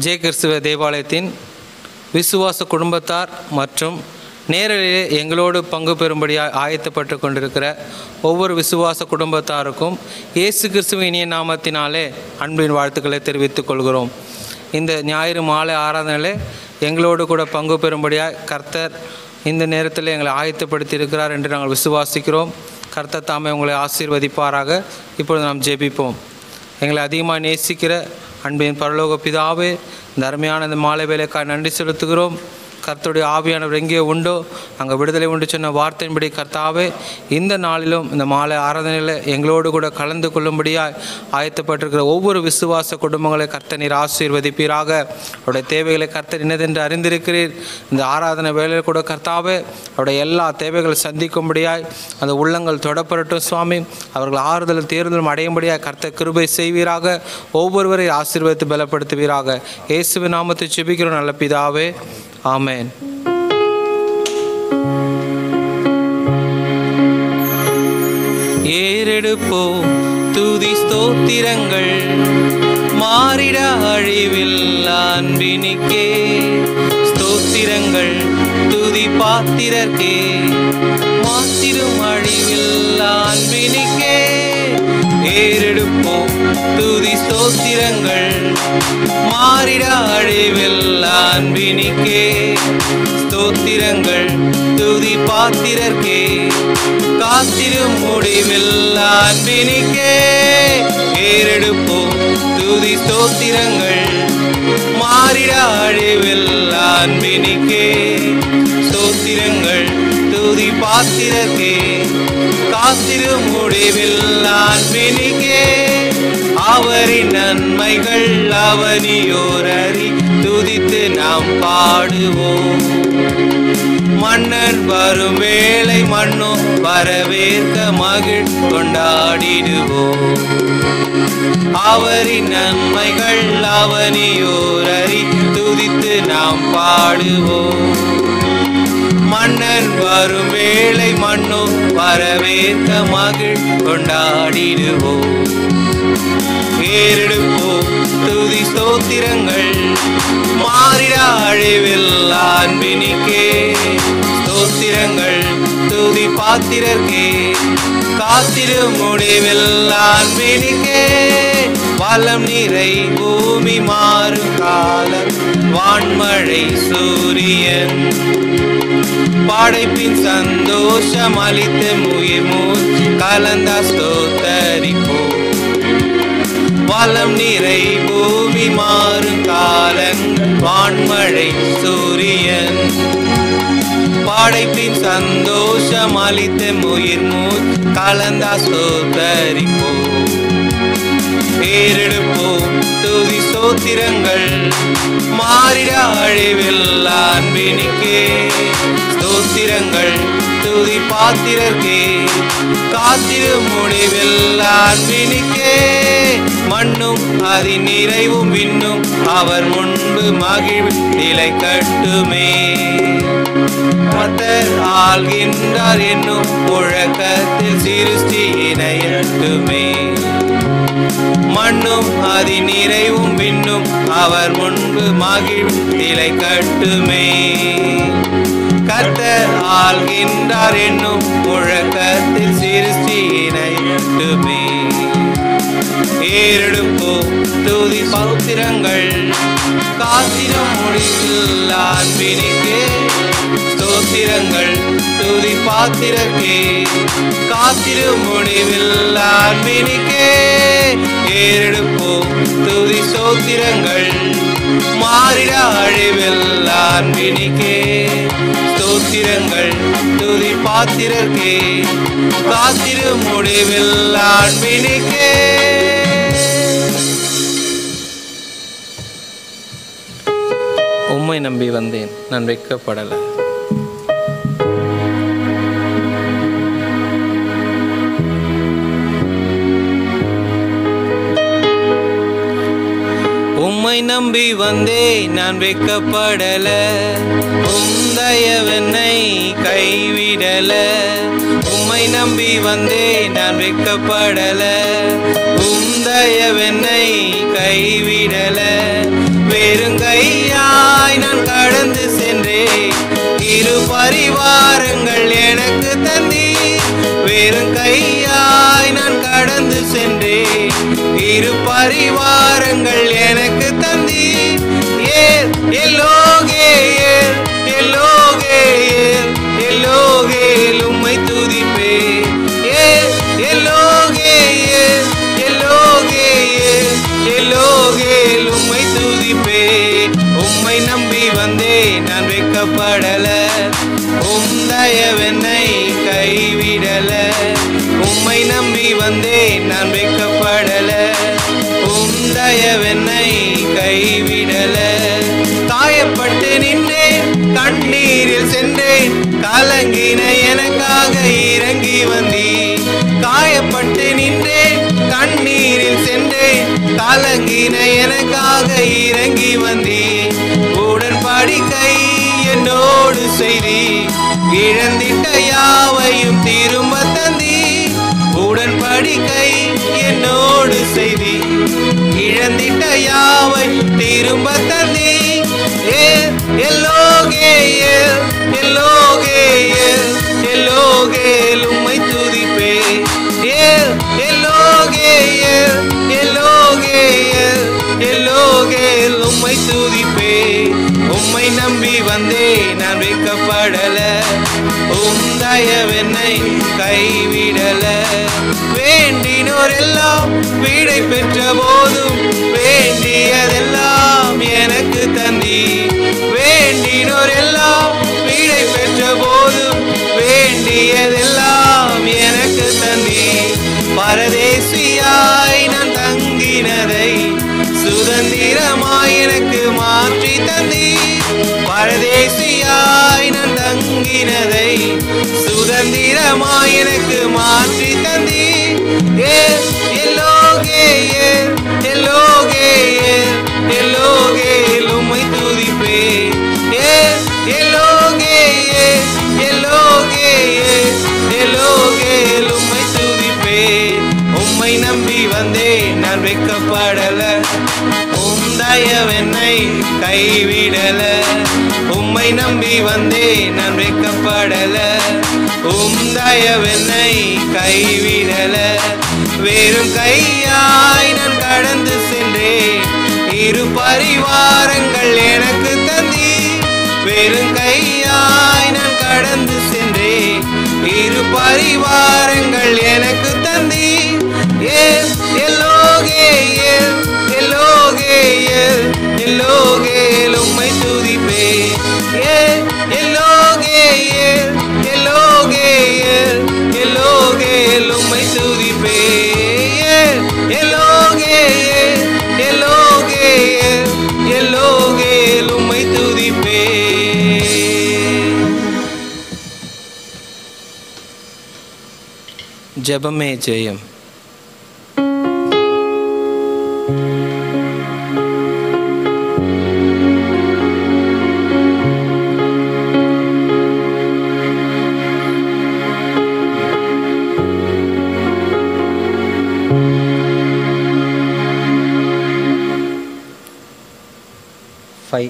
ஜெய கிறிஸ்துவ தேவாலயத்தின் விசுவாச குடும்பத்தார் மற்றும் நேரடியே எங்களோடு பங்கு பெறும்படியாக ஆயத்தப்பட்டு கொண்டிருக்கிற ஒவ்வொரு விசுவாச குடும்பத்தாருக்கும் இயேசு கிறிஸ்துவின் இனிய நாமத்தினாலே அன்பின் வாழ்த்துக்களை தெரிவித்துக் கொள்கிறோம் இந்த ஞாயிறு மாலை ஆராதனையிலே எங்களோடு கூட பங்கு பெறும்படியாக கர்த்தர் இந்த நேரத்தில் எங்களை ஆயத்தப்படுத்தி இருக்கிறார் என்று நாங்கள் விசுவாசிக்கிறோம் கர்த்தர் தாமே உங்களை ஆசீர்வதிப்பாராக இப்பொழுது நாம் ஜெபிப்போம் எங்களை அதிகமாக நேசிக்கிற அன்பின் பரலோக பிதாவே இந்த அருமையான இந்த மாலை வேலைக்காக நன்றி செலுத்துகிறோம் கர்த்தருடைய ஆவியானவர் எங்கே உண்டோ அங்கே விடுதலை உண்டு சொன்ன வார்த்தையின்படி கர்த்தாவே இந்த நாளிலும் இந்த மாலை ஆராதனையில் எங்களோடு கூட கலந்து கொள்ளும்படியாக ஆயத்தப்பட்டிருக்கிற ஒவ்வொரு விசுவாச குடும்பங்களை கர்த்தர் நீர் ஆசீர்வதிப்பீராக அவருடைய தேவைகளை கர்த்தர் இன்னதென்று அறிந்திருக்கிறீர் இந்த ஆராதனை வேலையில் கூட கர்த்தாவே அவருடைய எல்லா தேவைகளை சந்திக்கும்படியாய் அந்த உள்ளங்கள் தொடப்படட்டும் சுவாமி அவர்கள் ஆறுதலும் தேர்தலும் அடையும்படியாக கர்த்தர் கிருபை செய்வீராக ஒவ்வொருவரை ஆசீர்வதித்து பலப்படுத்துவீராக இயேசுவின் நாமத்தை செபிக்கிறோம் நல்ல பிதாவே ஆமென் ஏறெடுப்போம் துதி ஸ்தோத்திரங்கள் மாறிட அழிவில் அன்பினிக்கே ஸ்தோத்திரங்கள் துதி பாத்திரர்க்கே மாத்திரும் அழிவில் அன்பினிக்கே ஏறெடுப்போம் துதி ஸ்தோத்திரங்கள் மாறிட அழிவில் அன்பினிக்கே ஸ்தோத்திரங்கள் துதி பாத்திரர்க்கே காத்திரும் முடிவில் அன்பினிக்கே ஏறெடுப்போம் துதி ஸ்தோத்திரங்கள் மாறிட அழிவில் அன்பினிக்கே ஸ்தோத்திரங்கள் துதி பாத்திரர்க்கே காத்திரும் முடிவில் அன்பினிக்கே அவரின் நன்மைகள் அவனியோரறி துதித்து நாம் பாடுவோம் மன்னர் வரும் வேளை மண்ணும் வரவேற்க மகிழ் கொண்டாடிடுவோம் அவரின் நன்மைகள் அவனியோரறி துதித்து நாம் பாடுவோம் மன்னர் வரும் வேளை மண்ணும் வரவேற்க மகிழ் கொண்டாடிடுவோம் ஏறெடுப்போம் துதி ஸ்தோத்திரங்கள் மாறிட அழிவில் அன்பினிக்கே ஸ்தோத்திரங்கள் துதி பாத்திரர்க்கே காத்திரு முடிவில் அன்பினிக்கே வளம் நிறை பூமி மாறும் காலம் வான்மழை சூரியன் படைப்பின் சந்தோஷம் அளித்து முயிர் மூச்சு கலந்த ஸ்தோத்தரிப்போம் வளம் நிறை பூமி மாறும் காலன் வான்மழை சூரியன் படைப்பின் சந்தோஷம் அளித்து முயிர் மூச்சு கலந்த ஸ்தோத்தரிப்போம் ஏறெடுப்போம் துதி சோத்திரங்கள் மாறிட அழிவில் அன்பினிக்கே ஸ்தோத்திரங்கள் துதி பாத்திரர்க்கே காத்திரு முடிவில் அன்பினிக்கே மண்ணும் அதன் நிறைவும் விண்ணும் அவர் முன்பு மகிழ் நிலை கட்டுமே கர்த்தர் ஆள்கின்றார் என்னும் முழக்கத்தில் சிருஷ்டியினை எட்டுமே மண்ணும் அதன் நிறைவும் விண்ணும் அவர் முன்பு மகிழ் நிலை கட்டுமே கர்த்தர் ஆள்கின்றார் என்னும் முழக்கத்தில் சிருஷ்டியினை எட்டுமே ஏறெடுப்போம் துதி பௌத்திரங்கள் காத்திரம் முடிவில் அன்பினிக்கே ஸ்தோத்திரங்கள் துதி பாத்திரக்கே காத்திரு முடிவில் அன்பினிக்கே ஏறெடுப்போம் துதி சோத்திரங்கள் மாறிட அழிவில் அன்பினிக்கே ஸ்தோத்திரங்கள் துதி பாத்திரர்க்கே காத்திரு முடிவில் அன்பினிக்கே உம்மை நம்பி வந்தேன் நான் வெட்கப்படலை உம்மை நம்பி வந்தேன் நான் வெட்கப்படல உந்தயவென்னை கைவிடல உம்மை நம்பி வந்தேன் நான் வெட்கப்படல உந்தயவென்னை கைவிடல வே வெறுங்கையாய் நான் கடந்து சென்றேன் இரு பரிவாரங்கள் எனக்கு தந்தி வெறுங்கையாய் நான் கடந்து சென்றேன் இரு பரிவாரங்கள் எனக்கு தந்தி ஏர் எல்லோகே ஏர் எல்லோகே ஏர் எல்லோகே உம்மை துதிப்பே ஏர் எல்லோகே ஏர் எல்லோகே ஏர் எல்லோகே உம்மை துதிப்பே உம்மை நம்பி வந்தேன் நான் வெக்கப்படல உம் தயவென்னை கைவிடல உம்மை நம்பி வந்தேன் நான் வெக்கப்படல உம் தயவென்னை கைவிடல காயப்பட்டு நின்றேன் கண்ணீரில் சென்றேன் கலங்கின எனக்காக இறங்கி வந்தீ காயப்பட்டு நின்றேன் கண்ணீரில் சென்றேன் கலங்கின எனக்காக இறங்கி வந்தீ உடன்படிக்கை என்னோடு செய்தி இழந்திட்ட யாவையும் திரும்ப தந்தி உடன்படிக்கை என்னோடு செய்தி இழந்திட்ட யாவை திரும்ப தந்தி ஏ எல்லோகே ஏ எல்லோகே ஏ எல்லோகே உம்மை துதிப்பே ஏ எல்லோகே ஏ எல்லோகே ஏ எல்லோகே உம்மை துதிப்பே உம்மை நம்பி வந்தே நான் வைக்கப்படல உம் தயவென்னை கைவிடல வேண்டினோர் எல்லாம் வீடை பெற்ற போதும் வேண்டியதெல்லாம் எனக்கு தந்தி வேண்டினோர் எல்லாம் வீடை பெற்ற போதும் வேண்டியதெல்லாம் எனக்கு தந்தி பரதேசியாய் நான் தங்கினதை சுதந்திரமாய் எனக்கு மாற்றி தந்தி பரதேசியாய் நான் தங்கினதை சுதந்திரமாய் எனக்கு மாற்றி தந்தி ஏ எல்லோகே ஏ எல்லோகே ஏ எல்லோகே உம்மை துதிப்பே ஏ எல்லோகே ஏ எல்லோகே ஏ எல்லோகே உம்மை துதிப்பே உம்மை நம்பி வந்தேன் நான் வெக்கப்படல உம் தயவென்னை கைவிடல உம்மை நம்பி வந்தேன் நான் வெக்கப்படல உம் தயவென்னை கைவிடல வெறும் கையாய் நான் கடந்து சென்றேன் இரு பரிவாரங்கள் எனக்கு தந்தி வெறும் கையாய் நான் கடந்து சென்றேன் இரு பரிவாரங்கள் எனக்கு தந்தி ஏ எல்லோகே ஏ எல்லோகே ஏ எல்லோகே உம்மை துதிப்பே ஏ எல்லோகே ஏ எல்லோகே ஏ எல்லோகே உம்மை துதிப்பே ஏ எல்லோகே ஏ எல்லோகே ஏ எல்லோகே உம்மை துதிப்பே ஜெபமே ஜெயம் ஃபைவ்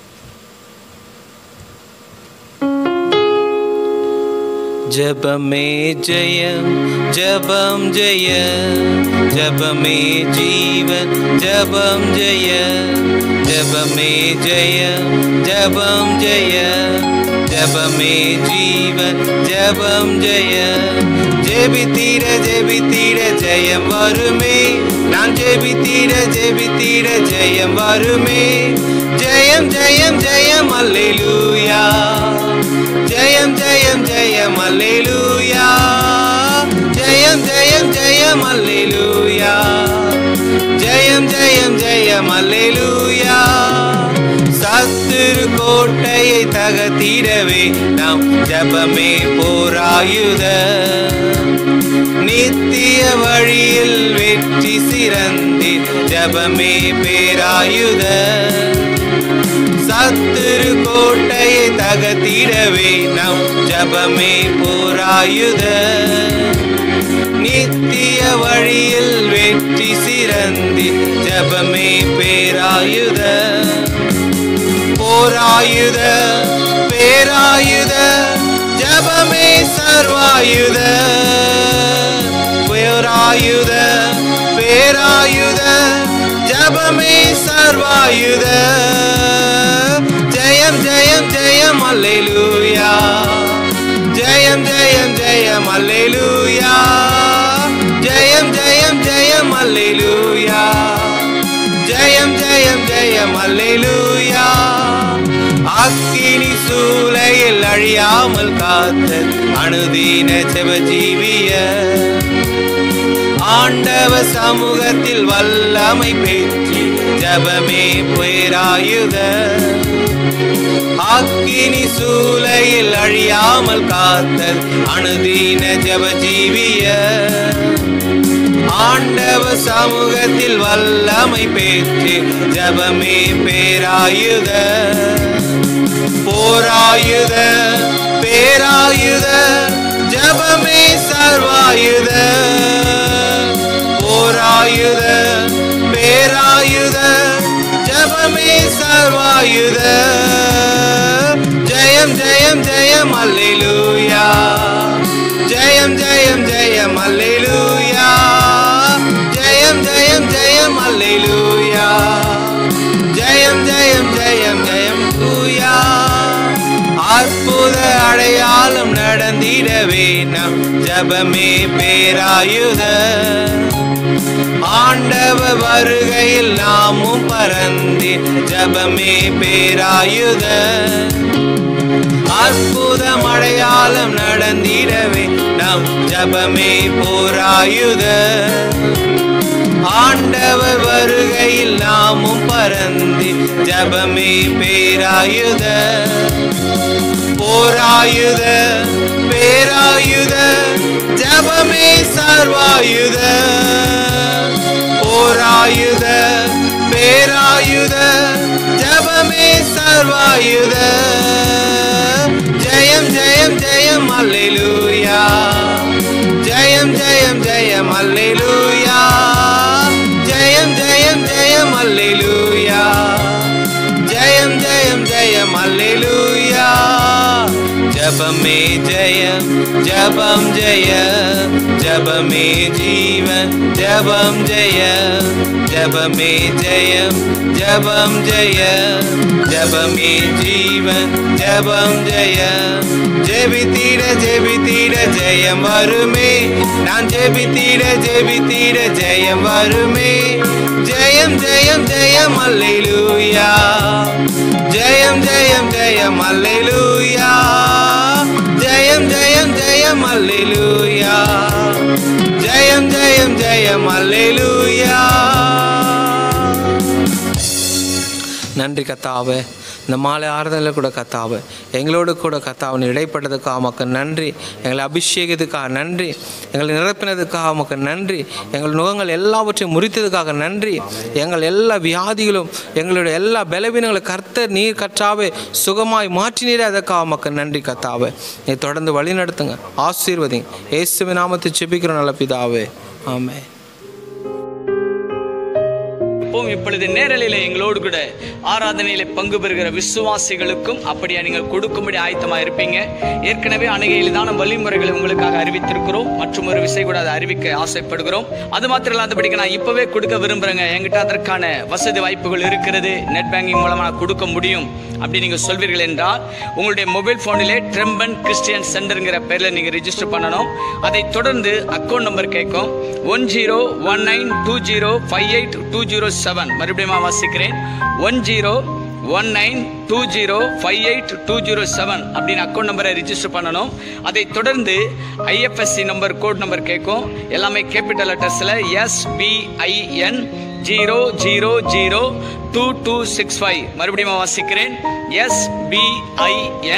ஜபமே ஜெயம் ஜபம் ஜெய ஜபமே ஜீவன் ஜபம் ஜெய ஜபமே ஜெயம் ஜபம் ஜெய ஜபமே ஜீவன் ஜபம் ஜெய ஜெபித்தீர ஜெபித்தீர ஜெயம் வருமே நான் ஜெபித்தீர ஜெபித்தீர ஜெயம் வருமே ஜெயம் ஜெயம் ஜெயம் அல்லேலூயா ஜெயம் ஜெயம் ஜெயம் அல்லேலூயா ஜெயம் ஜெயம் ஜெயம் அல்லேலூயா ஜெயம் ஜெயம் ஜெயம் அல்லேலூயா சத்துரு கோட்டையை தகத்திடவே நாம் ஜபமே போராயுத நித்திய வழியில் வெற்றி சிறந்தி ஜபமே பேராயுத சத்துரு கோட்டையை தகத்திடவே நம் ஜபமே போராயுத நித்திய வழியில் வெற்றி சிறந்தி ஜபமே பேராயுத போராயுத பேராயுத ஜபமே சர்வாயுத பேராயுத பேராயுத ஜபமே சர்வாயுத ஜெயம் ஜெயம் ஜெயம் அல்லேலூயா ஜெயம் ஜெயம் ஜெயம் அல்லேலூயா ஜெயம் ஜெயம் ஜெயம் அல்லேலூயா ஜெயம் ஜெயம் ஜெயம் அல்லேலூயா அக்கினி சூளையில் அழியாமல் காத்த அனுதீன ஜெபஜீவிய ஆண்டவ சமூகத்தில் வல்லமை பெற்றி ஜபமே பேராயுத அக்கினி சூளையில் அழியாமல் காத்த அனுதீன ஜபஜீவிய ஆண்டவ சமூகத்தில் வல்லமை பெற்று ஜபமே பேராயுத போராயுத பேராயுத ஜபமே சர்வாயுத போராயுத பேராயுத ஜபமே சர்வாயுத ஜெயம் ஜெயம் ஜெயம் அல்லேலூயா ஜெயம் ஜெயம் ஜெயம் அல்லேலூயா ஜெயம் ஜெயம் ஜெயம் அல்லேலூயா ஜெயம் ஜெயம் ஜெயம் ஜெயம் லூயா அற்புத அடையாளம் நடந்திடவே நம் ஜபமே பேராயுத ஆண்டவ வருகையில் நாமும் பறந்து ஜபமே பேராயுத அற்புதம் அடையாளம் நடந்திடவே நம் ஜபமே போராயுத ஆண்டவர் வருகையில் நாமும் பறந்து ஜபமே பேராயுத போராயுத பேராயுத ஜபமே சர்வாயுத போராயுத பேராயுத ஜபமே சர்வாயுத ஜெயம் ஜெயம் ஜெயம் அல்லேலூயா ஜெயம் ஜெயம் ஜெயம் அல்லேலூயா ஜெயம் ஜெயம் ஜெயம் அல்லேலூயா ஜெயம் ஜெயம் ஜெயம் அல்லேலூயா ஜபமே ஜெயம் ஜபம் ஜெய ஜபமே ஜீவன் ஜபம் ஜெய ஜபமே ஜெயம் ஜபம் ஜெய ஜபமே ஜீவன் ஜபம் ஜெய ஜெபித்தீட ஜெபித்தீட ஜெயம் வருமே நான் ஜெபித்தீட ஜெபித்தீட ஜெயம் வருமே ஜெயம் ஜெயம் ஜெயம் அல்லேலூயா ஜெயம் ஜெயம் ஜெயம் அல்லேலூயா ஜெயம் ஜெயம் ஜெயம் அல்லேலூயா ஜெயம் ஜெயம் ஜெயம் அல்லேலூயா நன்றி கத்தாவே இந்த மாலை ஆறுதலில் கூட கத்தாவே எங்களோடு கூட கத்தாவன் இடைப்பட்டதுக்காக உமக்கு நன்றி எங்களை அபிஷேகத்துக்காக நன்றி எங்களை நிரப்பினதுக்காக உமக்கு நன்றி எங்கள் நுகங்கள் எல்லாவற்றையும் முறித்ததுக்காக நன்றி எங்கள் எல்லா வியாதிகளும் எங்களுடைய எல்லா பலவீனங்களை கர்த்தர் நீர் கற்றாவே சுகமாய் மாற்றினீரே அதற்காக உமக்கு நன்றி கத்தாவே நீ தொடர்ந்து வழி நடத்துங்க ஆசீர்வதி இயேசுவின் நாமத்தை செபிக்கிறோம் நல்ல பிதாவே ஆமென் இப்போவும் இப்பொழுது நேரலையில் எங்களோடு கூட ஆராதனையில பங்கு பெறுகிற விசுவாசிகளுக்கும் அப்படியே நீங்கள் கொடுக்கும்படி ஆயத்தமா இருப்பீங்க ஏற்கனவே அநேக எளிதான வழிமுறைகளை உங்களுக்காக அறிவித்திருக்கிறோம் மற்றும் ஒரு விஷயம் கூட அதை அறிவிக்க ஆசைப்படுகிறோம் அது மாத்திரம் இல்லாதபடிக்கு நான் இப்பவே கொடுக்க விரும்புறேங்க என்கிட்ட அதற்கான வசதி வாய்ப்புகள் இருக்கிறது நெட் பேங்கிங் மூலமா நான் கொடுக்க முடியும் அப்படி நீங்க சொல்வீர்கள் என்றால் உங்களுடைய மொபைல் போனிலே ட்ரெம்பன் கிறிஸ்டியன் சென்டருங்கிற பேர்ல நீங்க ரெஜிஸ்டர் பண்ணணும் அதை தொடர்ந்து அக்கௌண்ட் நம்பர் கேட்கும் one zero one nine two zero five eight two zero seven மறுபடியும் வாசிக்கிறேன் one zero one nine two zero five eight two zero seven அப்படின்னு அக்கௌண்ட் நம்பரை ரிஜிஸ்டர் பண்ணணும் அதை தொடர்ந்து ஐஎஃப்எஸ்சி நம்பர் கோட் நம்பர் கேட்கும் எல்லாமே கேபிட்டல் லெட்டர்ஸில் SBIN zero zero zero two two six five மறுபடியும் வாசிக்கிறேன் SBIN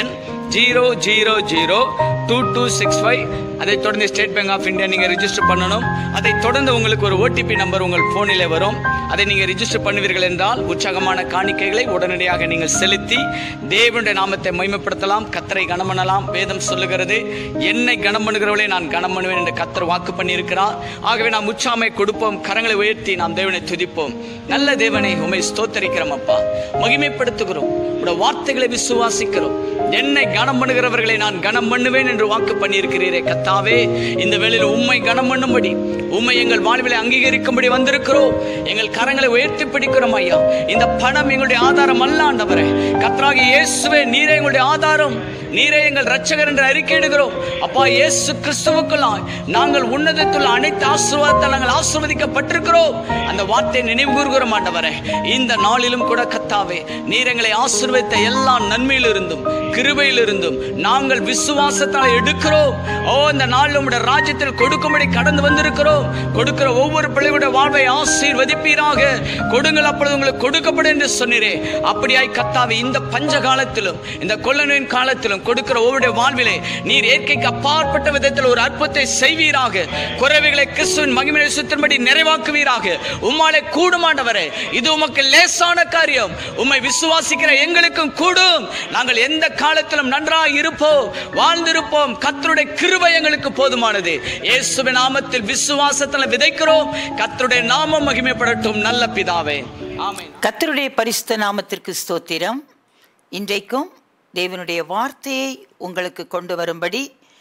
zero zero zero two two six five அதை தொடர்ந்து ஸ்டேட் பேங்க் ஆஃப் இந்தியா நீங்கள் ரிஜிஸ்டர் பண்ணணும் அதை தொடர்ந்து உங்களுக்கு ஒரு ஓடிபி நம்பர் உங்கள் ஃபோனில் வரும் அதை நீங்கள் ரிஜிஸ்டர் பண்ணுவீர்கள் என்றால் உற்சாகமான காணிக்கைகளை உடனடியாக நீங்கள் செலுத்தி தேவனுடைய நாமத்தை மகிமைப்படுத்தலாம் கத்தரை கனம் பண்ணலாம் வேதம் சொல்லுகிறது என்னை கனம் பண்ணுகிறவளே நான் கனம் பண்ணுவேன் என்று கத்தர் வாக்கு பண்ணியிருக்கிறார் ஆகவே நாம் உச்சாமை கொடுப்போம் கரங்களை உயர்த்தி நாம் தேவனை துதிப்போம் நல்ல தேவனை உமை ஸ்தோத்தரிக்கிறோம் அப்பா மகிமைப்படுத்துகிறோம் உடைய வார்த்தைகளை விசுவாசிக்கிறோம் என்னை கனம் பண்ணுகிறவர்களை நான் கனம் பண்ணுவேன் என்று வாக்கு பண்ணியிருக்கிறீரே கத்தாவே இந்த வேளையில் உம்மை கனம் பண்ணும்படி உம்மை எங்கள் வாழ்விலை அங்கீகரிக்கும்படி வந்திருக்கிறோம் எங்கள் கரங்களை உயர்த்தி பிடிக்கிறோம் ஐயா இந்த பணம் எங்களுடைய ஆதாரம் அல்ல ஆண்டவரே கத்ராகி இயேசுவே நீரே எங்களுடைய ஆதாரம் நீரே எங்கள் ரட்சகர் என்று அறிக்கையிடுகிறோம் அப்பா இயேசு கிறிஸ்துவுக்குள்ளாய் நாங்கள் உன்னதத்துள்ள அனைத்து ஆசீர்வாதத்தால் நாங்கள் ஆசீர்வதிக்கப்பட்டிருக்கிறோம் அந்த வார்த்தையை நினைவு கூறுகிறோம் ஆண்டவரே இந்த நாளிலும் கூட கத்தாவே நீர் எங்களை ஆசீர்வதித்த எல்லா நன்மையிலிருந்தும் கிருபையிலிருந்தும் நாங்கள் விசுவாசத்தால் எடுக்கிறோம் ஓ இந்த நாளில் உம்முடைய ராஜ்யத்தில் கொடுக்கும்படி கடந்து வந்திருக்கிறோம் கொடுக்கிற ஒவ்வொரு பிள்ளைகளுடைய வாழ்வை ஆசீர்வதிப்பீராக கொடுங்கள் அப்பொழுது உங்களுக்கு கொடுக்கப்படும் என்று சொன்னீரே அப்படியாய் கத்தாவே இந்த பஞ்ச காலத்திலும் இந்த கொள்ளனின் காலத்திலும் கொடுக்கிற ஒவ்வொரு வாழ்விலே நீர் இயற்கைக்கு அப்பாற்பட்ட விதத்தில் ஒரு அற்புதத்தை செய்வீராக குறைவுகளை கிறிஸ்துவின் மகிமை சுத்தின்படி நிறைவாக்குவீராக உம்மாலே கூடுமாண்டவரே இது உமக்கு லேசான காரியம் உம்மை விசுவாசிக்கிற எங்களுக்கும் கூடும் நாங்கள் எந்த காலத்திலும் நன்றாக இருப்போம் வாழ்ந்திருப்போம் கத்தருடைய கிருபை எங்களுக்கு போதுமானது இயேசுவின் நாமத்தில் விசுவாசத்தில் விதைக்கிறோம் கத்தருடைய நாமம் மகிமைப்படட்டும் நல்ல பிதாவே ஆமென் கர்த்தருடைய பரிசுத்த நாமத்திற்கு ஸ்தோத்திரம் இன்றைக்கும் தேவனுடைய வார்த்தையை உங்களுக்கு கொண்டு வரும்படி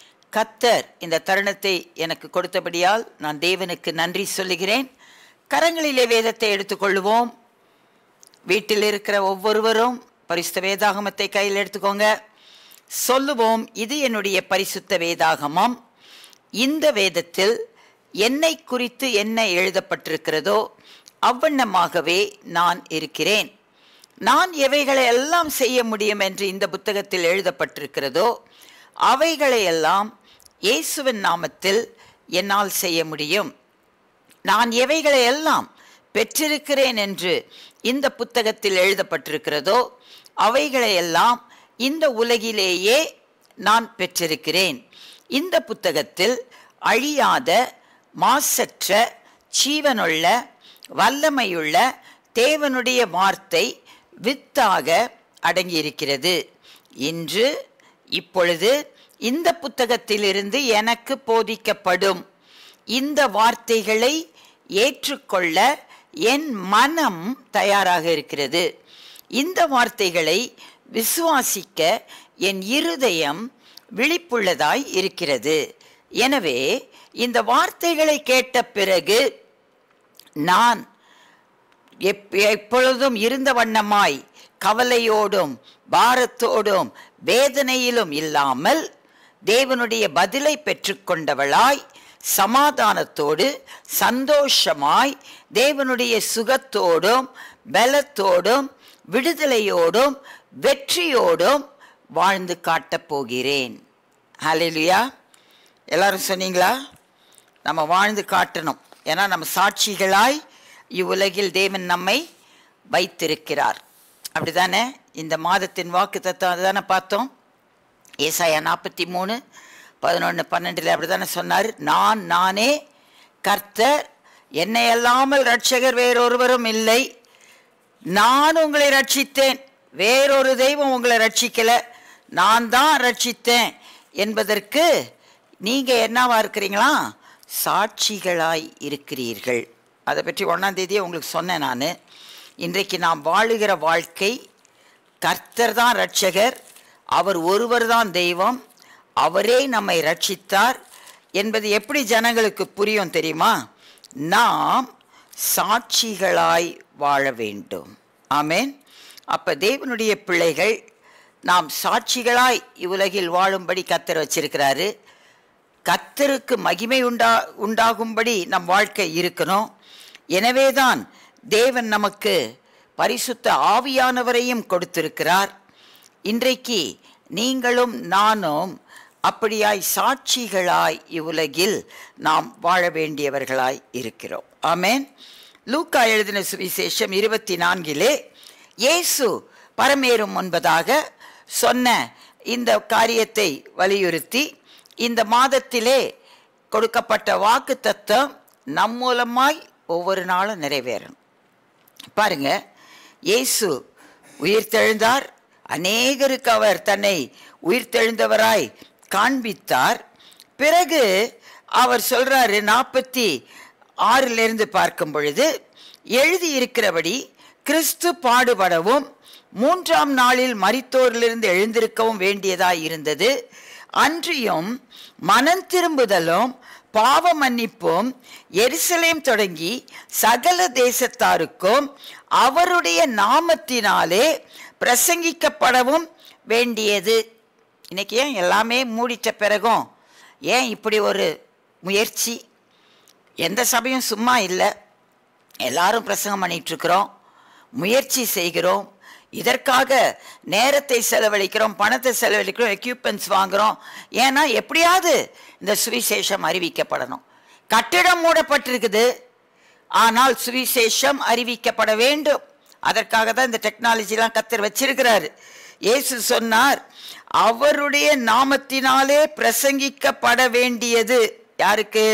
கத்தர் இந்த தருணத்தை எனக்கு கொடுத்தபடியால் நான் தேவனுக்கு நன்றி சொல்லுகிறேன் கரங்களிலே வேதத்தை எடுத்துக்கொள்வோம் வீட்டில் இருக்கிற ஒவ்வொருவரும் பரிசுத்த வேதாகமத்தை கையில் எடுத்துக்கோங்க சொல்லுவோம் இது என்னுடைய பரிசுத்த வேதாகமம் இந்த வேதத்தில் என்னை குறித்து என்ன எழுதப்பட்டிருக்கிறதோ அவ்வண்ணமாகவே நான் இருக்கிறேன் நான் எவைகளை எல்லாம் செய்ய முடியும் என்று இந்த புத்தகத்தில் எழுதப்பட்டிருக்கிறதோ அவைகளை எல்லாம் இயேசுவின் நாமத்தில் என்னால் செய்ய முடியும் நான் எவைகளை எல்லாம் பெற்றிருக்கிறேன் என்று இந்த புத்தகத்தில் எழுதப்பட்டிருக்கிறதோ அவைகளை எல்லாம் இந்த உலகிலேயே நான் பெற்றிருக்கிறேன் இந்த புத்தகத்தில் அழியாத மாசற்ற ஜீவனுள்ள வல்லமையுள்ள தேவனுடைய வார்த்தை வித்தாக அடங்கியிருக்கிறது இன்று இப்பொழுது இந்த புத்தகத்திலிருந்து எனக்கு போதிக்கப்படும் இந்த வார்த்தைகளை ஏற்றுக்கொள்ள என் மனம் தயாராக இருக்கிறது இந்த வார்த்தைகளை விசுவாசிக்க என் இருதயம் விழிப்புள்ளதாய் இருக்கிறது எனவே இந்த வார்த்தைகளை கேட்ட பிறகு நான் எப் எப்பொழுதும் இருந்த வண்ணமாய் கவலையோடும் பாரத்தோடும் வேதனையிலும் இல்லாமல் தேவனுடைய பதிலை பெற்றுக்கொண்டவளாய் சமாதானத்தோடு சந்தோஷமாய் தேவனுடைய சுகத்தோடும் பலத்தோடும் விடுதலையோடும் வெற்றியோடும் வாழ்ந்து காட்டப் போகிறேன் ஹalleluya எல்லாரும் சொன்னீங்களா நம்ம வாழ்ந்து காட்டணும் ஏன்னா நம்ம சாட்சிகளாய் இவ்வுலகில் தேவன் நம்மை வைத்திருக்கிறார் அப்படிதானே இந்த மாதத்தின் வாக்கு தத்துவம் தானே பார்த்தோம் ஏசாயா நாற்பத்தி மூணு பதினொன்று பன்னெண்டில் அப்படி தானே சொன்னார் நான் நானே கர்த்தர் என்னை அல்லாமல் ரட்சகர் வேறொருவரும் இல்லை நான் உங்களை ரட்சித்தேன் வேறொரு தெய்வம் உங்களை ரட்சிக்கலை நான் தான் ரட்சித்தேன் என்பதற்கு நீங்கள் என்னவா இருக்கிறீங்களா சாட்சிகளாய் இருக்கிறீர்கள் அதை பற்றி ஒன்றாம் தேதியே உங்களுக்கு சொன்னேன் நான் இன்றைக்கு நாம் வாழுகிற வாழ்க்கை கர்த்தர் தான் ரட்சகர் அவர் ஒருவர் தான் தெய்வம் அவரே நம்மை ரட்சித்தார் என்பது எப்படி ஜனங்களுக்கு புரியும் தெரியுமா நாம் சாட்சிகளாய் வாழ வேண்டும் ஆமென் அப்ப தேவனுடைய பிள்ளைகள் நாம் சாட்சிகளாய் இவ்வுலகில் வாழும்படி கத்தர் வச்சிருக்கிறாரு கத்தருக்கு மகிமை உண்டா உண்டாகும்படி நம் வாழ்க்கை இருக்கணும் எனவேதான் தேவன் நமக்கு பரிசுத்த ஆவியானவரையும் கொடுத்திருக்கிறார் இன்றைக்கு நீங்களும் நானும் அப்படியாய் சாட்சிகளாய் இவ்வுலகில் நாம் வாழ வேண்டியவர்களாய் இருக்கிறோம் ஆமென் லூக்கா எழுதின சுவிசேஷம் இருபத்தி நான்கிலே இயேசு பரமேறும் முன்பதாக சொன்ன இந்த காரியத்தை வலியுறுத்தி இந்த மாதத்திலே கொடுக்கப்பட்ட வாக்கு தத்துவம் நம் மூலமாய் ஒவ்வொரு நாளும் நிறைவேறணும் பாருங்க இயேசு உயிர்த்தெழுந்தார் அநேகருக்கு அவர் தன்னை உயிர்த்தெழுந்தவராய் காண்பித்தார் பிறகு அவர் சொல்றாரு நாற்பத்தி ஆறிலிருந்து பார்க்கும் பொழுது எழுதியிருக்கிறபடி கிறிஸ்து பாடுபடவும் மூன்றாம் நாளில் மரித்தோரிலிருந்து எழுந்திருக்கவும் வேண்டியதாய் இருந்தது அன்றியும் மனம் திரும்புதலும் பாவ மன்னிப்பும் எருசலேம் தொடங்கி சகல தேசத்தாருக்கும் அவருடைய நாமத்தினாலே பிரசங்கிக்கப்படவும் வேண்டியது இன்னைக்கு ஏன் எல்லாமே மூடிட்ட பிறகும் ஏன் இப்படி ஒரு முயற்சி எந்த சபையும் சும்மா இல்லை எல்லாரும் பிரசங்கம் பண்ணிட்டு இருக்கிறோம் முயற்சி செய்கிறோம் இதற்காக நேரத்தை செலவழிக்கிறோம் பணத்தை செலவழிக்கிறோம் எக்யூப்மெண்ட்ஸ் வாங்குறோம் ஏன்னா எப்படியாவது இந்த சுவிசேஷம் அறிவிக்கப்படணும் கட்டிடம் மூடப்பட்டிருக்குது ஆனால் சுவிசேஷம் அறிவிக்கப்பட வேண்டும் அதற்காக தான் இந்த டெக்னாலஜிலாம் கத்தர் வச்சிருக்கிறாரு இயேசு சொன்னார் அவருடைய நாமத்தினாலே பிரசங்கிக்கப்பட வேண்டியது யாருக்கு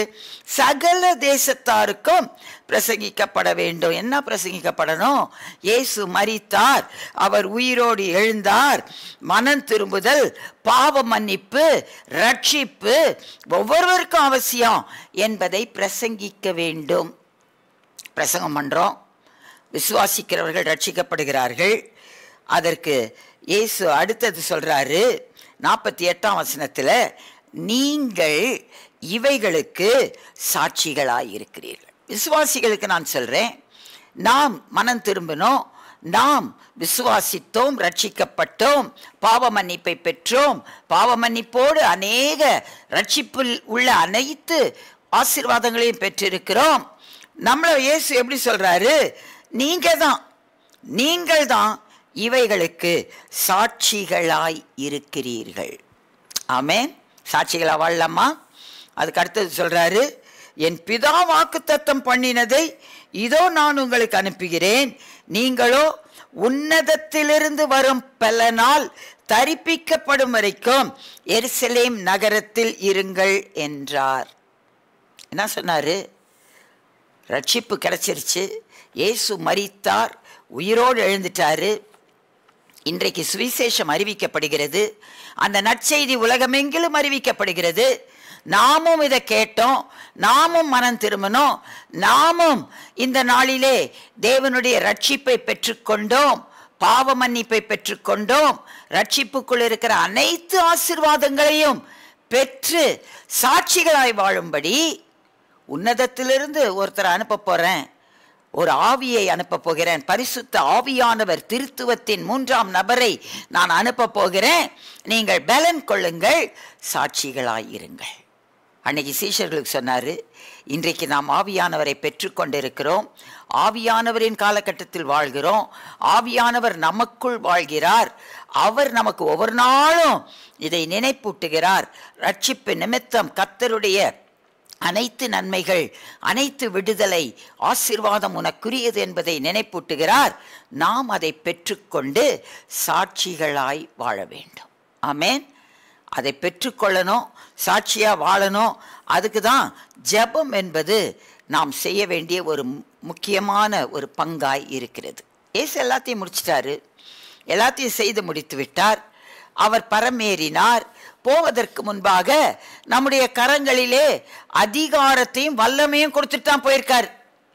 சகல தேசத்தாருக்கும் பிரசங்கிக்கப்பட வேண்டும் என்ன பிரசங்கிக்கப்படணும் இயேசு மரித்தார் அவர் உயிரோடு எழுந்தார் மனம் திரும்புதல் பாவ மன்னிப்பு ரட்சிப்பு ஒவ்வொருவருக்கும் அவசியம் என்பதை பிரசங்கிக்க வேண்டும் பிரசங்கம் பண்றோம் விசுவாசிக்கிறவர்கள் ரட்சிக்கப்படுகிறார்கள் அதற்கு இயேசு அடுத்தது சொல்றாரு நாற்பத்தி எட்டாம் வசனத்துல நீங்கள் இவைகளுக்கு சாட்சிகளாய் இருக்கிறீர்கள் விசுவாசிகளுக்கு நான் சொல்றேன் நாம் மனம் திரும்பினோம் நாம் விசுவாசித்தோம் ரட்சிக்கப்பட்டோம் பாவ மன்னிப்பை பெற்றோம் பாவ மன்னிப்போடு அநேக ரட்சிப்பில் உள்ள அனைத்து ஆசீர்வாதங்களையும் பெற்றிருக்கிறோம் நம்மள இயேசு எப்படி சொல்றாரு நீங்க தான் நீங்கள் தான் இவைகளுக்கு சாட்சிகளாய் இருக்கிறீர்கள் ஆமென் சாட்சிகளா வாழலாமா அதுக்கு அடுத்தது சொல்றாரு என் பிதா வாக்குத்தத்தம் பண்ணினதை இதோ நான் உங்களுக்கு அனுப்புகிறேன் நீங்களோ உன்னதத்திலிருந்து வரும் பலனால் தரிப்பிக்கப்படும் வரைக்கும் எருசலேம் நகரத்தில் இருங்கள் என்றார் என்ன சொன்னாரு ரட்சிப்பு கிடைச்சிருச்சு இயேசு மரித்தார் உயிரோடு எழுந்துட்டாரு இன்றைக்கு சுவிசேஷம் அறிவிக்கப்படுகிறது அந்த நற்செய்தி உலகமெங்கிலும் அறிவிக்கப்படுகிறது நாமும் இதை கேட்டோம் நாமும் மனம் திரும்பினோம் நாமும் இந்த நாளிலே தேவனுடைய ரட்சிப்பை பெற்றுக்கொண்டோம் பாவ மன்னிப்பை பெற்றுக்கொண்டோம் ரட்சிப்புக்குள் இருக்கிற அனைத்து ஆசிர்வாதங்களையும் பெற்று சாட்சிகளாய் வாழும்படி உன்னதத்திலிருந்து ஒருத்தரை அனுப்ப போறேன் ஒரு ஆவியை அனுப்ப போகிறேன் பரிசுத்த ஆவியானவர் திருத்துவத்தின் மூன்றாம் நபரை நான் அனுப்ப போகிறேன் நீங்கள் பலன் கொள்ளுங்கள் சாட்சிகளாயிருங்கள் அன்னைக்கு சீஷர்களுக்கு சொன்னாரு இன்றைக்கு நாம் ஆவியானவரை பெற்றுக்கொண்டிருக்கிறோம் ஆவியானவரின் காலகட்டத்தில் வாழ்கிறோம் ஆவியானவர் நமக்குள் வாழ்கிறார் அவர் நமக்கு ஒவ்வொரு நாளும் இதை நினைப்பூட்டுகிறார் ரட்சிப்பு நிமித்தம் கத்தருடைய அனைத்து நன்மைகள் அனைத்து விடுதலை ஆசீர்வாதம் உனக்குரியது என்பதை நினைப்பூட்டுகிறார் நாம் அதை பெற்றுக்கொண்டு சாட்சிகளாய் வாழ வேண்டும் ஆமென் அதை பெற்றுக்கொள்ளணும் சாட்சியா வாழணும் அதுக்கு தான் ஜெபம் என்பது நாம் செய்ய வேண்டிய ஒரு மு- முக்கியமான ஒரு பங்காய் இருக்கிறது ஏசு எல்லாத்தையும் முடிச்சிட்டாரு எல்லாத்தையும் செய்து முடித்து விட்டார் அவர் பரமேறினார் போவதற்கு முன்பாக நம்முடைய கரங்களிலே அதிகாரத்தையும் வல்லமையும் கொடுத்துட்டு தான் போயிருக்கார்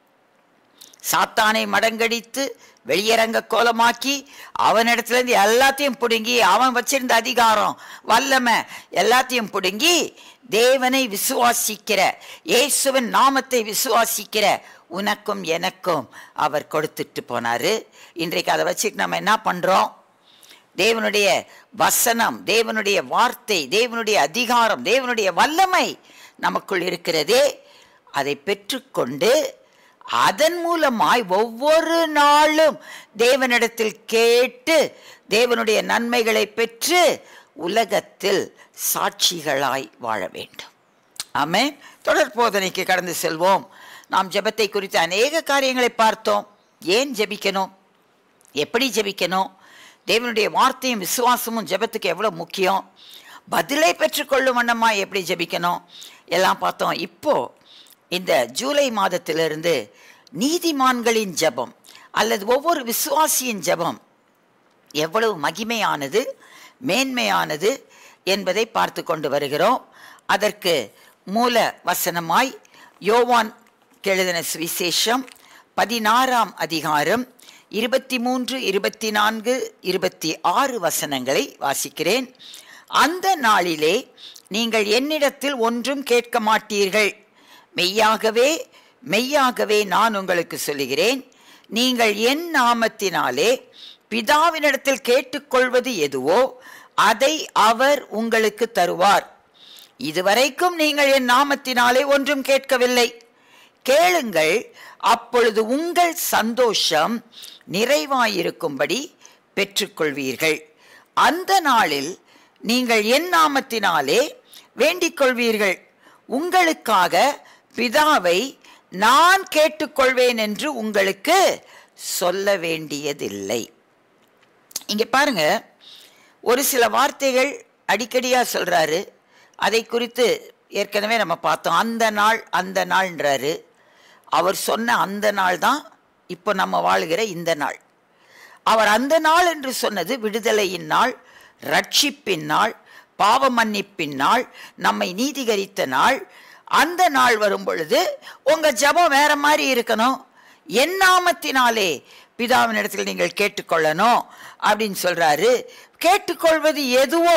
சாத்தானை மடங்கடித்து வெளியரங்க கோலமாக்கி அவனிடத்துல இருந்து எல்லாத்தையும் பிடுங்கி அவன் வச்சிருந்த அதிகாரம் வல்லமை எல்லாத்தையும் பிடுங்கி தேவனை விசுவாசிக்கிற இயேசுவின் நாமத்தை விசுவாசிக்கிற உனக்கும் எனக்கும் அவர் கொடுத்துட்டு போனாரு இன்றைக்கு அதை வச்சுட்டு நம்ம என்ன பண்றோம் தேவனுடைய வசனம் தேவனுடைய வார்த்தை தேவனுடைய அதிகாரம் தேவனுடைய வல்லமை நமக்குள் இருக்கிறதே அதை பெற்றுக்கொண்டு அதன் மூலமாய் ஒவ்வொரு நாளும் தேவனிடத்தில் கேட்டு தேவனுடைய நன்மைகளை பெற்று உலகத்தில் சாட்சிகளாய் வாழ வேண்டும் ஆமென் தொடர் போதனைக்கு கடந்து செல்வோம் நாம் ஜெபத்தை குறித்து அநேக காரியங்களை பார்த்தோம் ஏன் ஜெபிக்கணும் எப்படி ஜெபிக்கணும் தேவனுடைய வார்த்தையும் விசுவாசமும் ஜெபத்துக்கு எவ்வளோ முக்கியம் பதிலை பெற்றுக்கொள்ளும் வண்ணமா எப்படி ஜெபிக்கணும் எல்லாம் பார்த்தோம் இப்போ இந்த ஜூலை மாதத்திலிருந்து நீதிமான்களின் ஜெபம் அல்லது ஒவ்வொரு விசுவாசியின் ஜெபம் எவ்வளவு மகிமையானது மேன்மையானது என்பதை பார்த்து கொண்டு வருகிறோம் அதற்கு மூல வசனமாய் யோவான் எழுதின சுவிசேஷம் பதினாறாம் அதிகாரம் இருபத்தி மூன்று இருபத்தி நான்கு இருபத்தி ஆறு வசனங்களை வாசிக்கிறேன் அந்த நாளிலே நீங்கள் என்னிடத்தில் ஒன்றும் கேட்க மாட்டீர்கள் மெய்யாகவே மெய்யாகவே நான் உங்களுக்கு சொல்லுகிறேன் நீங்கள் என் நாமத்தினாலே பிதாவினிடத்தில் கேட்டுக்கொள்வது எதுவோ அதை அவர் உங்களுக்கு தருவார் இதுவரைக்கும் நீங்கள் என் நாமத்தினாலே ஒன்றும் கேட்கவில்லை கேளுங்கள் அப்பொழுது உங்கள் சந்தோஷம் நிறைவாயிருக்கும்படி பெற்றுக்கொள்வீர்கள் அந்த நாளில் நீங்கள் என் நாமத்தினாலே வேண்டிக் கொள்வீர்கள் உங்களுக்காக பிதாவை நான் கேட்டுக்கொள்வேன் என்று உங்களுக்கு சொல்ல வேண்டியதில்லை இங்க பாருங்க ஒரு சில வார்த்தைகள் அடிக்கடியா சொல்றாரு அதை குறித்து ஏற்கனவே நம்ம பார்த்தோம் அந்த நாள் அந்த நாள்ன்றாரு அவர் சொன்ன அந்த நாள் தான் இப்போ நம்ம வாழுகிற இந்த நாள் அவர் அந்த நாள் என்று சொன்னது விடுதலையின் நாள் ரட்சிப்பின் நாள் பாவ மன்னிப்பின் நாள் நம்மை நீதிகரித்த நாள் அந்த நாள் வரும் பொழுது உங்க ஜெபம் வேற மாதிரி இருக்கணும் என் நாமத்தினாலே பிதாவின் இடத்தில் நீங்கள் கேட்டுக்கொள்ளணும் அப்படின்னு சொல்றாரு கேட்டுக்கொள்வது எதுவோ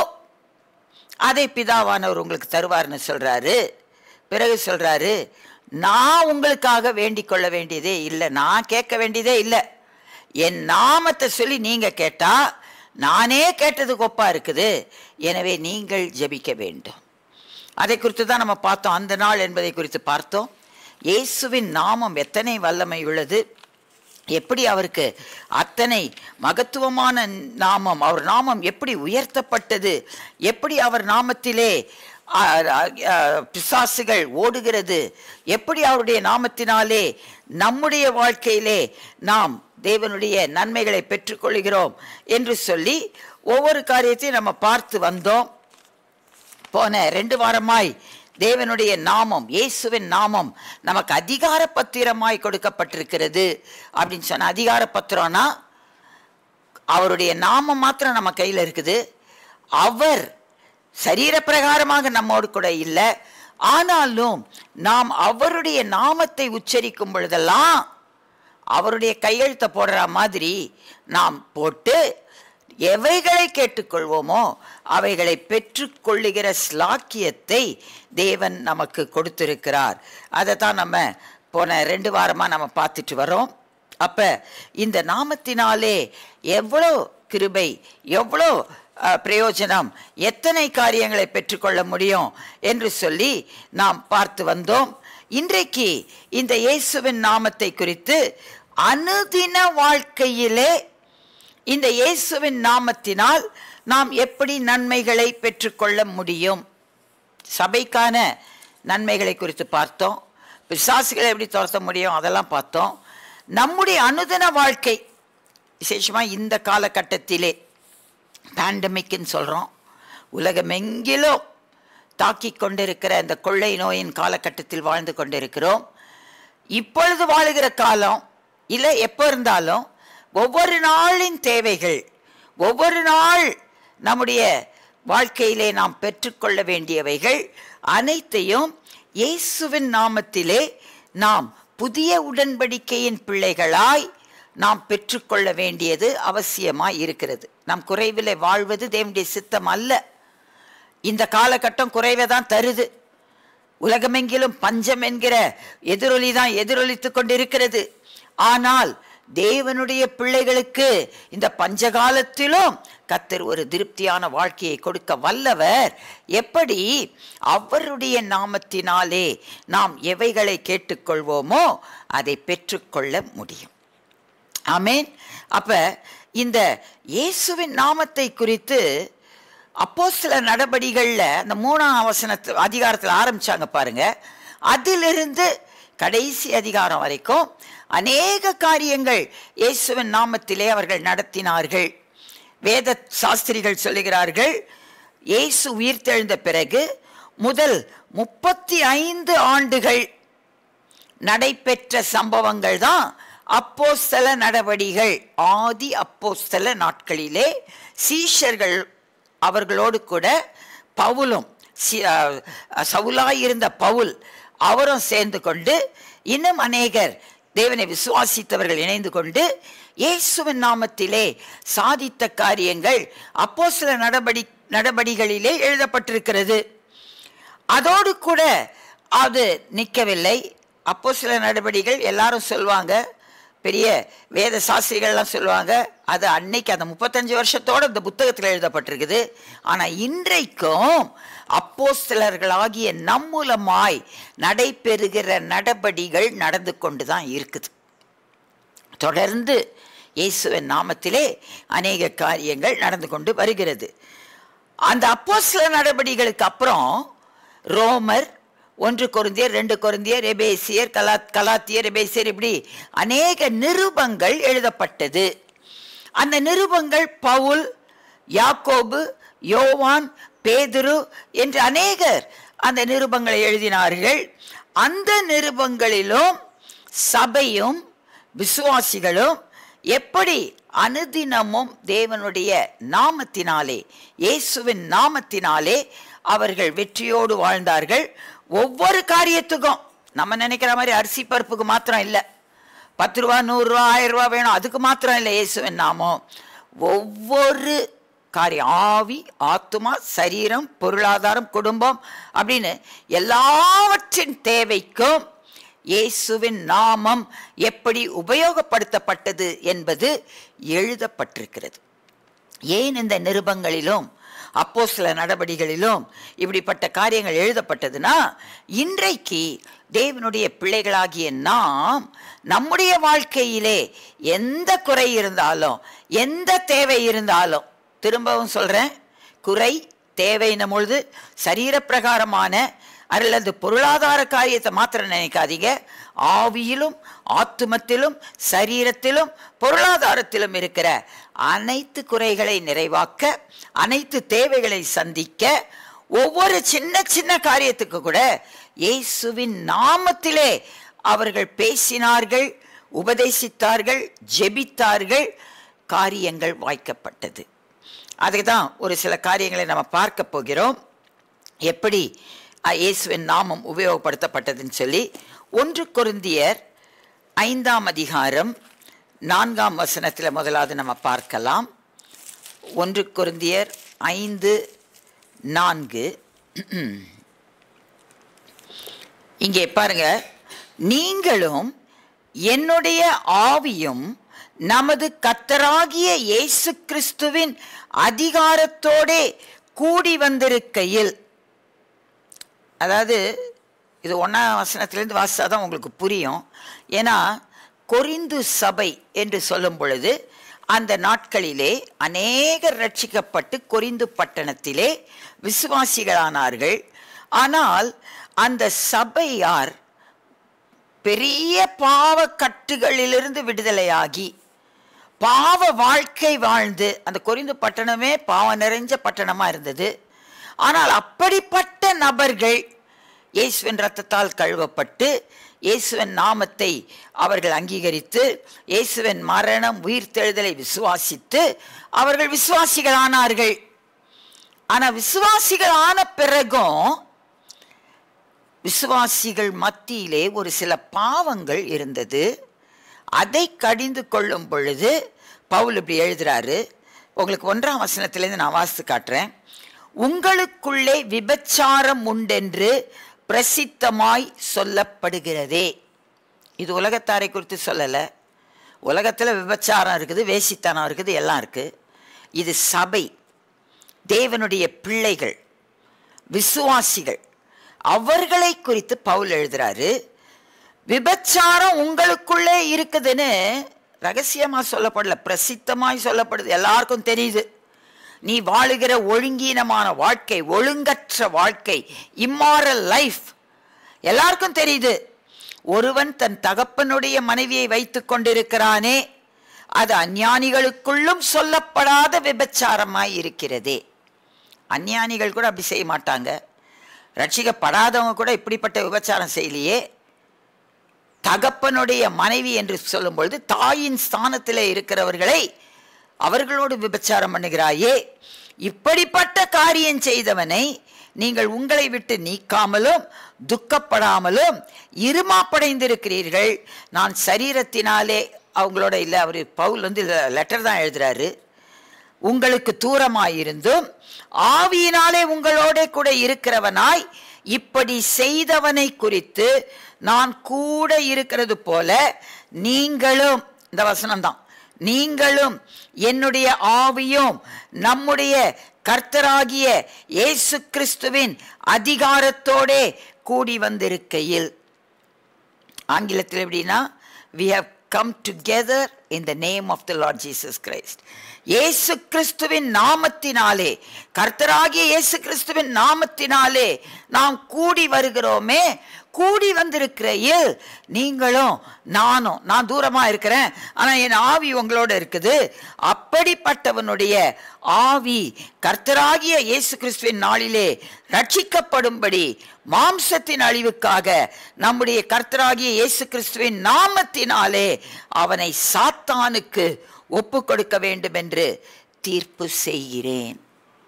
அதை பிதாவானவர் உங்களுக்கு தருவார்னு சொல்றாரு பிறகு சொல்றாரு நான் உங்களுக்காக வேண்டிக் கொள்ள வேண்டியதே இல்லை நான் கேட்க வேண்டியதே இல்லை என் நாமத்தை சொல்லி நீங்க கேட்டா நானே கேட்டதுக்கு ஒப்பா இருக்குது எனவே நீங்கள் ஜெபிக்க வேண்டும் அதை குறித்து தான் நம்ம பார்த்தோம் அந்த நாள் என்பதை குறித்து பார்த்தோம் இயேசுவின் நாமம் எத்தனை வல்லமை உள்ளது எப்படி அவருக்கு அத்தனை மகத்துவமான நாமம் அவர் நாமம் எப்படி உயர்த்தப்பட்டது எப்படி அவர் நாமத்திலே ஆ, ஆ, ஆ, பிசாசுகள் ஓடுகிறது எப்படி அவருடைய நாமத்தினாலே நம்முடைய வாழ்க்கையிலே நாம் தேவனுடைய நன்மைகளை பெற்றுக்கொள்கிறோம் என்று சொல்லி ஒவ்வொரு காரியத்தையும் நம்ம பார்த்து வந்தோம் போன ரெண்டு வாரமாய் தேவனுடைய நாமம் இயேசுவின் நாமம் நமக்கு அதிகார பத்திரமாய் கொடுக்கப்பட்டிருக்கிறது அப்படின்னு சொன்ன அதிகார பத்திரம்னா அவருடைய நாமம் மாத்திரம் நம்ம கையில் இருக்குது அவர் சரீர பிரகாரமாக நம்மோடு கூட இல்லை ஆனாலும் நாம் அவருடைய நாமத்தை உச்சரிக்கும் பொழுதெல்லாம் அவருடைய கையெழுத்தை போடுற மாதிரி நாம் போட்டு எவைகளை கேட்டுக்கொள்வோமோ அவைகளை பெற்றுக்கொள்ளுகிற ஸ்லாக்கியத்தை தேவன் நமக்கு கொடுத்திருக்கிறார் அதை தான் நம்ம போன ரெண்டு வாரமாக நம்ம பார்த்துட்டு வரோம் அப்போ இந்த நாமத்தினாலே எவ்வளோ கிருபை எவ்வளோ அஹ், பிரயோஜனம் எத்தனை காரியங்களை பெற்றுக்கொள்ள முடியும் என்று சொல்லி நாம் பார்த்து வந்தோம் இன்றைக்கு இந்த இயேசுவின் நாமத்தை குறித்து அனுதின வாழ்க்கையிலே இந்த இயேசுவின் நாமத்தினால் நாம் எப்படி நன்மைகளை பெற்றுக்கொள்ள முடியும் சபைக்கான நன்மைகளை குறித்து பார்த்தோம் பிசாசுகளை எப்படி துரத்த முடியும் அதெல்லாம் பார்த்தோம் நம்முடைய அனுதின வாழ்க்கை விசேஷமாக இந்த காலகட்டத்திலே பேண்டமிக்னு சொல்கிறோம் உலகமெங்கிலும் தாக்கி கொண்டிருக்கிற இந்த கொள்ளை நோயின் காலகட்டத்தில் வாழ்ந்து கொண்டிருக்கிறோம் இப்பொழுது வாழுகிற காலம் இல்லை எப்போ இருந்தாலும் ஒவ்வொரு நாளின் தேவைகள் ஒவ்வொரு நாள் நம்முடைய வாழ்க்கையிலே நாம் பெற்றுக்கொள்ள வேண்டியவைகள் அனைத்தையும் இயேசுவின் நாமத்திலே நாம் புதிய உடன்படிக்கையின் பிள்ளைகளாய் நாம் பெற்றுக்கொள்ள வேண்டியது அவசியமாய் இருக்கிறது நாம் குறைவிலே வாழ்வது தேவனுடைய சித்தம் அல்ல இந்த காலகட்டம் குறைவை தான் தருது உலகமெங்கிலும் பஞ்சம் என்கிற எதிரொலி தான் எதிரொலித்துக் கொண்டிருக்கிறது ஆனால் தேவனுடைய பிள்ளைகளுக்கு இந்த பஞ்சகாலத்திலும் கத்தர் ஒரு திருப்தியான வாழ்க்கையை கொடுக்க வல்லவர் எப்படி அவருடைய நாமத்தினாலே நாம் எவைகளை கேட்டுக்கொள்வோமோ அதை பெற்றுக்கொள்ள முடியும் ஆமென் அப்ப இந்த இயேசுவின் நாமத்தை குறித்து அப்போ சில நடபடிகள்ல அந்த மூணாம் வசனத்து அதிகாரத்தில் ஆரம்பிச்சாங்க பாருங்க அதிலிருந்து கடைசி அதிகாரம் வரைக்கும் அநேக காரியங்கள் இயேசுவின் நாமத்திலே அவர்கள் நடத்தினார்கள் வேத சாஸ்திரிகள் சொல்லுகிறார்கள் இயேசு உயிர்த்தெழுந்த பிறகு முதல் முப்பத்தி ஐந்து ஆண்டுகள் நடைபெற்ற சம்பவங்கள் தான் அப்போஸ்தல நடவடிகள் ஆதி அப்போஸ்தல நாட்களிலே சீஷர்கள் அவர்களோடு கூட பவுலும் சி- அஹ், சவுலாய் இருந்த பவுல் அவரும் சேர்ந்து கொண்டு இன்னும் அநேகர் தேவனை விசுவாசித்தவர்கள் இணைந்து கொண்டு இயேசுவின் நாமத்திலே சாதித்த காரியங்கள் அப்போஸ்தல நடபடி நடபடிகளிலே எழுதப்பட்டிருக்கிறது அதோடு கூட அது நிற்கவில்லை அப்போ சில நடவடிக்கைகள் எல்லாரும் சொல்லுவாங்க பெரிய வேத சாஸ்திரிகள்லாம் சொல்லுவாங்க அது அன்னைக்கு அந்த முப்பத்தஞ்சு வருஷத்தோட இந்த புத்தகத்தில் எழுதப்பட்டிருக்குது ஆனால் இன்றைக்கும் அப்போஸ்தலர்களாகிய நம் மூலமாய் நடைபெறுகிற நடபடிகள் நடந்து கொண்டு தான் இருக்குது தொடர்ந்து இயேசுவின் நாமத்திலே அநேக காரியங்கள் நடந்து கொண்டு வருகிறது அந்த அப்போஸ்தல நடபடிகளுக்கு அப்புறம் ரோமர் ஒன்று கொருந்தியர் ரெண்டு கொருந்தியர் எபேசியர் கலா கலாத்தியர் எபேசியர் இப்படி அநேக நிருபங்கள் எழுதப்பட்டது அந்த நிருபங்கள் பவுல் யாக்கோபு யோவான் பேதுரு என்று அநேகர் அந்த நிருபங்களை எழுதினார்கள் அந்த நிருபங்களிலும் சபையும் விசுவாசிகளும் எப்படி அனுதினமும் தேவனுடைய நாமத்தினாலே இயேசுவின் நாமத்தினாலே அவர்கள் வெற்றியோடு வாழ்ந்தார்கள் ஒவ்வொரு காரியத்துக்கும் நம்ம நினைக்கிற மாதிரி அரிசி பருப்புக்கு மாத்திரம் இல்லை பத்து ரூபா நூறுரூவா ஆயிரம் ரூபா வேணும் அதுக்கு மாத்திரம் இல்லை இயேசுவின் நாமம் ஒவ்வொரு காரியம் ஆவி ஆத்துமா சரீரம் பொருளாதாரம் குடும்பம் அப்படின்னு எல்லாவற்றின் தேவைக்கும் இயேசுவின் நாமம் எப்படி உபயோகப்படுத்தப்பட்டது என்பது எழுதப்பட்டிருக்கிறது ஏன் இந்த நிருபங்களிலும் அப்போ சில நடவடிக்கைகளிலும் இப்படிப்பட்ட காரியங்கள் எழுதப்பட்டதுன்னா இன்றைக்கு தேவனுடைய பிள்ளைகளாகிய நாம் நம்முடைய வாழ்க்கையிலே எந்த குறை இருந்தாலும் எந்த தேவை இருந்தாலும் திரும்பவும் சொல்றேன் குறை தேவைன்னும் பொழுது சரீரப்பிரகாரமான அல்லது பொருளாதார காரியத்தை மாத்திரம் நினைக்காதீங்க ஆவியிலும் ஆத்துமத்திலும் சரீரத்திலும் பொருளாதாரத்திலும் இருக்கிற அனைத்து குறைகளை நிறைவாக்க அனைத்து தேவைகளை சந்திக்க ஒவ்வொரு சின்ன சின்ன காரியத்துக்கு கூட இயேசுவின் நாமத்திலே அவர்கள் பேசினார்கள் உபதேசித்தார்கள் ஜெபித்தார்கள் காரியங்கள் வாய்க்கப்பட்டது அதுக்கு தான் ஒரு சில காரியங்களை நம்ம பார்க்க போகிறோம் எப்படி அஹ், இயேசுவின் நாமம் உபயோகப்படுத்தப்பட்டதுன்னு சொல்லி ஒன்று கொருந்தியர் ஐந்தாம் அதிகாரம் நான்காம் வசனத்தில் முதலாவது நம்ம பார்க்கலாம் ஒன்று கொருந்தியர் ஐந்து நான்கு இங்கே பாருங்க நீங்களும் என்னுடைய ஆவியும் நமது கத்தராகிய இயேசு கிறிஸ்துவின் அதிகாரத்தோடே கூடி வந்திருக்கையில் அதாவது இது ஒன்றாம் வசனத்திலேருந்து வாசித்தா தான் உங்களுக்கு புரியும் ஏன்னா கொரிந்து சபை என்று சொல்லும் பொழுது அந்த நாட்களிலே அநேகர் ரட்சிக்கப்பட்டு கொரிந்து பட்டணத்திலே விசுவாசிகளானார்கள் ஆனால் அந்த சபையார் பெரிய பாவ கட்டுகளிலிருந்து விடுதலையாகி பாவ வாழ்க்கை வாழ்ந்து அந்த கொரிந்து பட்டணமே பாவம் நிறைஞ்ச பட்டணமா இருந்தது ஆனால் அப்படிப்பட்ட நபர்கள் இயேசுவின் ரத்தத்தால் கழுவப்பட்டு இயேசுவின் நாமத்தை அவர்கள் அங்கீகரித்து இயேசுவின் மரணம் உயிர்த்தெழுதலை விசுவாசித்து அவர்கள் விசுவாசிகளானார்கள் ஆனா விசுவாசிகள் ஆன பிறகும் விசுவாசிகள் மத்தியிலே ஒரு சில பாவங்கள் இருந்தது அதை கடிந்து கொள்ளும் பொழுது பவுல் இப்படி எழுதுறாரு உங்களுக்கு ஒன்றாம் வசனத்திலேருந்து நான் வாசித்து காட்டுறேன் உங்களுக்குள்ளே விபச்சாரம் உண்டென்று பிரசித்தமாய் சொல்லப்படுகிறதே இது உலகத்தாரை குறித்து சொல்லலை உலகத்தில் விபச்சாரம் இருக்குது வேசித்தனம் இருக்குது எல்லாம் இருக்குது இது சபை தேவனுடைய பிள்ளைகள் விசுவாசிகள் அவர்களை குறித்து பவுல் எழுதுறாரு விபச்சாரம் உங்களுக்குள்ளே இருக்குதுன்னு ரகசியமா சொல்லப்படல பிரசித்தமாய் சொல்லப்படுது எல்லாருக்கும் தெரியுது நீ வாழுகிற ஒழுங்கீனமான வாழ்க்கை ஒழுங்கற்ற வாழ்க்கை இம்மாரல் லைஃப் எல்லாருக்கும் தெரியுது ஒருவன் தன் தகப்பனுடைய மனைவியை வைத்துக் கொண்டிருக்கிறானே அது அஞ்ஞானிகளுக்குள்ளும் சொல்லப்படாத விபச்சாரமாய் இருக்கிறதே அஞ்ஞானிகள் கூட அப்படி செய்ய மாட்டாங்க ரட்சிக்கப்படாதவங்க கூட இப்படிப்பட்ட விபச்சாரம் செய்யலையே தகப்பனுடைய மனைவி என்று சொல்லும் பொழுது தாயின் ஸ்தானத்தில் இருக்கிறவர்களை அவர்களோடு விபச்சாரம் பண்ணுகிறாயே இப்படிப்பட்ட காரியம் செய்தவனை நீங்கள் உங்களை விட்டு நீக்காமலும் துக்கப்படாமலும் இருமாப்படைந்திருக்கிறீர்கள் நான் சரீரத்தினாலே அவங்களோட இல்லை அவர் பவுல் வந்து லெட்டர் தான் எழுதுறாரு உங்களுக்கு தூரமாயிருந்தும் ஆவியினாலே உங்களோட கூட இருக்கிறவனாய் இப்படி செய்தவனை குறித்து நான் கூட இருக்கிறது போல நீங்களும் இந்த வசனம்தான் நீங்களும் என்னுடைய ஆவியும் நம்முடைய கர்த்தராகிய இயேசு கிறிஸ்துவின் அதிகாரத்தோடே கூடி வந்திருக்கையில் ஆங்கிலத்தில் எப்படின்னா we have come together in the name of the Lord Jesus Christ இயேசு கிறிஸ்துவின் நாமத்தினாலே கர்த்தராகிய இயேசு கிறிஸ்துவின் நாமத்தினாலே நாம் கூடி வருகிறோமே கூடி வந்திருக்கிறையில் நீங்களும் நானும் நான் தூரமா இருக்கிறேன் ஆனா என் ஆவி உங்களோட இருக்குது அப்படிப்பட்டவனுடைய ஆவி கர்த்தராகிய இயேசு கிறிஸ்துவின் நாளிலே ரட்சிக்கப்படும்படி மாம்சத்தின் அழிவுக்காக நம்முடைய கர்த்தராகிய இயேசு கிறிஸ்துவின் நாமத்தினாலே அவனை சாத்தானுக்கு ஒப்பு கொடுக்க வேண்டும் என்று தீர்ப்பு செய்கிறேன்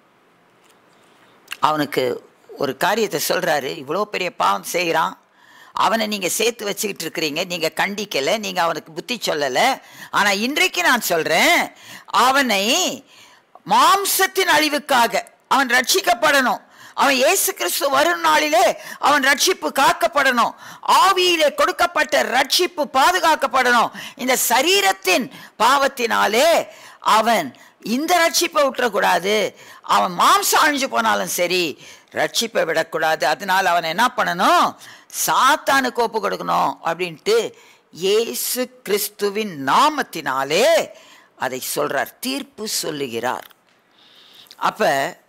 அவனுக்கு ஒரு காரியத்தை சொல்றாரு இவ்வளோ பெரிய பாவம் செய்கிறான் அவனை நீங்க சேர்த்து வச்சுக்கிட்டு இருக்கிறீங்க நீங்க கண்டிக்கல நீங்க அவனுக்கு புத்தி சொல்லல ஆனா இன்றைக்கு நான் சொல்றேன் அவனை மாம்சத்தின் அழிவுக்காக அவன் ரட்சிக்கப்படணும் அவன் இயேசு கிறிஸ்து வரும் நாளிலே அவன் ரட்சிப்பு காக்கப்படணும் ஆவியிலே கொடுக்கப்பட்ட ரட்சிப்பு பாதுகாக்கப்படணும் இந்த சரீரத்தின் பாவத்தினாலே அவன் இந்த ரட்சிப்பை விட்டுறக்கூடாது அவன் மாம்சம் அழிஞ்சு போனாலும் சரி ரட்சிப்பை விடக்கூடாது அதனால அவன் என்ன பண்ணணும் சாத்தானுக்கு ஒப்பு கொடுக்கணும் அப்படின்ட்டு இயேசு கிறிஸ்துவின் நாமத்தினாலே அதை சொல்றார் தீர்ப்பு சொல்லுகிறார் அப்ப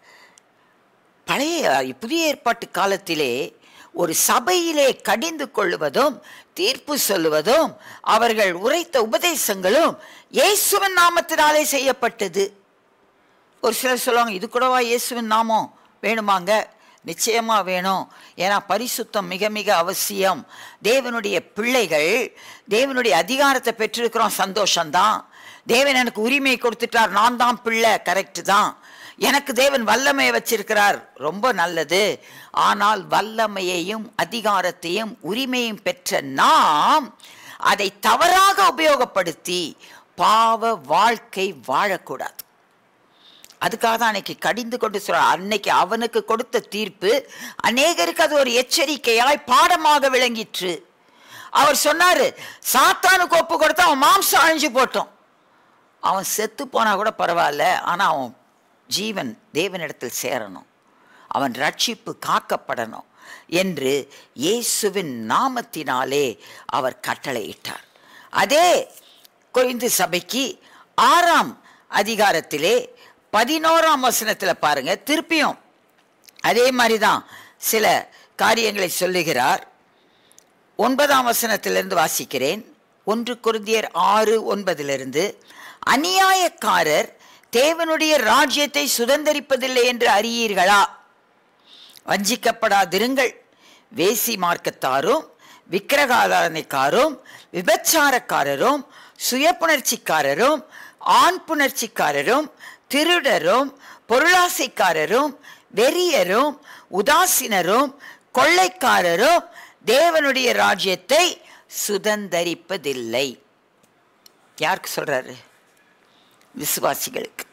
பழைய புதிய ஏற்பாட்டு காலத்திலே ஒரு சபையிலே கடிந்து கொள்ளுவதும் தீர்ப்பு சொல்லுவதும் அவர்கள் உரைத்த உபதேசங்களும் இயேசுவின் நாமத்தினாலே செய்யப்பட்டது ஒரு சிலர் சொல்லுவாங்க இது கூடவா இயேசுவின் நாமம் வேணுமாங்க நிச்சயமா வேணும் ஏன்னா பரிசுத்தம் மிக மிக அவசியம் தேவனுடைய பிள்ளைகள் தேவனுடைய அதிகாரத்தை பெற்றிருக்கிறோம் சந்தோஷம்தான் தேவன் எனக்கு உரிமை கொடுத்துட்டார் நான் தான் பிள்ளை கரெக்ட் தான் எனக்கு தேவன் வல்லமையை வச்சிருக்கிறார் ரொம்ப நல்லது ஆனால் வல்லமையையும் அதிகாரத்தையும் உரிமையும் பெற்ற நாம் அதை தவறாக உபயோகப்படுத்தி பாவ வாழ்க்கை வாழக்கூடாது அதுக்காக தான் அன்னைக்கு கடிந்து கொண்டு சொல்ற அன்னைக்கு அவனுக்கு கொடுத்த தீர்ப்பு அநேகருக்கு அது ஒரு எச்சரிக்கையாய் பாடமாக விளங்கிற்று அவர் சொன்னாரு சாத்தானுக்கு ஒப்பு கொடுத்தா அவன் மாம்சம் அழிஞ்சு போட்டோம் அவன் செத்து போனா கூட பரவாயில்ல ஆனா அவன் ஜீவன் தேவனிடத்தில் சேரணும் அவன் ரட்சிப்பு காக்கப்படணும் என்று இயேசுவின் நாமத்தினாலே அவர் கட்டளையிட்டார் அதே கொரிந்து சபைக்கு ஆறாம் அதிகாரத்திலே பதினோராம் வசனத்தில் பாருங்க திருப்பியும் அதே மாதிரி தான் சில காரியங்களை சொல்லுகிறார் ஒன்பதாம் வசனத்திலிருந்து வாசிக்கிறேன் ஒன்று குருந்தியர் ஆறு ஒன்பதிலிருந்து அநியாயக்காரர் தேவனுடைய ராஜ்யத்தை சுதந்தரிப்பதில்லை என்று அறியீர்களா வஞ்சிக்கப்படாதிருங்கள் வேசி மார்க்கத்தாரும் விக்கிரகாராதனைக்காரும் விபச்சாரக்காரரும் சுயப்புணர்ச்சிக்காரரும் ஆண் புணர்ச்சிக்காரரும் திருடரும் பொருளாசைக்காரரும் வெறியரும் உதாசீனரும் கொள்ளைக்காரரும் தேவனுடைய ராஜ்யத்தை சுதந்தரிப்பதில்லை யாருக்கு சொல்றாரு விசுவாசிகளுக்கு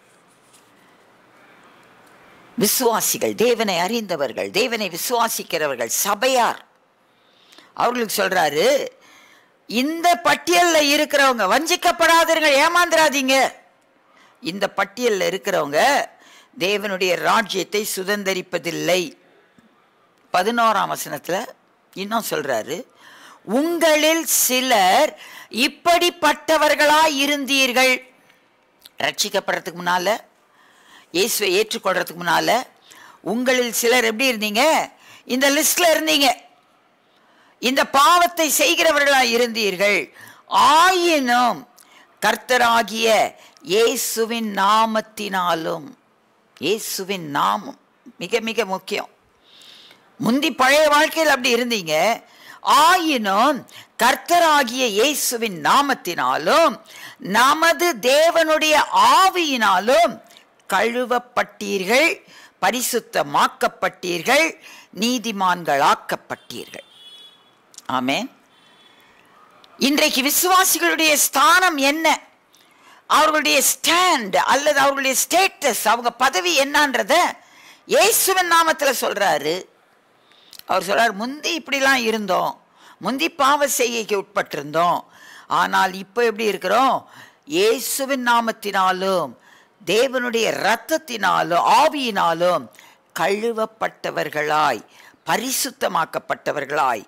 விசுவாசிகள் தேவனை அறிந்தவர்கள் தேவனை விசுவாசிக்கிறவர்கள் சபையார் அவர்களுக்கு சொல்றாரு இந்த பட்டியல்ல இருக்கிறவங்க வஞ்சிக்கப்படாதீர்கள் ஏமாந்துராதீங்க இந்த பட்டியல்ல இருக்கிறவங்க தேவனுடைய ராஜ்யத்தை சுதந்தரிப்பதில்லை பதினோராம் வசனத்துல இன்னும் சொல்றாரு உங்களில் சிலர் இப்படிப்பட்டவர்களாய் இருந்தீர்கள் ரட்சிக்கப்படுறதுக்கு முன்னால இயேசுவை ஏற்றுக்கொள்றதுக்கு முன்னால உங்களில் சிலர் எப்படி இருந்தீங்க இந்த லிஸ்ட்ல இருந்தீங்க இந்த பாவத்தை செய்கிறவர்களாய் இருந்தீர்கள் ஆயினும் கர்த்தராகிய இயேசுவின் நாமத்தினாலும் இயேசுவின் நாமம் மிக மிக முக்கியம் முந்தி பழைய வாழ்க்கையில் அப்படி இருந்தீங்க ஆயினும் கர்த்தராகிய இயேசுவின் நாமத்தினாலும் நமது தேவனுடைய ஆவியினாலும் கழுவப்பட்டீர்கள் பரிசுத்தமாக்கப்பட்டீர்கள் நீதிமான்களாக்கப்பட்டீர்கள் ஆமென் இன்றைக்கு விசுவாசிகளுடைய ஸ்தானம் என்ன அவர்களுடைய ஸ்டாண்ட் அல்லது அவர்களுடைய ஸ்டேட்டஸ் அவங்க பதவி என்னன்றத இயேசுவின் நாமத்துல சொல்றாரு அவர் சொல்றார் முந்தி இப்படிலாம் இருந்தோம் முந்தி பாவ செய்கைக்கு உட்பட்டிருந்தோம் ஆனால் இப்போ எப்படி இருக்கிறோம் இயேசுவின் நாமத்தினாலும் தேவனுடைய இரத்தத்தினாலும் ஆவியினாலும் கழுவப்பட்டவர்களாய் பரிசுத்தமாக்கப்பட்டவர்களாய்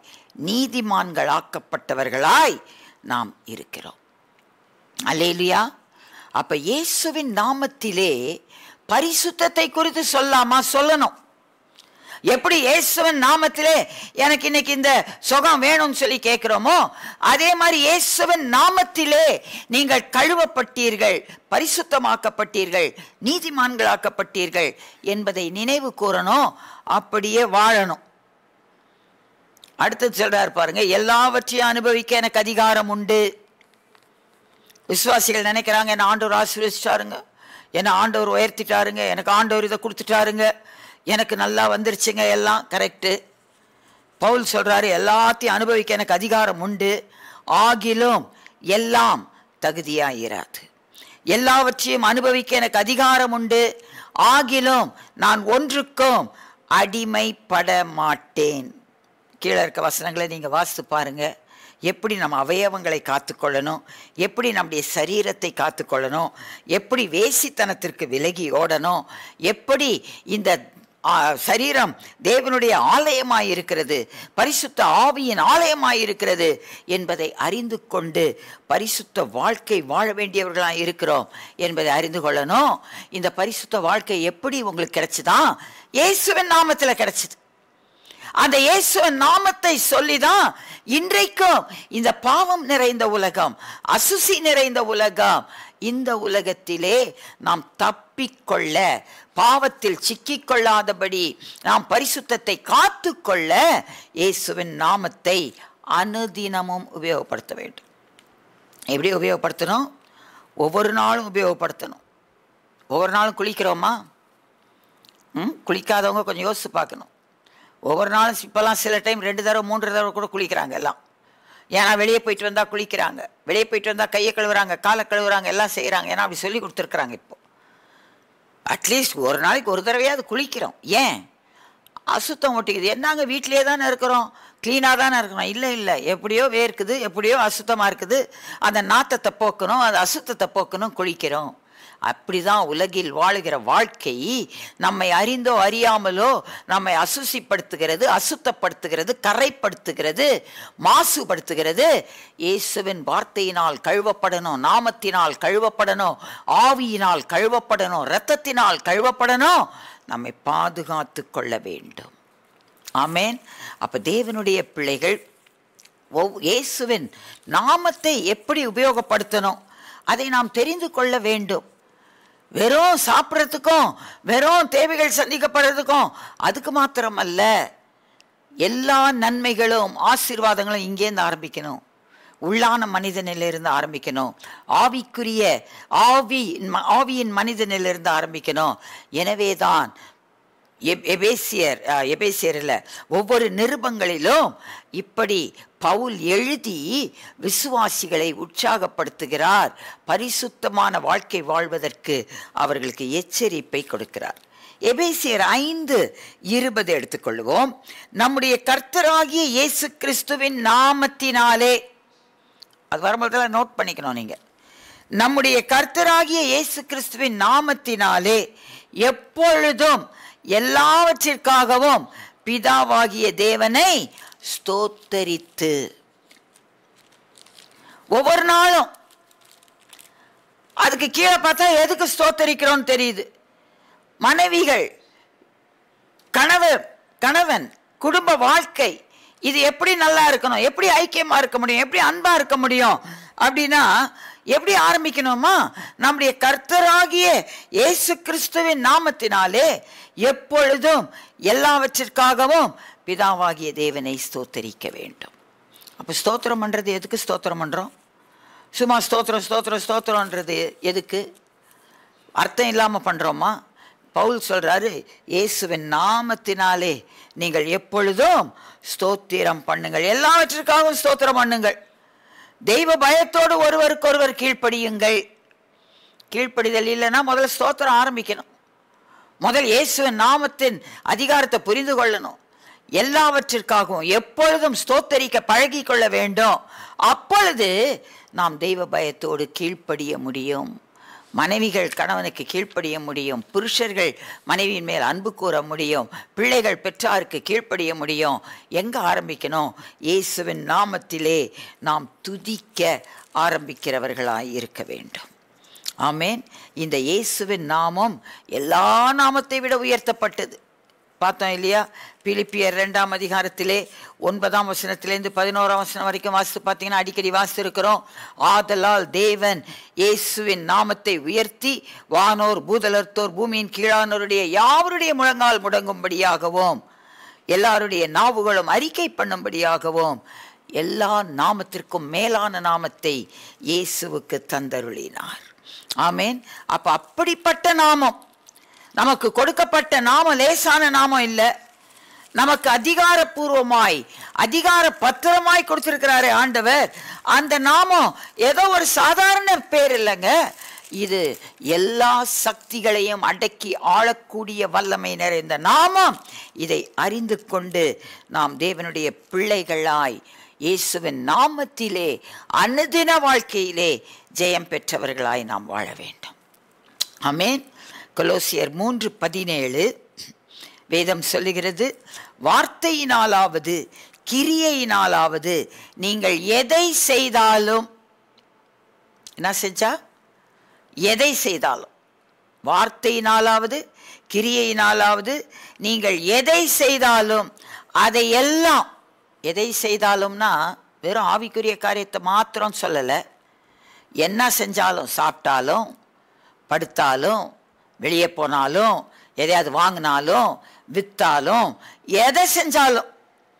நீதிமான்களாக்கப்பட்டவர்களாய் நாம் இருக்கிறோம் அல்லேலியா அப்ப இயேசுவின் நாமத்திலே பரிசுத்தத்தை குறித்து சொல்லாமா சொல்லணும் எப்படி இயேசுவின் நாமத்திலே எனக்கு இன்னைக்கு இந்த சுகம் வேணும்னு சொல்லி கேட்கிறோமோ அதே மாதிரி இயேசுவின் நாமத்திலே நீங்கள் கழுவப்பட்டீர்கள் பரிசுத்தமாக்கப்பட்டீர்கள் நீதிமான்களாக்கப்பட்டீர்கள் என்பதை நினைவு கூறணும் அப்படியே வாழணும் அடுத்து சொல்றாரு பாருங்க எல்லாவற்றையும் அனுபவிக்க எனக்கு அதிகாரம் உண்டு விசுவாசிகள் நினைக்கிறாங்க என்ன ஆண்டவர் ஆசீர்வதிச்சிட்டாருங்க என்ன ஆண்டவர் உயர்த்திட்டாருங்க எனக்கு ஆண்டவர் இதை கொடுத்துட்டாருங்க எனக்கு நல்லா வந்துருச்சுங்க எல்லாம் கரெக்டு பவுல் சொல்றாரு எல்லாத்தையும் அனுபவிக்க எனக்கு அதிகாரம் உண்டு ஆகிலும் எல்லாம் தகுதியாயிராது எல்லாவற்றையும் அனுபவிக்க எனக்கு அதிகாரம் உண்டு ஆகிலும் நான் ஒன்றுக்கும் அடிமைப்பட மாட்டேன் கீழே இருக்க வசனங்களை நீங்கள் வாசித்து பாருங்க எப்படி நம்ம அவயவங்களை காத்துக்கொள்ளணும் எப்படி நம்முடைய சரீரத்தை காத்துக்கொள்ளணும் எப்படி வேசித்தனத்திற்கு விலகி ஓடணும் எப்படி இந்த ஆ, சரீரம் தேவனுடைய ஆலயமாய் இருக்கிறது பரிசுத்த ஆவியின் ஆலயமாய் இருக்கிறது என்பதை அறிந்து கொண்டு பரிசுத்த வாழ்க்கை வாழ வேண்டியவர்களாக இருக்கிறோம் என்பதை அறிந்து கொள்ளணும் இந்த பரிசுத்த வாழ்க்கை எப்படி உங்களுக்கு கிடைச்சுதா இயேசுவின் நாமத்தில் கிடைச்சது அந்த இயேசுவின் நாமத்தை சொல்லிதான் இன்றைக்கும் இந்த பாவம் நிறைந்த உலகம் அசுசி நிறைந்த உலகம் இந்த உலகத்திலே நாம் தப்பிக்கொள்ள பாவத்தில் சிக்கிக்கொள்ளாதபடி நாம் பரிசுத்தத்தை காத்துக்கொள்ள இயேசுவின் நாமத்தை அனுதினமும் உபயோகப்படுத்த வேண்டும் எப்படி உபயோகப்படுத்தணும் ஒவ்வொரு நாளும் உபயோகப்படுத்தணும் ஒவ்வொரு நாளும் குளிக்கிறோமா ம் குளிக்காதவங்க கொஞ்சம் யோசித்து பார்க்கணும் ஒவ்வொரு நாளும் இப்போல்லாம் சில டைம் ரெண்டு தடவை மூன்று தடவை கூட குளிக்கிறாங்க எல்லாம் ஏன்னா வெளியே போயிட்டு வந்தால் குளிக்கிறாங்க வெளியே போயிட்டு வந்தால் கையை கழுவுறாங்க காலை கழுவுறாங்க எல்லாம் செய்கிறாங்க ஏன்னா அப்படி சொல்லி கொடுத்துருக்குறாங்க இப்போ அட்லீஸ்ட் ஒரு நாளைக்கு ஒரு தடவையாவது குளிக்கிறோம் ஏன் அசுத்தம் ஒட்டிக்குது என்னங்க வீட்டிலே தானே இருக்கிறோம் க்ளீனாக தானே இருக்கிறோம் இல்லை இல்லை எப்படியோ வேர்க்குது எப்படியோ அசுத்தமாக இருக்குது அந்த நாத்தத்தை போக்கணும் அந்த அசுத்தத்தை போக்கணும் குளிக்கிறோம் அப்படிதான் உலகில் வாழுகிற வாழ்க்கை நம்மை அறிந்தோ அறியாமலோ நம்மை அசுசிப்படுத்துகிறது அசுத்தப்படுத்துகிறது கரைப்படுத்துகிறது மாசுபடுத்துகிறது இயேசுவின் வார்த்தையினால் கழுவப்படணும் நாமத்தினால் கழுவப்படணும் ஆவியினால் கழுவப்படணும் இரத்தத்தினால் கழுவப்படணும் நம்மை பாதுகாத்து கொள்ள வேண்டும் ஆமேன் அப்ப தேவனுடைய பிள்ளைகள் ஒவ்- இயேசுவின் நாமத்தை எப்படி உபயோகப்படுத்தணும் அதை நாம் தெரிந்து கொள்ள வேண்டும் வெறும் சாப்பிட்றதுக்கும் வெறும் தேவைகள் சந்திக்கப்படுறதுக்கும் அதுக்கு மாத்திரம் அல்ல எல்லா நன்மைகளும் ஆசீர்வாதங்களும் இங்கேருந்து ஆரம்பிக்கணும் உள்ளான மனிதனிலிருந்து ஆரம்பிக்கணும் ஆவிக்குரிய ஆவி ஆவியின் மனிதனிலிருந்து ஆரம்பிக்கணும் எனவே தான் எப்- எபேசியர் அஹ், எபேசியர் இல்ல ஒவ்வொரு நிருபங்களிலும் இப்படி பவுல் எழுதி விசுவாசிகளை உற்சாகப்படுத்துகிறார் பரிசுத்தமான வாழ்க்கை வாழ்வதற்கு அவர்களுக்கு எச்சரிப்பை கொடுக்கிறார் எபேசியர் ஐந்து இருபது எடுத்துக்கொள்வோம் நம்முடைய கர்த்தராகிய இயேசு கிறிஸ்துவின் நாமத்தினாலே அது வரும்போதெல்லாம் நோட் பண்ணிக்கணும் நீங்க நம்முடைய கர்த்தராகிய இயேசு கிறிஸ்துவின் நாமத்தினாலே எப்பொழுதும் எல்லாவற்றிற்காகவும் பிதாவாகிய தேவனை ஸ்தோத்தரித்து ஒவ்வொரு நாளும் அதுக்கு கீழே பார்த்தா எதுக்கு ஸ்தோத்தரிக்கிறோம்னு தெரியுது மனைவிகள் கணவர் கணவன் குடும்ப வாழ்க்கை இது எப்படி நல்லா இருக்கணும் எப்படி ஐக்கியமா இருக்க முடியும் எப்படி அன்பா இருக்க முடியும் அப்படின்னா எப்படி ஆரம்பிக்கணுமா நம்முடைய கர்த்தராகிய இயேசு கிறிஸ்துவின் நாமத்தினாலே எப்பொழுதும் எல்லாவற்றிற்காகவும் பிதாவாகிய தேவனை ஸ்தோத்தரிக்க வேண்டும் அப்போ ஸ்தோத்திரம் பண்ணுறது எதுக்கு ஸ்தோத்திரம் பண்ணுறோம் சும்மா ஸ்தோத்திரம் ஸ்தோத்திரம் ஸ்தோத்திரம்ன்றது எதுக்கு அர்த்தம் இல்லாமல் பண்ணுறோமா பவுல் சொல்கிறாரு இயேசுவின் நாமத்தினாலே நீங்கள் எப்பொழுதும் ஸ்தோத்திரம் பண்ணுங்கள் எல்லாவற்றிற்காகவும் ஸ்தோத்திரம் பண்ணுங்கள் தெய்வ பயத்தோடு ஒருவருக்கொருவர் கீழ்ப்படியுங்கள் கீழ்ப்படிதல் இல்லைன்னா முதல்ல ஸ்தோத்திரம் ஆரம்பிக்கணும் முதல் இயேசுவின் நாமத்தின் அதிகாரத்தை புரிந்து கொள்ளணும் எல்லாவற்றிற்காகவும் எப்பொழுதும் ஸ்தோத்தரிக்க பழகி கொள்ள வேண்டும் அப்பொழுது நாம் தெய்வ பயத்தோடு கீழ்ப்படிய முடியும் மனைவிகள் கணவனுக்கு கீழ்ப்படிய முடியும் புருஷர்கள் மனைவியின் மேல் அன்பு கூற முடியும் பிள்ளைகள் பெற்றாருக்கு கீழ்ப்படிய முடியும் எங்கே ஆரம்பிக்கணும் இயேசுவின் நாமத்திலே நாம் துதிக்க ஆரம்பிக்கிறவர்களாய் இருக்க வேண்டும் ஆமேன் இந்த இயேசுவின் நாமம் எல்லா நாமத்தை விட உயர்த்தப்பட்டது பார்த்தோம் இல்லையா பிலிப்பியர் ரெண்டாம் அதிகாரத்திலே ஒன்பதாம் வசனத்திலேருந்து பதினோராம் வசனம் வரைக்கும் வாசித்து பார்த்தீங்கன்னா அடிக்கடி வாசித்திருக்கிறோம் ஆதலால் தேவன் இயேசுவின் நாமத்தை உயர்த்தி வானோர் பூதலர்த்தோர் பூமியின் கீழானோருடைய யாவருடைய முழங்கால் முடங்கும்படியாகவும் எல்லாருடைய நாவுகளும் அறிக்கை பண்ணும்படியாகவும் எல்லா நாமத்திற்கும் மேலான நாமத்தை இயேசுவுக்கு தந்தருளினார் ஆமேன் அப்ப அப்படிப்பட்ட நாமம் நமக்கு கொடுக்கப்பட்ட நாமம் லேசான நாமம் இல்லை நமக்கு அதிகாரப்பூர்வமாய் அதிகார பத்திரமாய் கொடுத்திருக்கிறாரே ஆண்டவர் அந்த நாமம் ஏதோ ஒரு சாதாரண பேர் இல்லைங்க இது எல்லா சக்திகளையும் அடக்கி ஆளக்கூடிய வல்லமை நிறைந்த நாமம் இதை அறிந்து கொண்டு நாம் தேவனுடைய பிள்ளைகளாய் இயேசுவின் நாமத்திலே அனுதின வாழ்க்கையிலே ஜெயம் பெற்றவர்களாய் நாம் வாழ வேண்டும் ஆமேன் கொலோசியர் மூன்று பதினேழு வேதம் சொல்லுகிறது வார்த்தையினாலாவது கிரியையினாலாவது நீங்கள் எதை செய்தாலும் என்ன செஞ்சா எதை செய்தாலும் வார்த்தையினாலாவது கிரியையினாலாவது நீங்கள் எதை செய்தாலும் அதை எல்லாம் எதை செய்தாலும்னா வெறும் ஆவிக்குரிய காரியத்தை மாத்திரம் சொல்லலை என்ன செஞ்சாலும் சாப்பிட்டாலும் படுத்தாலும் வெளியே போனாலும் எதையாவது வாங்கினாலும் வித்தாலும் எதை செஞ்சாலும்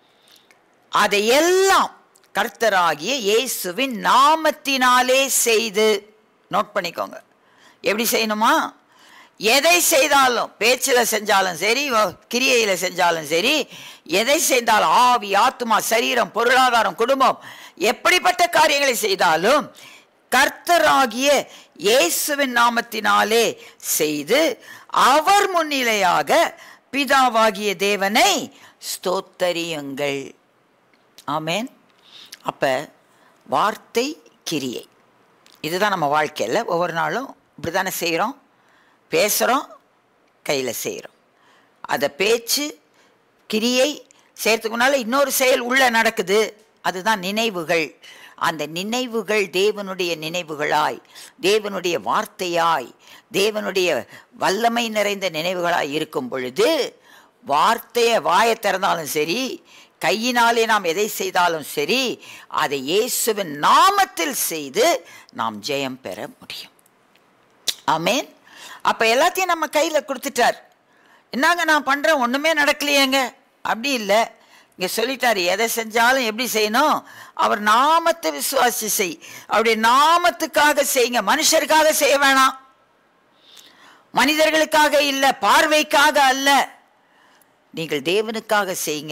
அதையெல்லாம் கர்த்தராகிய இயேசுவின் நாமத்தினாலே செய்து நோட் பண்ணிக்கோங்க எப்படி செய்யணுமா எதை செய்தாலும் பேச்சில் செஞ்சாலும் சரி கிரியையில் செஞ்சாலும் சரி எதை செய்தாலும் ஆவி ஆத்மா சரீரம் பொருளாதாரம் குடும்பம் எப்படிப்பட்ட காரியங்களை செய்தாலும் கர்த்தராகிய இயேசுவின் நாமத்தினாலே செய்து அவர் முன்னிலையாக பிதாவாகிய தேவனை ஸ்தோத்தரியுங்கள் ஆமேன் அப்போ வார்த்தை கிரியை இதுதான் நம்ம வாழ்க்கையில் ஒவ்வொரு நாளும் இப்படி தானே செய்கிறோம் பேசுகிறோம் கையில் செய்கிறோம் அதை பேச்சு கிரியை செய்கிறதுக்கு முன்னால் இன்னொரு செயல் உள்ளே நடக்குது அதுதான் நினைவுகள் அந்த நினைவுகள் தேவனுடைய நினைவுகளாய் தேவனுடைய வார்த்தையாய் தேவனுடைய வல்லமை நிறைந்த நினைவுகளாய் இருக்கும் பொழுது வார்த்தையை வாயை திறந்தாலும் சரி கையினாலே நாம் எதை செய்தாலும் சரி அதை இயேசுவின் நாமத்தில் செய்து நாம் ஜெயம் பெற முடியும் ஆமேன் அப்போ எல்லாத்தையும் நம்ம கையில் கொடுத்துட்டார் என்னங்க நான் பண்ணுறேன் ஒன்றுமே நடக்கலையேங்க அப்படி இல்லை இங்கே சொல்லிட்டாரு எதை செஞ்சாலும் எப்படி செய்யணும் அவர் நாமத்தை விசுவாசி செய் அவருடைய நாமத்துக்காக செய்யுங்க மனுஷருக்காக செய்ய வேணாம் மனிதர்களுக்காக இல்லை பார்வைக்காக அல்ல நீங்கள் தேவனுக்காக செய்யுங்க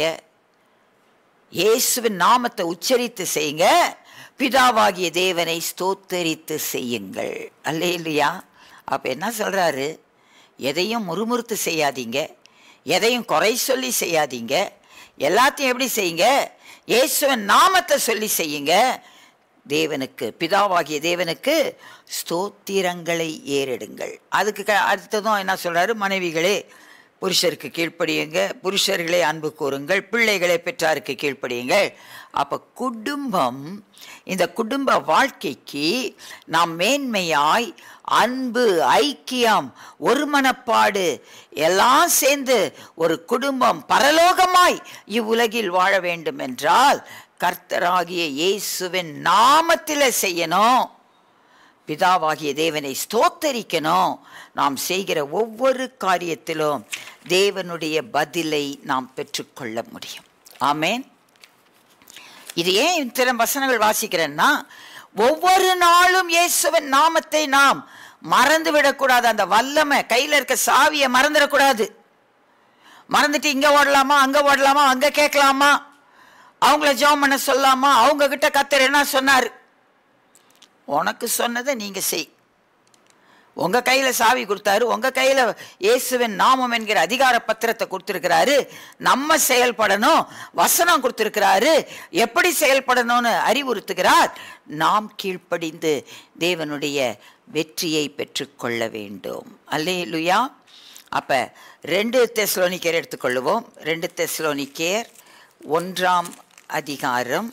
இயேசுவின் நாமத்தை உச்சரித்து செய்யுங்க பிதாவாகிய தேவனை ஸ்தோத்தரித்து செய்யுங்கள் அல்ல இல்லையா அப்போ என்ன சொல்கிறாரு எதையும் முறுமுறுத்து செய்யாதீங்க எதையும் குறை சொல்லி செய்யாதீங்க எல்லாத்தையும் எப்படி செய்யுங்க இயேசுவின் நாமத்தை சொல்லி செய்யுங்க தேவனுக்கு பிதாவாகிய தேவனுக்கு ஸ்தோத்திரங்களை ஏறிடுங்கள் அதுக்கு க அடுத்ததும் என்ன சொல்கிறாரு மனைவிகளே புருஷருக்கு கீழ்ப்படியுங்க புருஷர்களே அன்பு கூறுங்கள் பிள்ளைகளை பெற்றாருக்கு கீழ்ப்படியுங்கள் அப்போ குடும்பம் இந்த குடும்ப வாழ்க்கைக்கு நாம் மேன்மையாய் அன்பு ஐக்கியம் ஒருமனப்பாடு எல்லாம் சேர்ந்து ஒரு குடும்பம் பரலோகமாய் இவ்வுலகில் வாழ வேண்டும் என்றால் கர்த்தராகிய இயேசுவின் நாமத்தில் செய்யணும் பிதாவாகிய தேவனை ஸ்தோத்தரிக்கணும் நாம் செய்கிற ஒவ்வொரு காரியத்திலும் தேவனுடைய பதிலை நாம் பெற்றுக்கொள்ள முடியும் ஆமேன் இது ஏன் இத்தனை வசனங்கள் வாசிக்கிறேன்னா ஒவ்வொரு நாளும் இயேசுவின் நாமத்தை நாம் மறந்து விடக்கூடாது அந்த வல்லமை கையில் இருக்க சாவியை மறந்துடக்கூடாது மறந்துட்டு இங்கே ஓடலாமா அங்கே ஓடலாமா அங்கே கேட்கலாமா அவங்கள ஜெபம் பண்ண சொல்லாமா அவங்க கிட்ட கத்தர் என்ன சொன்னார் உனக்கு சொன்னதை நீங்க செய் உங்க கையில சாவி கொடுத்தாரு உங்க கையில இயேசுவின் நாமம் என்கிற அதிகார பத்திரத்தை கொடுத்திருக்கிறாரு நம்ம செயல்படணும் வசனம் கொடுத்திருக்கிறாரு எப்படி செயல்படணும்னு அறிவுறுத்துகிறார் நாம் கீழ்ப்படிந்து தேவனுடைய வெற்றியை பெற்றுக்கொள்ள வேண்டும் அல்லே லுயா அப்ப ரெண்டு தெஸ்லோனிக்கேர் எடுத்துக்கொள்ளுவோம் ரெண்டு தெஸ்லோனிக்கேர் ஒன்றாம் அதிகாரம்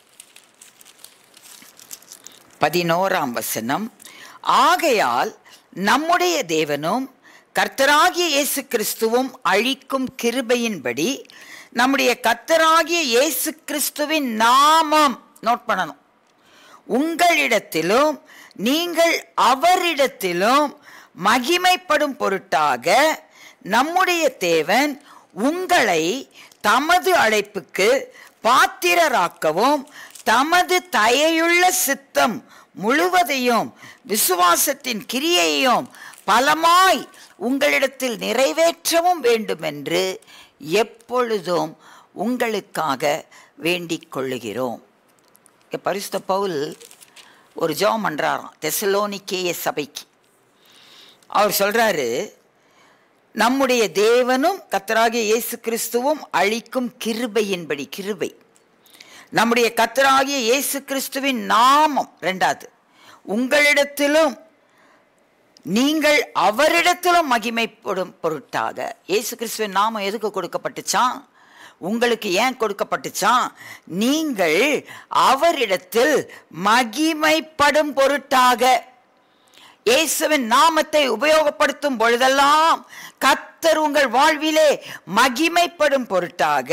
பதினோராம் வசனம் ஆகையால் நம்முடைய தேவனும் கர்த்தராகிய இயேசு கிறிஸ்துவும் அழிக்கும் கிருபையின்படி நம்முடைய கர்த்தராகிய இயேசு கிறிஸ்துவின் நாமம் நோட் பண்ணணும் உங்களிடத்திலும் நீங்கள் அவரிடத்திலும் மகிமைப்படும் பொருட்டாக நம்முடைய தேவன் உங்களை தமது அழைப்புக்கு பாத்திரராக்கவும் தமது தயையுள்ள சித்தம் முழுவதையும் விசுவாசத்தின் கிரியையும் பலமாய் உங்களிடத்தில் நிறைவேற்றவும் வேண்டுமென்று எப்பொழுதும் உங்களுக்காக வேண்டிக் கொள்ளுகிறோம் இங்க பரிசுத்த பவுல் ஒரு ஜெபம் பண்றாராம் தெசலோனிக்கேய சபைக்கு அவர் சொல்றாரு நம்முடைய தேவனும் கத்தராகிய இயேசு கிறிஸ்துவும் அழிக்கும் கிருபையின்படி கிருபை நம்முடைய கத்தராகிய இயேசு கிறிஸ்துவின் நாமம் ரெண்டாவது உங்களிடத்திலும் நீங்கள் அவரிடத்திலும் மகிமைப்படும் பொருட்டாக இயேசு கிறிஸ்துவின் நாமம் எதுக்கு கொடுக்கப்பட்டுச்சான் உங்களுக்கு ஏன் கொடுக்கப்பட்டுச்சான் நீங்கள் அவரிடத்தில் மகிமைப்படும் பொருட்டாக இயேசுவின் நாமத்தை உபயோகப்படுத்தும் பொழுதெல்லாம் கத்தர் உங்கள் வாழ்விலே மகிமைப்படும் பொருட்டாக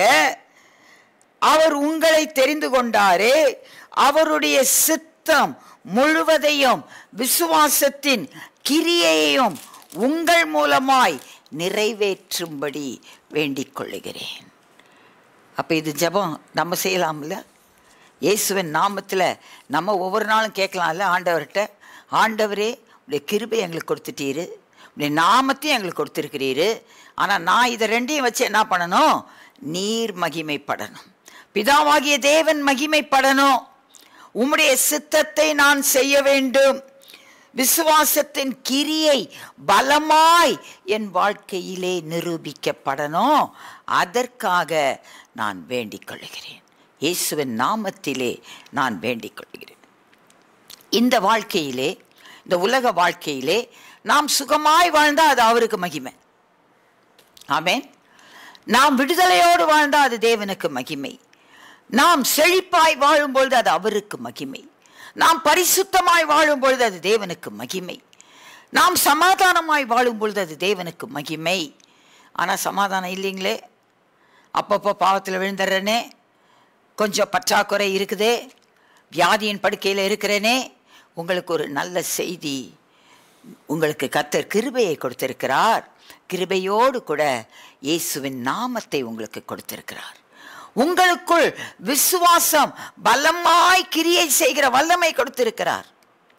அவர் உங்களை தெரிந்து கொண்டாரே அவருடைய சித்தம் முழுவதையும் விசுவாசத்தின் கிரியையையும் உங்கள் மூலமாய் நிறைவேற்றும்படி வேண்டிக் கொள்ளுகிறேன் அப்போ இது ஜெபம் நம்ம செய்யலாம்ல இயேசுவின் நாமத்தில் நம்ம ஒவ்வொரு நாளும் கேட்கலாம்ல ஆண்டவர்கிட்ட ஆண்டவரே உடைய கிருபை எங்களுக்கு கொடுத்துட்டீரு உடைய நாமத்தையும் எங்களுக்கு கொடுத்துருக்கிறீரு ஆனால் நான் இதை ரெண்டையும் வச்சு என்ன பண்ணணும் நீர் மகிமைப்படணும் பிதாவாகிய தேவன் மகிமைப்படணும் உம்முடைய சித்தத்தை நான் செய்ய வேண்டும் விசுவாசத்தின் கிரியை பலமாய் என் வாழ்க்கையிலே நிரூபிக்கப்படணும் அதற்காக நான் வேண்டிக் கொள்கிறேன் இயேசுவின் நாமத்திலே நான் வேண்டிக் கொள்கிறேன் இந்த வாழ்க்கையிலே இந்த உலக வாழ்க்கையிலே நாம் சுகமாய் வாழ்ந்தால் அது அவருக்கு மகிமை ஆமென் நாம் விடுதலையோடு வாழ்ந்தால் அது தேவனுக்கு மகிமை நாம் செழிப்பாய் வாழும்பொழுது அது அவருக்கு மகிமை நாம் பரிசுத்தமாய் வாழும் பொழுது அது தேவனுக்கு மகிமை நாம் சமாதானமாய் வாழும் பொழுது அது தேவனுக்கு மகிமை ஆனால் சமாதானம் இல்லைங்களே அப்பப்போ பாவத்தில் விழுந்துடுறேனே கொஞ்சம் பற்றாக்குறை இருக்குதே வியாதியின் படுக்கையில் இருக்கிறேனே உங்களுக்கு ஒரு நல்ல செய்தி உங்களுக்கு கத்தர் கிருபையை கொடுத்திருக்கிறார் கிருபையோடு கூட இயேசுவின் நாமத்தை உங்களுக்கு கொடுத்திருக்கிறார் உங்களுக்குள் விசுவாசம் பலமாய் கிரியை செய்கிற வல்லமை கொடுத்திருக்கிறார்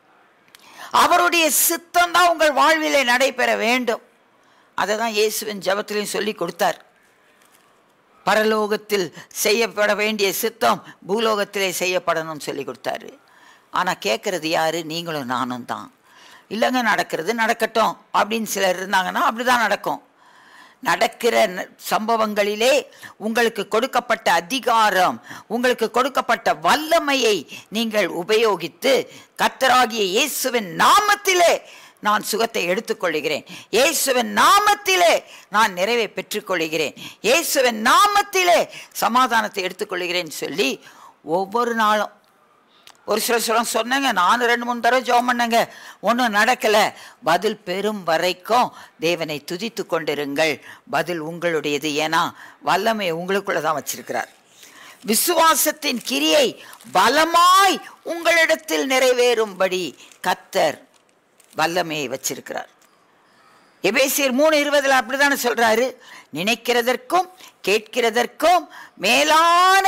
அவருடைய சித்தம் தான் உங்கள் வாழ்விலே நடைபெற வேண்டும் அதை தான் இயேசுவின் ஜபத்திலையும் சொல்லி கொடுத்தார் பரலோகத்தில் செய்யப்பட வேண்டிய சித்தம் பூலோகத்திலே செய்யப்படணும்னு சொல்லி கொடுத்தாரு ஆனால் கேட்குறது யாரு நீங்களும் நானும் தான் இல்லைங்க நடக்கிறது நடக்கட்டும் அப்படின்னு சிலர் இருந்தாங்கன்னா அப்படிதான் நடக்கும் நடக்கிற ந- சம்பவங்களிலே உங்களுக்கு கொடுக்கப்பட்ட அதிகாரம் உங்களுக்கு கொடுக்கப்பட்ட வல்லமையை நீங்கள் உபயோகித்து கர்த்தராகிய இயேசுவின் நாமத்திலே நான் சுகத்தை எடுத்துக்கொள்கிறேன் இயேசுவின் நாமத்திலே நான் நிறைவை பெற்றுக்கொள்கிறேன் இயேசுவின் நாமத்திலே சமாதானத்தை எடுத்துக்கொள்கிறேன் சொல்லி ஒவ்வொரு நாளும் ஒரு சில சொல்ல சொன்னேங்க நானும் ரெண்டு மூணு தடவை ஜெபம் பண்ணேங்க ஒன்றும் நடக்கலை பதில் பெறும் வரைக்கும் தேவனை துதித்து கொண்டிருங்கள் பதில் உங்களுடையது ஏன்னா வல்லமை உங்களுக்குள்ள தான் வச்சிருக்கிறார் விசுவாசத்தின் கிரியை பலமாய் உங்களிடத்தில் நிறைவேறும்படி கத்தர் வல்லமையை வச்சிருக்கிறார் எபேசியர் மூணு இருபதுல அப்படித்தானே சொல்றாரு நினைக்கிறதற்கும் கேட்கிறதற்கும் மேலான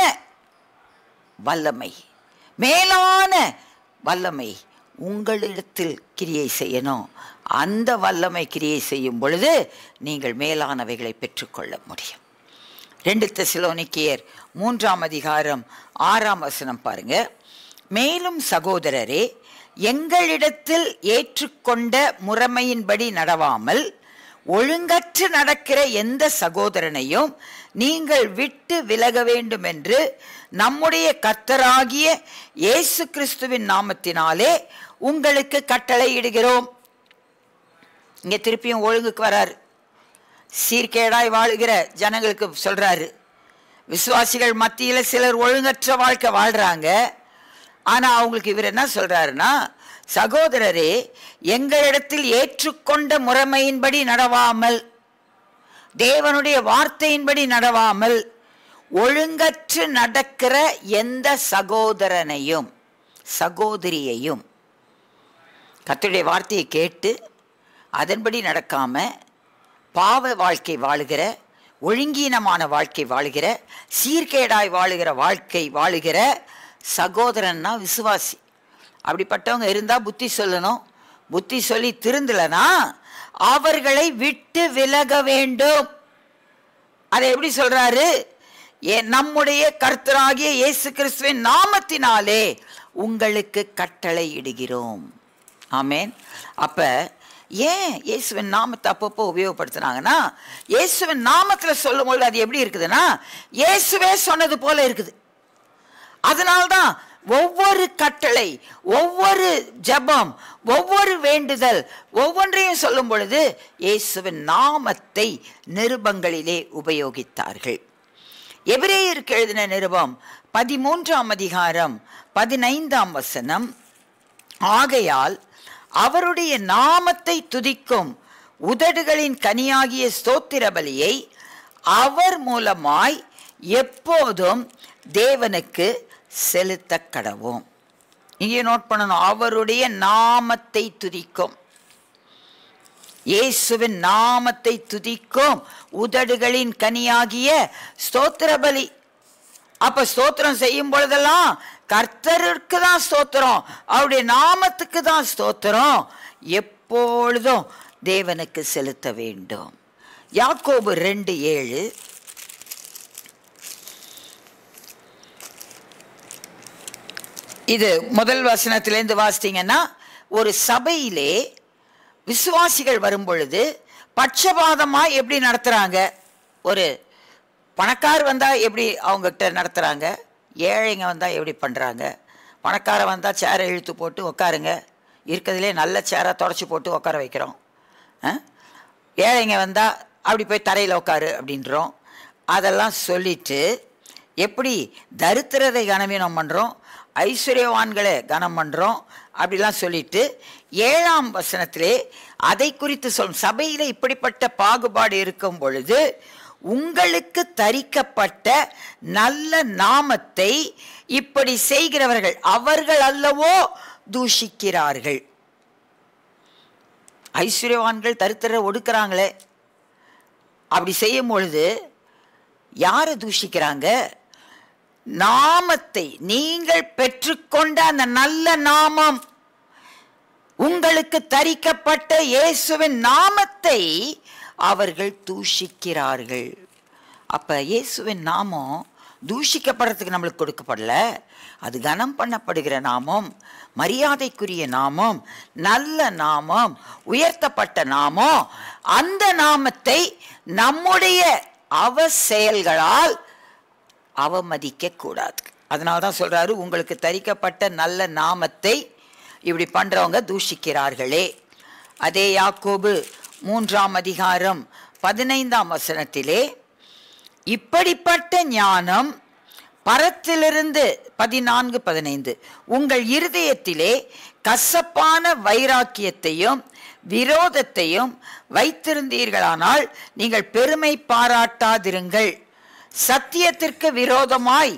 வல்லமை மேலான வல்லமை உங்களிடத்தில் கிரியை செய்யணும் அந்த வல்லமை கிரியை செய்யும் பொழுது நீங்கள் மேலானவைகளை பெற்றுக்கொள்ள முடியும் ரெண்டு தெசலோனிக்கேயர் மூன்றாம் அதிகாரம் ஆறாம் வசனம் பாருங்க மேலும் சகோதரரே எங்களிடத்தில் ஏற்றுக்கொண்ட முறைமையின்படி நடவாமல் ஒழுங்கற்று நடக்கிற எந்த சகோதரனையும் நீங்கள் விட்டு விலக வேண்டும் என்று நம்முடைய கர்த்தராகிய இயேசு கிறிஸ்துவின் நாமத்தினாலே உங்களுக்கு கட்டளையிடுகிறோம் இங்க திருப்பியும் ஒழுங்குக்கு வராரு சீர்கேடாய் வாழுகிற ஜனங்களுக்கு சொல்றாரு விசுவாசிகள் மத்தியில சிலர் ஒழுங்கற்ற வாழ்க்கை வாழ்றாங்க ஆனா அவங்களுக்கு இவர் என்ன சொல்றாருன்னா சகோதரரே எங்களிடத்தில் ஏற்றுக்கொண்ட முறைமையின்படி நடவாமல் தேவனுடைய வார்த்தையின்படி நடவாமல் ஒழுங்கற்று நடக்கிற எந்த சகோதரனையும் சகோதரியையும் கர்த்தருடைய வார்த்தையை கேட்டு அதன்படி நடக்காம பாவ வாழ்க்கை வாழுகிற ஒழுங்கீனமான வாழ்க்கை வாழுகிற சீர்கேடாய் வாழுகிற வாழ்க்கை வாழுகிற சகோதரன்னா விசுவாசி அப்படிப்பட்டவங்க இருந்தா புத்தி சொல்லணும் புத்தி சொல்லி திருந்தலனா அவர்களை விட்டு விலக வேண்டும் அதை எப்படி சொல்றாரு ஏ- நம்முடைய கர்த்தராகிய இயேசு கிறிஸ்துவின் நாமத்தினாலே உங்களுக்கு கட்டளை இடுகிறோம் ஆமென் அப்ப ஏன் இயேசுவின் நாமத்தை அப்பப்போ உபயோகப்படுத்துனாங்கன்னா இயேசுவின் நாமத்துல சொல்லும்போது அது எப்படி இருக்குதுன்னா இயேசுவே சொன்னது போல இருக்குது அதனால்தான் ஒவ்வொரு கட்டளை ஒவ்வொரு ஜெபம் ஒவ்வொரு வேண்டுதல் ஒவ்வொன்றையும் சொல்லும் பொழுது இயேசுவின் நாமத்தை நிருபங்களிலே உபயோகித்தார்கள் எபிரேயருக்கு எழுதின நிருபம் பதிமூன்றாம் அதிகாரம் பதினைந்தாம் வசனம் ஆகையால் அவருடைய நாமத்தை துதிக்கும் உதடுகளின் கனியாகிய ஸ்தோத்திர பலியை அவர் மூலமாய் எப்போதும் தேவனுக்கு செலுத்த கடவோம் இங்கே நோட் பண்ணணும் அவருடைய நாமத்தை துதிக்கும் இயேசுவின் நாமத்தை துதிக்கும் உதடுகளின் கனியாகிய ஸ்தோத்திர பலி அப்ப ஸ்தோத்திரம் செய்யும் பொழுதெல்லாம் கர்த்தருக்கு தான் ஸ்தோத்திரம் அவருடைய நாமத்துக்கு தான் ஸ்தோத்திரம் எப்பொழுதும் தேவனுக்கு செலுத்த வேண்டும் யாக்கோபு ரெண்டு ஏழு இது முதல் வசனத்திலேருந்து வாசித்தீங்கன்னா ஒரு சபையிலே விசுவாசிகள் வரும் பொழுது பட்சபாதமா எப்படி நடத்துறாங்க ஒரு பணக்கார் வந்தா எப்படி அவங்ககிட்ட நடத்துறாங்க ஏழைங்க வந்தா எப்படி பண்றாங்க பணக்காரன் வந்தா சேரை இழுத்து போட்டு உட்காருங்க இருக்கிறதுலே நல்ல சேரை தொடச்சி போட்டு உட்கார வைக்கிறோம் ஆ? ஏழைங்க வந்தா அப்படி போய் தரையில் உட்காரு அப்படின்றோம் அதெல்லாம் சொல்லிட்டு எப்படி தரித்திரரை கனவீனம் பண்ணுறோம் ஐஸ்வர்யவான்களை கனம் பண்ணுறோம் அப்படிலாம் சொல்லிட்டு ஏழாம் வசனத்திலே அதை குறித்து சொல்லும் சபையில் இப்படிப்பட்ட பாகுபாடு இருக்கும் பொழுது உங்களுக்கு தரிக்கப்பட்ட நல்ல நாமத்தை இப்படி செய்கிறவர்கள் அவர்கள் அல்லவோ தூஷிக்கிறார்கள் ஐஸ்வர்யவான்கள் தரித்திர ஒடுக்குறாங்களே அப்படி செய்யும் பொழுது யாரை தூஷிக்கிறாங்க நாமத்தை நீங்கள் பெற்றுக்கொண்ட அந்த நல்ல நாமம் உங்களுக்கு தரிக்கப்பட்ட இயேசுவின் நாமத்தை அவர்கள் தூஷிக்கிறார்கள் அப்ப இயேசுவின் நாமம் தூஷிக்கப்படுறதுக்கு நம்மளுக்கு கொடுக்கப்படல அது கனம் பண்ணப்படுகிற நாமம் மரியாதைக்குரிய நாமம் நல்ல நாமம் உயர்த்தப்பட்ட நாமம் அந்த நாமத்தை நம்முடைய அவ செயல்களால் அவமதிக்க கூடாது அதனால தான் சொல்றாரு உங்களுக்கு தரிக்கப்பட்ட நல்ல நாமத்தை இப்படி பண்றவங்க தூஷிக்கிறார்களே அதே யாக்கோபு மூன்றாம் அதிகாரம் பதினைந்தாம் வசனத்திலே இப்படிப்பட்ட ஞானம் பரத்திலிருந்து பதினான்கு பதினைந்து உங்கள் இருதயத்திலே கசப்பான வைராக்கியத்தையும் விரோதத்தையும் வைத்திருந்தீர்களானால் நீங்கள் பெருமை பாராட்டாதிருங்கள் சத்தியத்திற்கு விரோதமாய்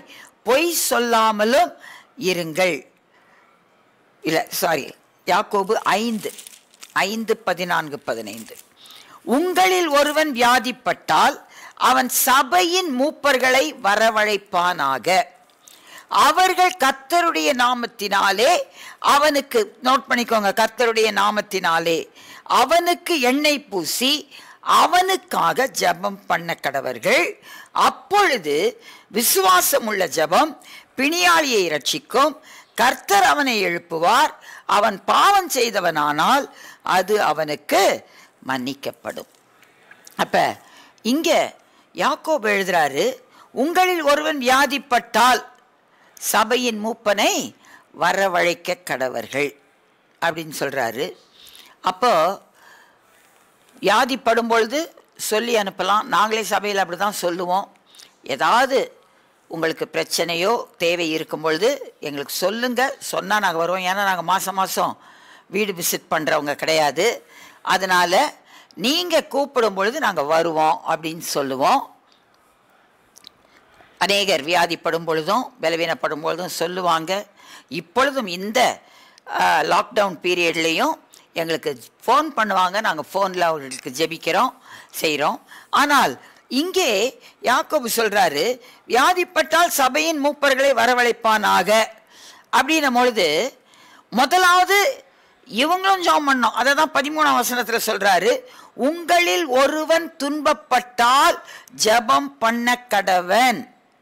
பொய் சொல்லாமலும் இருங்கள் இல்ல சாரி யாக்கோபு ஐந்து ஐந்து பதினான்கு பதினைந்து உங்களில் ஒருவன் வியாதிப்பட்டால் அவன் சபையின் மூப்பர்களை வரவழைப்பானாக அவர்கள் கர்த்தருடைய நாமத்தினாலே அவனுக்கு நோட் பண்ணிக்கோங்க கர்த்தருடைய நாமத்தினாலே அவனுக்கு எண்ணெய் பூசி அவனுக்காக ஜெபம் பண்ண கடவர்கள் அப்பொழுது விசுவாசம் உள்ள ஜெபம் பிணியாளியை ரட்சிக்கும் கர்த்தர் அவனை எழுப்புவார் அவன் பாவம் செய்தவனானால் அது அவனுக்கு மன்னிக்கப்படும் அப்ப இங்க யாக்கோபு எழுதுறாரு உங்களில் ஒருவன் வியாதிப்பட்டால் சபையின் மூப்பனை வரவழைக்க கடவர்கள் அப்படின்னு சொல்றாரு அப்போ வியாதிப்படும் பொழுது சொல்லி அனுப்பலாம் நாங்களே சபையில் அப்படி தான் சொல்லுவோம் ஏதாவது உங்களுக்கு பிரச்சனையோ தேவை இருக்கும் பொழுது எங்களுக்கு சொல்லுங்க சொன்னால் நாங்கள் வருவோம் ஏன்னா நாங்கள் மாதம் மாதம் வீடு விசிட் பண்ணுறவங்க கிடையாது அதனால் நீங்கள் கூப்பிடும் பொழுது நாங்கள் வருவோம் அப்படின்னு சொல்லுவோம் அநேகர் வியாதிப்படும் பொழுதும் பலவீனப்படும் பொழுதும் சொல்லுவாங்க இப்பொழுதும் இந்த லாக்டவுன் பீரியட்லேயும் எங்களுக்கு ஃபோன் பண்ணுவாங்க நாங்கள் ஃபோனில் அவர்களுக்கு ஜெபிக்கிறோம் செய்கிறோம் ஆனால் இங்கே யாக்கோபு சொல்றாரு வியாதிப்பட்டால் சபையின் மூப்பர்களை வரவழைப்பானாக அப்படின்னும் பொழுது முதலாவது இவங்களும் ஜெபம் பண்ணோம் அதை தான் பதிமூணாம் வசனத்தில் சொல்றாரு உங்களில் ஒருவன் துன்பப்பட்டால் ஜெபம் பண்ண கடவன்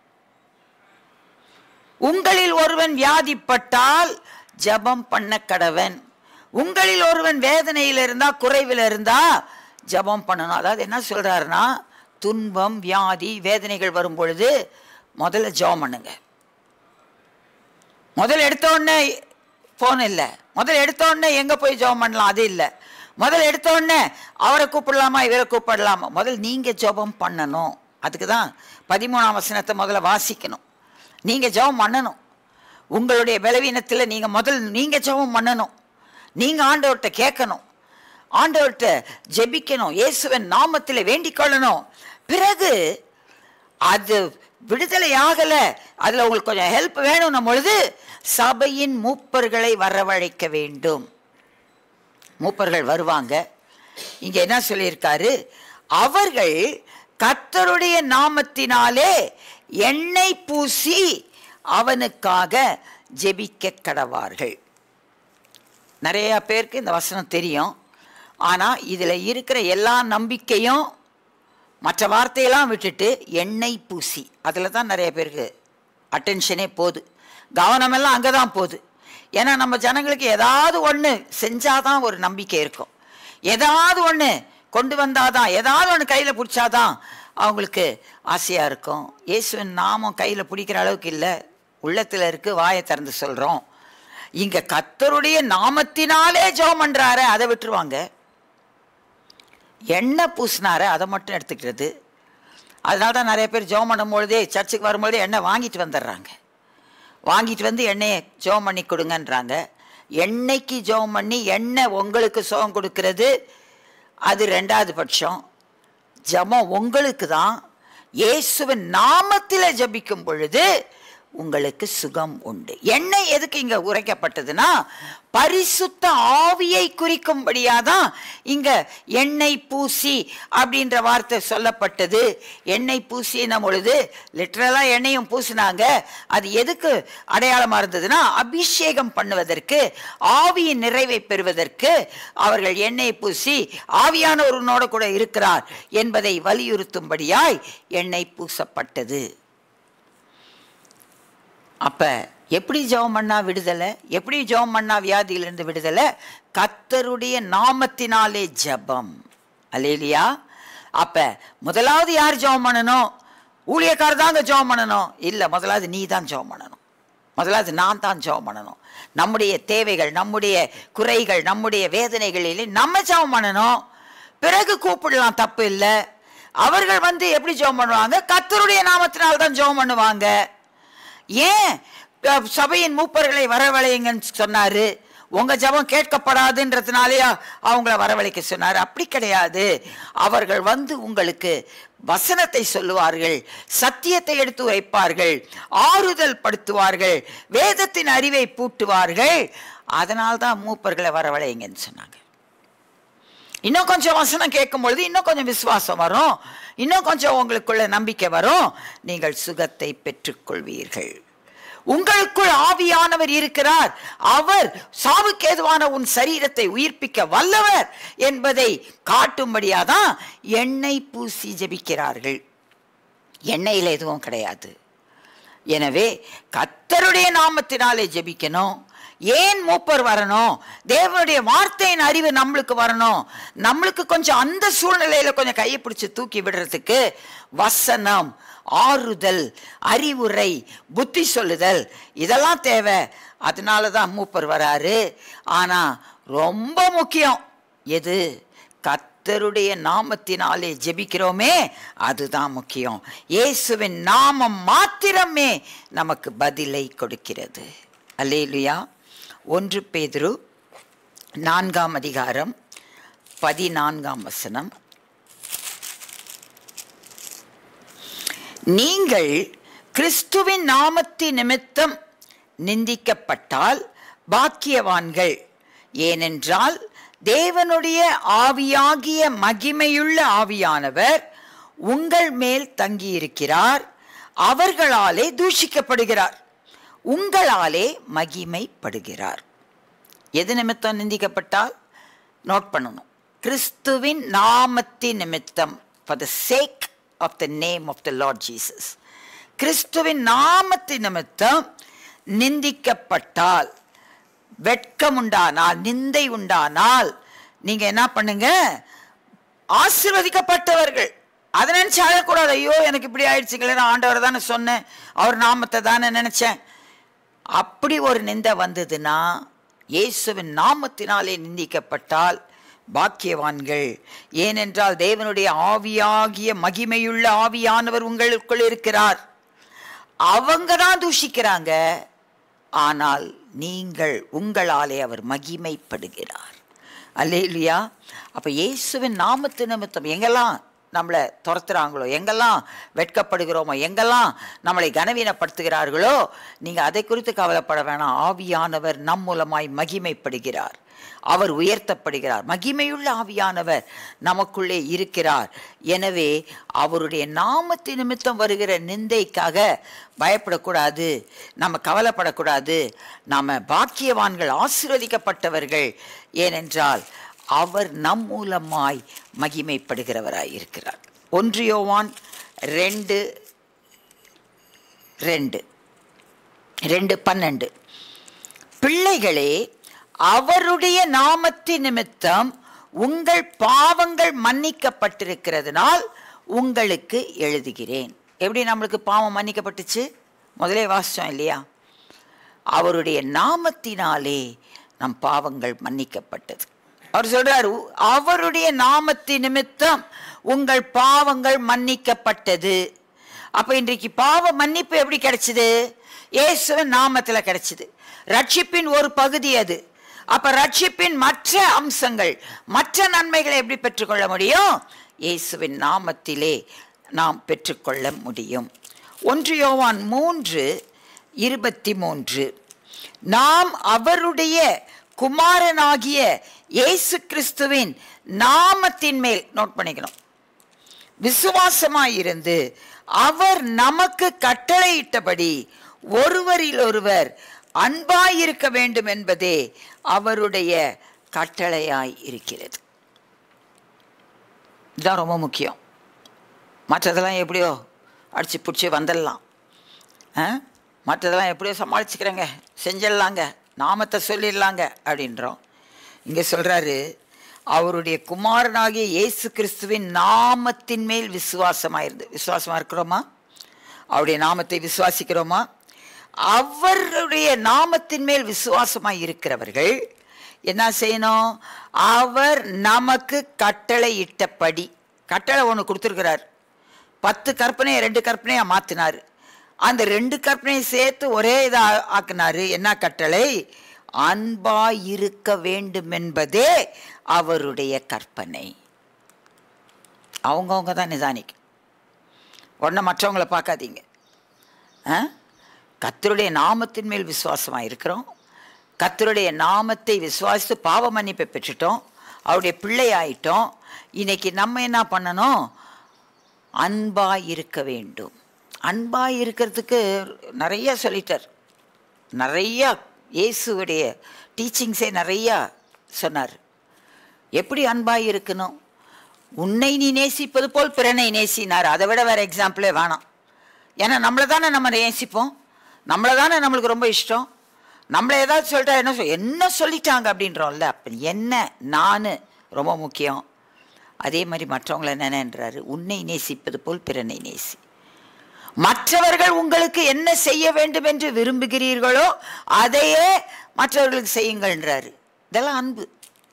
உங்களில் ஒருவன் வியாதிப்பட்டால் ஜெபம் பண்ண கடவன் உங்களில் ஒருவன் வேதனையில் இருந்தா குறைவில் இருந்தா ஜெபம் பண்ணணும் அதாவது என்ன சொல்றாருன்னா துன்பம் வியாதி வேதனைகள் வரும் பொழுது முதல்ல ஜெபம் பண்ணுங்க முதல்ல எடுத்த உடனே ஃபோன் இல்லை முதல்ல எடுத்த உடனே எங்கே போய் ஜெபம் பண்ணலாம் அது இல்லை முதல்ல எடுத்த உடனே அவரை கூப்பிடலாமா இவரை கூப்பிடலாமா முதல் நீங்கள் ஜெபம் பண்ணணும் அதுக்கு தான் பதிமூணாம் வசனத்தை முதல்ல வாசிக்கணும் நீங்கள் ஜெபம் பண்ணணும் உங்களுடைய பலவீனத்தில் நீங்கள் முதல் நீங்கள் ஜெபம் பண்ணணும் நீங்கள் ஆண்டவர்கிட்ட கேட்கணும் ஆண்டவர்கிட்ட ஜெபிக்கணும் இயேசுவன் நாமத்தில் வேண்டிக் கொள்ளணும் பிறகு அது விடுதலை ஆகல அதுல உங்களுக்கு கொஞ்சம் ஹெல்ப் வேணும்னும் பொழுது சபையின் மூப்பர்களை வரவழைக்க வேண்டும் மூப்பர்கள் வருவாங்க இங்க என்ன சொல்லியிருக்காரு அவர்கள் கர்த்தருடைய நாமத்தினாலே எண்ணெய் பூசி அவனுக்காக ஜெபிக்க கடவார்கள் நிறைய பேருக்கு இந்த வசனம் தெரியும் ஆனால் இதில் இருக்கிற எல்லா நம்பிக்கையும் மற்ற வார்த்தையெல்லாம் விட்டுட்டு எண்ணெய் பூசி அதில் தான் நிறைய பேருக்கு அட்டென்ஷனே போகுது கவனமெல்லாம் அங்கே தான் போகுது ஏன்னா நம்ம ஜனங்களுக்கு ஏதாவது ஒன்று செஞ்சாதான் ஒரு நம்பிக்கை இருக்கும் ஏதாவது ஒன்று கொண்டு வந்தாதான் ஏதாவது ஒன்று கையில் பிடிச்சாதான் அவங்களுக்கு ஆசையாக இருக்கும் இயேசுவின் நாமம் கையில் பிடிக்கிற அளவுக்கு இல்லை உள்ளத்தில் இருக்குது வாயை திறந்து சொல்கிறோம் இங்கே கத்தருடைய நாமத்தினாலே ஜெபம் பண்ணுறாரு அதை விட்டுருவாங்க எண்ணெய் பூசினார அதை மட்டும் எடுத்துக்கிறது அதனால தான் நிறைய பேர் ஜெபம் பண்ணும்பொழுதே சர்ச்சுக்கு வரும்பொழுதே எண்ணெய் வாங்கிட்டு வந்துடுறாங்க வாங்கிட்டு வந்து எண்ணெயை ஜெபம் பண்ணி கொடுங்கன்றாங்க எண்ணெய்க்கு ஜெபம் பண்ணி எண்ணெய் உங்களுக்கு சுகம் கொடுக்கறது அது ரெண்டாவது பட்சம் ஜெபம் உங்களுக்கு தான் இயேசுவின் நாமத்தில் ஜெபிக்கும் பொழுது உங்களுக்கு சுகம் உண்டு எண்ணெய் எதுக்கு இங்க உரைக்கப்பட்டதுன்னா பரிசுத்த ஆவியை குறிக்கும்படியா தான் இங்க எண்ணெய் பூசி அப்படின்ற வார்த்தை சொல்லப்பட்டது எண்ணெய் பூசின பொழுது லிட்டரலா எண்ணெயும் பூசினாங்க அது எதுக்கு அடையாளமா இருந்ததுன்னா அபிஷேகம் பண்ணுவதற்கு ஆவியின் நிறைவை பெறுவதற்கு அவர்கள் எண்ணெய் பூசி ஆவியானவருனோட கூட இருக்கிறார் என்பதை வலியுறுத்தும்படியாய் எண்ணெய் பூசப்பட்டது அப்ப எப்படி ஜெபம் பண்ணா விடுதலை எப்படி ஜெபம் பண்ணா வியாதியிலிருந்து விடுதலை கத்தருடைய நாமத்தினாலே ஜெபம் அல்லேலியா அப்ப முதலாவது யார் ஜெபம் பண்ணணும் ஊழியக்காரர் தாங்க ஜெபம் பண்ணணும் இல்லை முதலாவது நீ தான் ஜெபம் பண்ணணும் முதலாவது நான் தான் ஜெபம் பண்ணணும் நம்முடைய தேவைகள் நம்முடைய குறைகள் நம்முடைய வேதனைகளிலே நம்ம ஜெபம் பண்ணணும் பிறகு கூப்பிடலாம் தப்பு இல்லை அவர்கள் வந்து எப்படி ஜெபம் பண்ணுவாங்க கத்தருடைய நாமத்தினால் தான் ஜெபம் பண்ணுவாங்க ஏன் அஹ், சபையின் மூப்பர்களை வரவழைங்கன்னு சொன்னாரு உங்க ஜெபம் கேட்கப்படாதுன்றதுனாலயா அவங்கள வரவழைக்க சொன்னார் அப்படி கிடையாது அவர்கள் வந்து உங்களுக்கு வசனத்தை சொல்லுவார்கள் சத்தியத்தை எடுத்து வைப்பார்கள் ஆறுதல் படுத்துவார்கள் வேதத்தின் அறிவை பூட்டுவார்கள் அதனால்தான் மூப்பர்களை வரவழைங்கன்னு சொன்னாங்க இன்னும் கொஞ்சம் வசனம் கேட்கும் பொழுது இன்னும் கொஞ்சம் விசுவாசம் வரும் இன்னும் கொஞ்சம் உங்களுக்குள்ள நம்பிக்கை வரும் நீங்கள் சுகத்தை பெற்றுக்கொள்வீர்கள் உங்களுக்குள் ஆவியானவர் இருக்கிறார் அவர் சாவுக்கேதுவான உன் சரீரத்தை உயிர்ப்பிக்க வல்லவர் என்பதை காட்டும்படியாதான் எண்ணெய் பூசி ஜெபிக்கிறார்கள் எண்ணெயில் எதுவும் கிடையாது எனவே கத்தருடைய நாமத்தினாலே ஜெபிக்கணும் ஏன் மூப்பர் வரணும் தேவனுடைய வார்த்தையின் அறிவு நம்மளுக்கு வரணும் நம்மளுக்கு கொஞ்சம் அந்த சூழ்நிலையில கொஞ்சம் கையை பிடிச்சு தூக்கி விடுறதுக்கு வசனம் ஆறுதல் அறிவுரை புத்தி சொல்லுதல் இதெல்லாம் தேவை அதனால தான் மூப்பர் வராரு ஆனா ரொம்ப முக்கியம் எது கத்தருடைய நாமத்தினாலே ஜெபிக்கிறோமே அதுதான் முக்கியம் இயேசுவின் நாமம் மாத்திரமே நமக்கு பதிலை கொடுக்கிறது அல்லேலுயா ஒன்று பேதுரு நான்காம் அதிகாரம் பதினான்காம் வசனம் நீங்கள் கிறிஸ்துவின் நாமத்தின் நிமித்தம் நிந்திக்கப்பட்டால் பாக்கியவான்கள் ஏனென்றால் தேவனுடைய ஆவியாகிய மகிமையுள்ள ஆவியானவர் உங்கள் மேல் தங்கியிருக்கிறார் அவர்களாலே தூஷிக்கப்படுகிறார் உங்களாலே மகிமைப்படுகிறார் எது நிமித்தம் நிந்திக்கப்பட்டால் நோட் பண்ணணும் கிறிஸ்துவின் நாமத்தின் நிமித்தம் for the sake of the name of the Lord Jesus கிறிஸ்துவின் நாமத்தின் நிமித்தம் நிந்திக்கப்பட்டால் வெட்கம் உண்டானால் நிந்தை உண்டானால் நீங்க என்ன பண்ணுங்க ஆசீர்வதிக்கப்பட்டவர்கள் அதை நினைச்சு அழக்கூடாது ஐயோ எனக்கு இப்படி ஆயிடுச்சுங்களே நான் ஆண்டவர் தானே சொன்னேன் அவர் நாமத்தை தானே நினைச்சேன் அப்படி ஒரு நிந்தை வந்ததுன்னா இயேசுவின் நாமத்தினாலே நிந்திக்கப்பட்டால் பாக்கியவான்கள் ஏனென்றால் தேவனுடைய ஆவியாகிய மகிமையுள்ள ஆவியானவர் உங்களுக்குள் இருக்கிறார் அவங்க தான் தூஷிக்கிறாங்க ஆனால் நீங்கள் உங்களாலே அவர் மகிமைப்படுகிறார் அல்லேலுயா அப்போ இயேசுவின் நாமத்து நிமித்தம் எங்கெல்லாம் நம்மளை துரத்துறாங்களோ எங்கெல்லாம் வெட்கப்படுகிறோமோ எங்கெல்லாம் நம்மளை கனவீனப்படுத்துகிறார்களோ நீங்கள் அதை குறித்து கவலைப்பட வேணாம் ஆவியானவர் நம் மூலமாய் மகிமைப்படுகிறார் அவர் உயர்த்தப்படுகிறார் மகிமையுள்ள ஆவியானவர் நமக்குள்ளே இருக்கிறார் எனவே அவருடைய நாமத்து நிமித்தம் வருகிற நிந்தைக்காக பயப்படக்கூடாது நம்ம கவலைப்படக்கூடாது நாம் பாக்கியவான்கள் ஆசீர்வதிக்கப்பட்டவர்கள் ஏனென்றால் அவர் நம் மூலமாய் மகிமைப்படுகிறவராய் இருக்கிறார் ஒன்று யோவான் ரெண்டு ரெண்டு ரெண்டு பன்னெண்டு பிள்ளைகளே அவருடைய நாமத்தின் நிமித்தம் உங்கள் பாவங்கள் மன்னிக்கப்பட்டிருக்கிறதுனால் உங்களுக்கு எழுதுகிறேன் எப்படி நம்மளுக்கு பாவம் மன்னிக்கப்பட்டுச்சு முதலே வாசிச்சோம் இல்லையா அவருடைய நாமத்தினாலே நம் பாவங்கள் மன்னிக்கப்பட்டது அவர் சொல்றாரு அவருடைய நாமத்தின் நிமித்தம் உங்கள் பாவங்கள் மன்னிக்கப்பட்டது அப்ப இன்றைக்கு பாவ மன்னிப்பு எப்படி கிடைச்சது இயேசுவின் நாமத்துல கிடைச்சது ரட்சிப்பின் ஒரு பகுதி அது அப்ப ரட்சிப்பின் மற்ற அம்சங்கள் மற்ற நன்மைகளை எப்படி பெற்றுக்கொள்ள முடியும் இயேசுவின் நாமத்திலே நாம் பெற்றுக்கொள்ள முடியும் ஒன்று யோவான் மூன்று இருபத்தி மூன்று நாம் அவருடைய குமாரனாகிய இயேசு கிறிஸ்துவின் நாமத்தின் மேல் நோட் பண்ணிக்கணும் விசுவாசமாயிருந்து அவர் நமக்கு கட்டளையிட்டபடி ஒருவரில் ஒருவர் அன்பாயிருக்க வேண்டும் என்பதே அவருடைய கட்டளையாய் இருக்கிறது இதுதான் ரொம்ப முக்கியம் மற்றதெல்லாம் எப்படியோ அடிச்சு பிடிச்சி வந்துடலாம் ஆ? மற்றதெல்லாம் எப்படியோ சமாளிச்சுக்கிறேங்க செஞ்சிடலாங்க நாமத்தை சொல்லிடலாங்க அப்படின்றோம் இங்கே சொல்கிறாரு அவருடைய குமாரனாகிய இயேசு கிறிஸ்துவின் நாமத்தின் மேல் விசுவாசமாயிருந்து விசுவாசமாக இருக்கிறோமா அவருடைய நாமத்தை விசுவாசிக்கிறோமா அவருடைய நாமத்தின் மேல் விசுவாசமாய் இருக்கிறவர்கள் என்ன செய்யணும் அவர் நமக்கு கட்டளை இட்டபடி கட்டளை ஒன்று கொடுத்துருக்கிறார் பத்து கற்பனையை ரெண்டு கற்பனையா மாத்தினார் அந்த ரெண்டு கற்பனையை சேர்த்து ஒரே இதை ஆக்கினாரு என்ன கட்டளை அன்பாய் இருக்க வேண்டும் என்பதே அவருடைய கற்பனை அவங்கவுங்க தான் நிதானிக்கும் உடனே மற்றவங்கள பார்க்காதீங்க ஆ கத்தருடைய நாமத்தின் மேல் விசுவாசமாக இருக்கிறோம் கத்தருடைய நாமத்தை விசுவாசித்து பாவ மன்னிப்பை பெற்றுட்டோம் அவருடைய பிள்ளை ஆயிட்டோம் இன்னைக்கு நம்ம என்ன பண்ணணும் அன்பாய் இருக்க வேண்டும் அன்பாய் இருக்கிறதுக்கு நிறைய சொல்லிட்டார் நிறையா இயேசுவுடைய டீச்சிங்ஸே நிறையா சொன்னார் எப்படி அன்பாய் இருக்கணும் உன்னை நீ நேசிப்பது போல் பிறனை நேசினார் அதை விட வேறு எக்ஸாம்பிளே வேணாம் ஏன்னா நம்மளை தானே நம்ம நேசிப்போம் நம்மளை தானே நம்மளுக்கு ரொம்ப இஷ்டம் நம்மளை ஏதாவது சொல்லிட்டா என்ன சொல் என்ன சொல்லிட்டாங்க அப்படின்றோம்ல அப்போ என்ன நான் ரொம்ப முக்கியம் அதே மாதிரி மற்றவங்களை என்னென்னன்றாரு உன்னை நேசிப்பது போல் பிறனை நேசி மற்றவர்கள் உங்களுக்கு என்ன செய்ய வேண்டும் என்று விரும்புகிறீர்களோ அதையே மற்றவர்களுக்கு செய்யுங்கள்ன்றாரு இதெல்லாம் அன்பு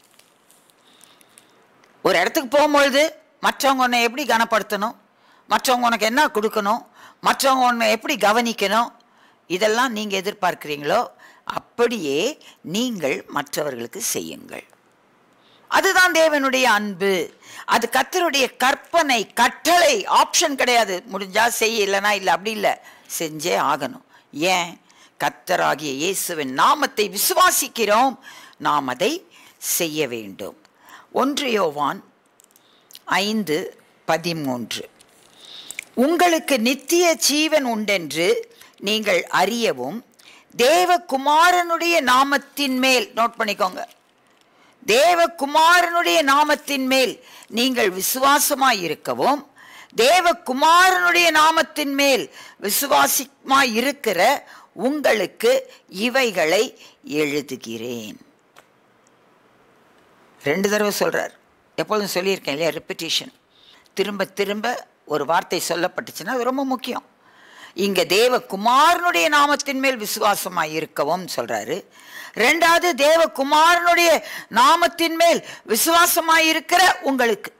ஒரு இடத்துக்கு போகும்பொழுது மற்றவங்க உன்னை எப்படி கனப்படுத்தணும் மற்றவங்க உனக்கு என்ன கொடுக்கணும் மற்றவங்க உன்னை எப்படி கவனிக்கணும் இதெல்லாம் நீங்கள் எதிர்பார்க்கிறீங்களோ அப்படியே நீங்கள் மற்றவர்களுக்கு செய்யுங்கள் அதுதான் தேவனுடைய அன்பு அது கத்தருடைய கற்பனை கட்டளை ஆப்ஷன் கிடையாது முடிஞ்சா செய்ய இல்லைனா இல்லை அப்படி இல்லை செஞ்சே ஆகணும் ஏன் கத்தராகிய இயேசுவின் நாமத்தை விசுவாசிக்கிறோம் நாம் அதை செய்ய வேண்டும் ஒன்று யோவான் ஐந்து பதிமூன்று உங்களுக்கு நித்திய ஜீவன் உண்டென்று நீங்கள் அறியவும் தேவகுமாரனுடைய நாமத்தின் மேல் நோட் பண்ணிக்கோங்க தேவகுமாரனுடைய நாமத்தின் மேல் நீங்கள் விசுவாசமாய் இருக்கவும் தேவகுமாரனுடைய நாமத்தின் மேல் விசுவாசமாய் இருக்கிற உங்களுக்கு இவைகளை எழுதுகிறேன் ரெண்டு தடவை சொல்றார் எப்பொழுதும் சொல்லியிருக்கேன் இல்லையா ரிப்பிட்டேஷன் திரும்ப திரும்ப ஒரு வார்த்தை சொல்லப்பட்டுச்சுன்னா அது ரொம்ப முக்கியம் இங்க தேவகுமாரனுடைய நாமத்தின் மேல் விசுவாசமாய் இருக்கவும் சொல்றாரு ரெண்டாவது தேவகுமாரனுடைய நாமத்தின் மேல் விசுவாசமாய் இருக்கிற உங்களுக்கு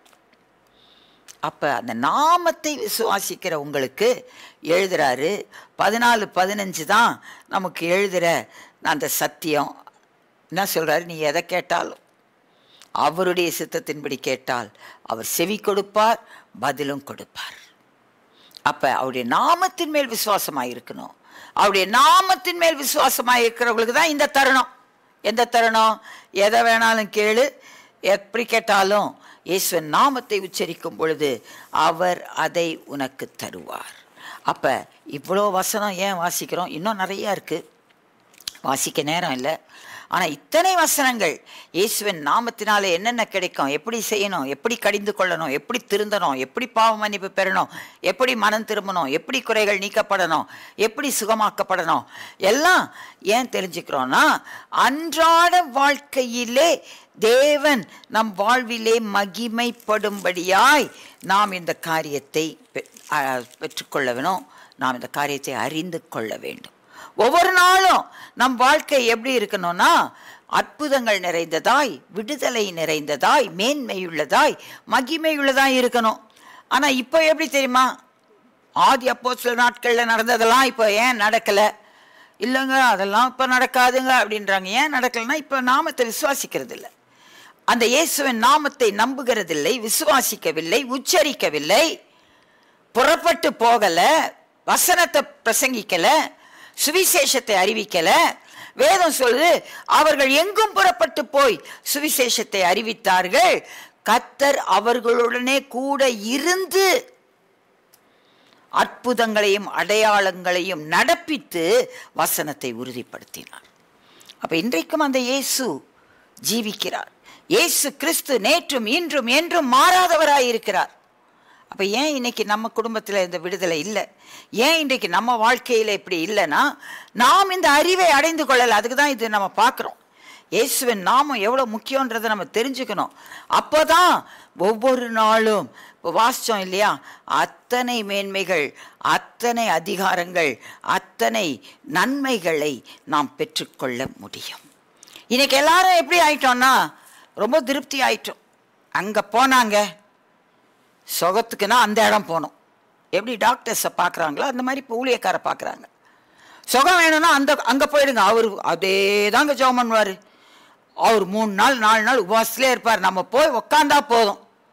அப்ப அந்த நாமத்தை விசுவாசிக்கிற உங்களுக்கு எழுதுறாரு பதினாலு பதினஞ்சு தான் நமக்கு எழுதுற அந்த சத்தியம் என்ன சொல்றாரு நீ எதை கேட்டாலும் அவருடைய சித்தத்தின்படி கேட்டால் அவர் செவி கொடுப்பார் பதிலும் கொடுப்பார் அப்ப அவருடைய நாமத்தின் மேல் விசுவாசமாக இருக்கணும் அவருடைய நாமத்தின் மேல் விசுவாசமாக இருக்கிறவங்களுக்கு தான் இந்த தருணம் எந்த தருணம் எதை வேணாலும் கேளு எப்படி கேட்டாலும் இயேசுவின் நாமத்தை உச்சரிக்கும் பொழுது அவர் அதை உனக்கு தருவார் அப்ப இவ்வளோ வசனம் ஏன் வாசிக்கிறோம் இன்னும் நிறையா இருக்கு வாசிக்க நேரம் இல்லை ஆனால் இத்தனை வசனங்கள் இயேசுவின் நாமத்தினால என்னென்ன கிடைக்கும் எப்படி செய்யணும் எப்படி கடிந்து கொள்ளணும் எப்படி திருந்தணும் எப்படி பாவ மன்னிப்பு பெறணும் எப்படி மனம் திரும்பணும் எப்படி குறைகள் நீக்கப்படணும் எப்படி சுகமாக்கப்படணும் எல்லாம் ஏன் தெரிஞ்சுக்கிறோன்னா அன்றாட வாழ்க்கையிலே தேவன் நம் வாழ்விலே மகிமைப்படும்படியாய் நாம் இந்த காரியத்தை பெ- அ, பெற்றுக்கொள்ள வேணும் நாம் இந்த காரியத்தை அறிந்து கொள்ள வேண்டும் ஒவ்வொரு நாளும் நம் வாழ்க்கை எப்படி இருக்கணும்னா அற்புதங்கள் நிறைந்ததாய் விடுதலை நிறைந்ததாய் மேன்மையுள்ளதாய் மகிமையுள்ளதாய் இருக்கணும் ஆனா இப்போ எப்படி தெரியுமா ஆதி அப்போ சில நாட்களில் நடந்ததெல்லாம் இப்போ ஏன் நடக்கலை இல்லைங்க அதெல்லாம் இப்போ நடக்காதுங்க அப்படின்றாங்க ஏன் நடக்கலைன்னா இப்போ நாமத்தை விசுவாசிக்கிறது இல்லை அந்த இயேசுவின் நாமத்தை நம்புகிறதில்லை விசுவாசிக்கவில்லை உச்சரிக்கவில்லை புறப்பட்டு போகல வசனத்தை பிரசங்கிக்கல சுவிசேஷத்தை அறிவிக்கல வேதம் சொல்லுது அவர்கள் எங்கும் புறப்பட்டு போய் சுவிசேஷத்தை அறிவித்தார்கள் கத்தர் அவர்களுடனே கூட இருந்து அற்புதங்களையும் அடையாளங்களையும் நடப்பித்து வசனத்தை உறுதிப்படுத்தினார் அப்ப இன்றைக்கும் அந்த இயேசு ஜீவிக்கிறார் இயேசு கிறிஸ்து நேற்றும் இன்றும் என்றும் மாறாதவராயிருக்கிறார் அப்ப ஏன் இன்னைக்கு நம்ம குடும்பத்தில் இந்த விடுதலை இல்லை ஏன் இன்றைக்கு நம்ம வாழ்க்கையில் இப்படி இல்லைன்னா நாம் இந்த அறிவை அடைந்து கொள்ளலை அதுக்கு தான் இது நம்ம பார்க்குறோம் இயேசுவின் நாமம் எவ்வளோ முக்கியன்றதை நம்ம தெரிஞ்சுக்கணும் அப்போ தான் ஒவ்வொரு நாளும் இப்போ வாசித்தோம் இல்லையா அத்தனை மேன்மைகள் அத்தனை அதிகாரங்கள் அத்தனை நன்மைகளை நாம் பெற்றுக்கொள்ள முடியும் இன்னைக்கு எல்லாரும் எப்படி ஆயிட்டோம்னா ரொம்ப திருப்தி ஆயிட்டோம் அங்கே போனாங்க சுகத்துக்குன்னா அந்த இடம் போகணும் எப்படி டாக்டர்ஸை பார்க்குறாங்களோ அந்த மாதிரி இப்போ ஊழியக்காரை பார்க்குறாங்க சுகம் வேணும்னா அந்த அங்கே போயிடுங்க அவர் அதே தாங்க ஜெபம் பண்ணுவார் அவர் மூணு நாள் நாலு நாள் உபவாசத்திலே இருப்பார் நம்ம போய் உக்காந்தா போதும்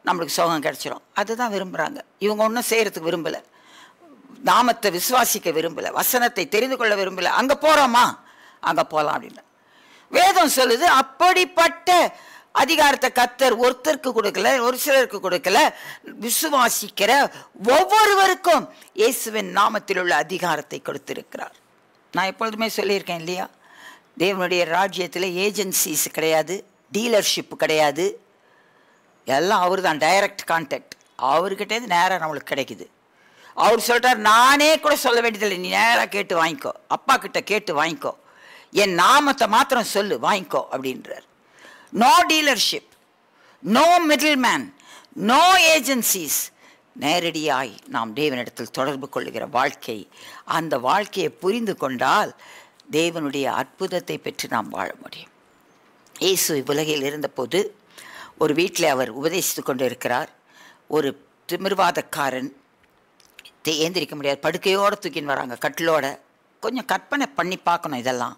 நம்மளுக்கு சுகம் கிடைச்சிரும் அதுதான் விரும்புகிறாங்க இவங்க ஒன்றும் செய்கிறதுக்கு விரும்பலை நாமத்தை விசுவாசிக்க விரும்பல வசனத்தை தெரிந்து கொள்ள விரும்பல அங்க போறோமா அங்க போலாம் அப்படின்னு வேதம் சொல்லுது அப்படிப்பட்ட அதிகாரத்தை கத்தர் ஒருத்தருக்கு கொடுக்கல ஒரு சிலருக்கு கொடுக்கல விசுவாசிக்கிற ஒவ்வொருவருக்கும் இயேசுவின் நாமத்தில் உள்ள அதிகாரத்தை கொடுத்திருக்கிறார் நான் எப்பொழுதுமே சொல்லியிருக்கேன் இல்லையா தேவனுடைய ராஜ்யத்தில் ஏஜென்சிஸ் கிடையாது டீலர்ஷிப் கிடையாது எல்லாம் அவர் தான் டைரக்ட் கான்டாக்ட் அவர்கிட்டேருந்து நேராக நம்மளுக்கு கிடைக்குது அவர் சொல்றார் நானே கூட சொல்ல வேண்டியதில்லை நீ நேராக கேட்டு வாங்கிக்கோ அப்பா கிட்ட கேட்டு வாங்கிக்கோ என் நாமத்தை மாத்திரம் சொல்லு வாங்கிக்கோ அப்படின்றார் no dealership no middleman no agencies நேரடியாய் நாம் தேவனிடத்தில் தொடர்பு கொள்ளுகிற வாழ்க்கை அந்த வாழ்க்கையை புரிந்து கொண்டால் தேவனுடைய அற்புதத்தை பெற்று நாம் வாழ முடியும் இயேசு உலகில் இருந்தபோது ஒரு வீட்டில் அவர் உபதேசித்து கொண்டு இருக்கிறார் ஒரு திமிர்வாதக்காரன் தே- ஏந்திரிக்க முடியாது படுக்கையோடு தூக்கின்னு வராங்க கட்டிலோட கொஞ்சம் கற்பனை பண்ணி பார்க்கணும் இதெல்லாம்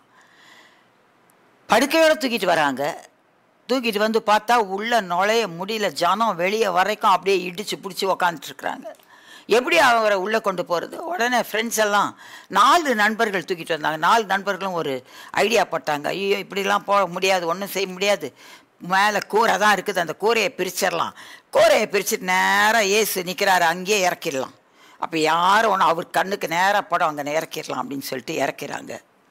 படுக்கையோடு தூக்கிட்டு வராங்க தூக்கிட்டு வந்து பார்த்தா உள்ள நுழைய முடியல ஜனம் வெளியே வரைக்கும் அப்படியே இடிச்சு பிடிச்சி உக்காந்துட்ருக்குறாங்க எப்படி அவரை உள்ளே கொண்டு போகிறது உடனே ஃப்ரெண்ட்ஸ் எல்லாம் நாலு நண்பர்கள் தூக்கிட்டு வந்தாங்க நாலு நண்பர்களும் ஒரு ஐடியா போட்டாங்க ஐயோ இப்படிலாம் போக முடியாது ஒன்றும் செய்ய முடியாது மேலே கூரை தான் இருக்குது அந்த கூரையை பிரிச்சிடலாம் கூரையை பிரிச்சுட்டு நேராக ஏசு நிற்கிறாரு அங்கேயே இறக்கிடலாம் அப்போ யாரும் ஒன்று அவர் கண்ணுக்கு நேராக படம் அங்கே இறக்கிடலாம் அப்படின்னு சொல்லிட்டு இறக்கிறாங்க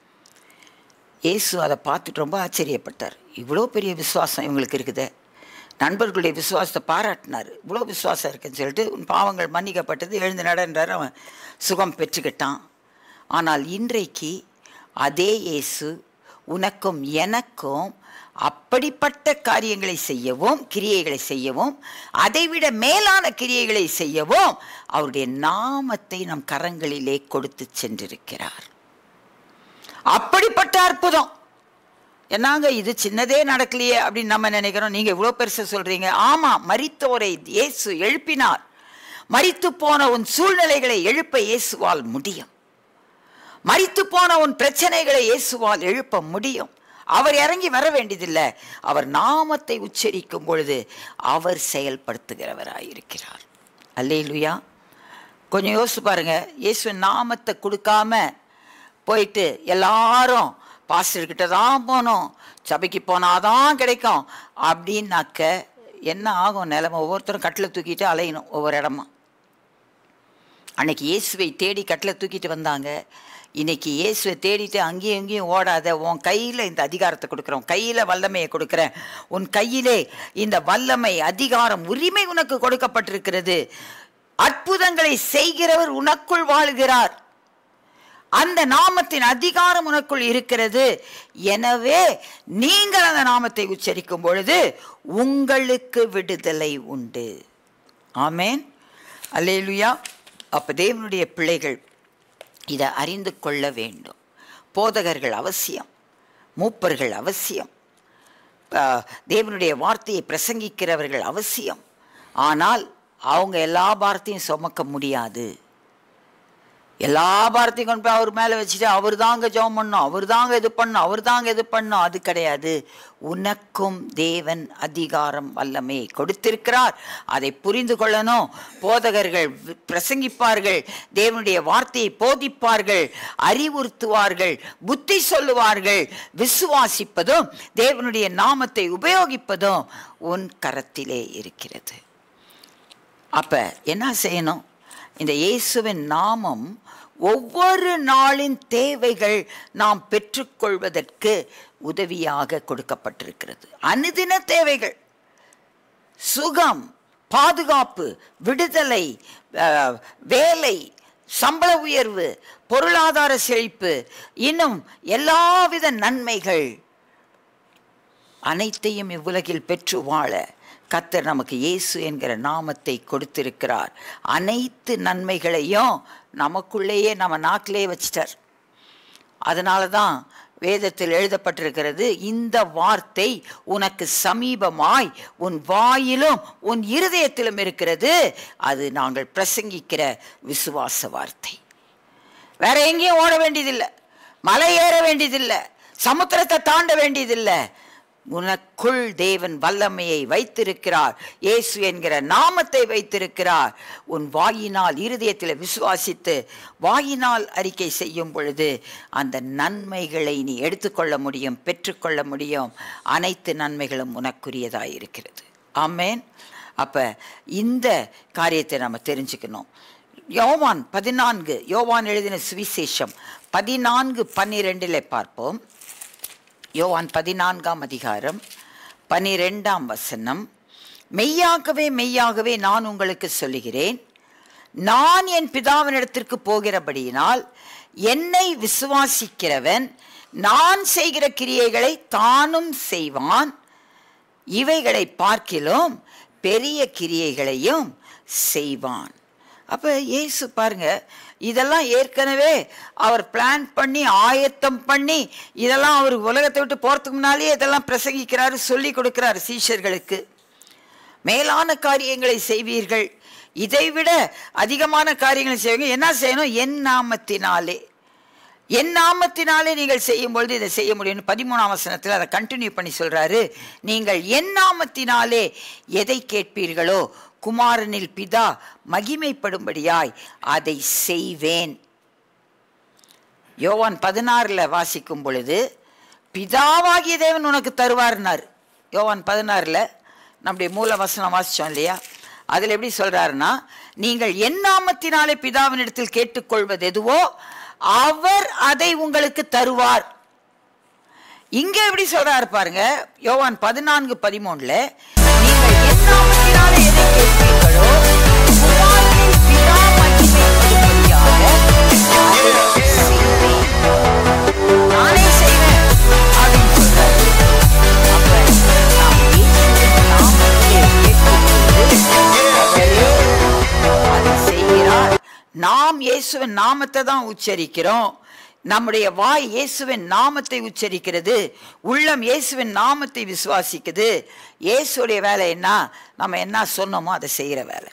இயேசு அதை பார்த்துட்டு ரொம்ப ஆச்சரியப்பட்டார் இவ்வளோ பெரிய விசுவாசம் இவங்களுக்கு இருக்குதே நண்பர்களுடைய விசுவாசத்தை பாராட்டினார் இவ்வளோ விசுவாசம் இருக்குன்னு சொல்லிட்டு உன் பாவங்கள் மன்னிக்கப்பட்டது எழுந்து நடன்றார் அவன் சுகம் பெற்றுக்கிட்டான் ஆனால் இன்றைக்கு அதே இயேசு உனக்கும் எனக்கும் அப்படிப்பட்ட காரியங்களை செய்யவும் கிரியைகளை செய்யவும் அதைவிட மேலான கிரியைகளை செய்யவும் அவருடைய நாமத்தை நம் கரங்களிலே கொடுத்து சென்றிருக்கிறார் அப்படிப்பட்ட அற்புதம் என்னங்க இது சின்னதே நடக்கலையே அப்படின்னு நம்ம நினைக்கிறோம் நீங்க இவ்வளோ பெருசா சொல்றீங்க ஆமா மரித்தோரை இயேசு எழுப்பினார் மரித்து போன உன் சூழ்நிலைகளை எழுப்ப இயேசுவால் முடியும் மரித்து போன உன் பிரச்சனைகளை இயேசுவால் எழுப்ப முடியும் அவர் இறங்கி வர வேண்டியதில்லை அவர் நாமத்தை உச்சரிக்கும் பொழுது அவர் செயல்படுத்துகிறவராயிருக்கிறார் அல்லேலுயா கொஞ்சம் யோசிச்சு பாருங்க இயேசுவின் நாமத்தை கொடுக்காம போயிட்டு எல்லாரும் பாஸ்டர்கிட்ட தான் போகணும் சபைக்கு போனாதான் கிடைக்கும் அப்படின்னாக்க என்ன ஆகும் நிலைமை ஒவ்வொருத்தரும் கட்டில் தூக்கிட்டு அலையணும் ஒவ்வொரு இடமா அன்னைக்கு இயேசுவை தேடி கட்டில் தூக்கிட்டு வந்தாங்க இன்னைக்கு இயேசுவை தேடிட்டு அங்கேயும் இங்கேயும் ஓடாத உன் கையில் இந்த அதிகாரத்தை கொடுக்குறேன் உன் கையில் வல்லமையை கொடுக்குறேன் உன் கையிலே இந்த வல்லமை அதிகாரம் உரிமை உனக்கு கொடுக்கப்பட்டிருக்கிறது அற்புதங்களை செய்கிறவர் உனக்குள் வாழ்கிறார் அந்த நாமத்தின் அதிகாரம் உனக்குள் இருக்கிறது எனவே நீங்கள் அந்த நாமத்தை உச்சரிக்கும் பொழுது உங்களுக்கு விடுதலை உண்டு ஆமேன் அல்லேலுயா அப்ப தேவனுடைய பிள்ளைகள் இதை அறிந்து கொள்ள வேண்டும் போதகர்கள் அவசியம் மூப்பர்கள் அவசியம் ஆஹ், தேவனுடைய வார்த்தையை பிரசங்கிக்கிறவர்கள் அவசியம் ஆனால் அவங்க எல்லா பாரத்தையும் சுமக்க முடியாது எல்லா பாரத்தையும் கொண்டு போய் அவர் மேலே வச்சுட்டு அவர் தாங்க ஜெபம் பண்ணும் அவர் தாங்க இது பண்ணும் அவர் தாங்க இது பண்ணும் அது கிடையாது உனக்கும் தேவன் அதிகாரம் வல்லமை கொடுத்திருக்கிறார் அதை புரிந்து கொள்ளணும் போதகர்கள் வி- பிரசங்கிப்பார்கள் தேவனுடைய வார்த்தையை போதிப்பார்கள் அறிவுறுத்துவார்கள் புத்தி சொல்லுவார்கள் விசுவாசிப்பதும் தேவனுடைய நாமத்தை உபயோகிப்பதும் உன் கரத்திலே இருக்கிறது அப்ப என்ன செய்யணும் இந்த இயேசுவின் நாமம் ஒவ்வொரு நாளின் தேவைகள் நாம் பெற்றுக்கொள்வதற்கு உதவியாக கொடுக்கப்பட்டிருக்கிறது அனுதின தேவைகள் சுகம் பாதுகாப்பு விடுதலை அஹ், வேலை சம்பள உயர்வு பொருளாதார செழிப்பு இன்னும் எல்லாவித நன்மைகள் அனைத்தையும் இவ்வுலகில் பெற்று வாழ கத்தர் நமக்கு இயேசு என்கிற நாமத்தை கொடுத்திருக்கிறார் அனைத்து நன்மைகளையும் நமக்குள்ளேயே நம்ம நாக்கிலேயே வச்சிட்டார் அதனால தான் வேதத்தில் எழுதப்பட்டிருக்கிறது இந்த வார்த்தை உனக்கு சமீபமாய் உன் வாயிலும் உன் இருதயத்திலும் இருக்கிறது அது நாங்கள் பிரசங்கிக்கிற விசுவாச வார்த்தை வேற எங்கேயும் ஓட வேண்டியதில்லை மலை ஏற வேண்டியதில்லை சமுத்திரத்தை தாண்ட வேண்டியதில்லை உனக்குள் தேவன் வல்லமையை வைத்திருக்கிறார் இயேசு என்கிற நாமத்தை வைத்திருக்கிறார் உன் வாயினால் இருதயத்தில் விசுவாசித்து வாயினால் அறிக்கை செய்யும் பொழுது அந்த நன்மைகளை நீ எடுத்துக்கொள்ள முடியும் பெற்றுக்கொள்ள முடியும் அனைத்து நன்மைகளும் உனக்குரியதாக இருக்கிறது ஆமேன் அப்போ இந்த காரியத்தை நம்ம தெரிஞ்சுக்கணும் யோவான் பதினான்கு யோவான் எழுதின சுவிசேஷம் பதினான்கு பன்னிரெண்டில் பார்ப்போம் யோவான் பதினான்காம் அதிகாரம் பனிரெண்டாம் வசனம் மெய்யாகவே மெய்யாகவே நான் உங்களுக்கு சொல்லுகிறேன் நான் என் பிதாவினிடத்திற்கு போகிறபடியினால் என்னை விசுவாசிக்கிறவன் நான் செய்கிற கிரியைகளை தானும் செய்வான் இவைகளை பார்க்கிலும் பெரிய கிரியைகளையும் செய்வான் அப்போ இயேசு பாருங்க இதெல்லாம் ஏற்கனவே அவர் பிளான் பண்ணி ஆயத்தம் பண்ணி இதெல்லாம் அவர் உலகத்தை விட்டு போகிறதுக்கு முன்னாலே இதெல்லாம் பிரசங்கிக்கிறாரு சொல்லி கொடுக்கிறார் சீஷர்களுக்கு மேலான காரியங்களை செய்வீர்கள் இதைவிட அதிகமான காரியங்களை செய்வீங்க என்ன செய்யணும் என் நாமத்தினாலே என் நாமத்தினாலே நீங்கள் செய்யும் பொழுது இதை செய்ய முடியும்னு பதிமூணாம் வசனத்தில் அதை கண்டினியூ பண்ணி சொல்றாரு நீங்கள் என் நாமத்தினாலே எதை கேட்பீர்களோ குமாரனில் பிதா மகிமைப்படும்படியாய் அதை செய்வேன் யோவான் பதினாறுல வாசிக்கும் பொழுது பிதாவாகிய தேவன் உனக்கு தருவார்னார் யோவான் பதினாறுல நம்முடைய மூல வசனம் வாசிச்சோம் இல்லையா அதில் எப்படி சொல்றாருன்னா நீங்கள் என் நாமத்தினாலே பிதாவினிடத்தில் கேட்டுக்கொள்வது எதுவோ அவர் அதை உங்களுக்கு தருவார் இங்க எப்படி சொல்றாரு பாருங்க யோவான் பதினான்கு பதிமூணுல நீங்கள் என் நாமத்தினாலே எதை கேட்பீர்களோ குமாரனில் பிதா மகிமைப்படும்படியாக அதை செய்வேன். நானே செய்வேன் அப்படின்னு சொல்றாரு அப்ப நாம் இயேசுவின் நாமத்திலே கேட்கும்போது அவரே அதை செய்கிறார் நாம் இயேசுவின் நாமத்தை தான் உச்சரிக்கிறோம் நம்முடைய வாய் இயேசுவின் நாமத்தை உச்சரிக்கிறது உள்ளம் இயேசுவின் நாமத்தை விசுவாசிக்குது இயேசுடைய வேலை என்ன நம்ம என்ன சொன்னோமோ அதை செய்கிற வேலை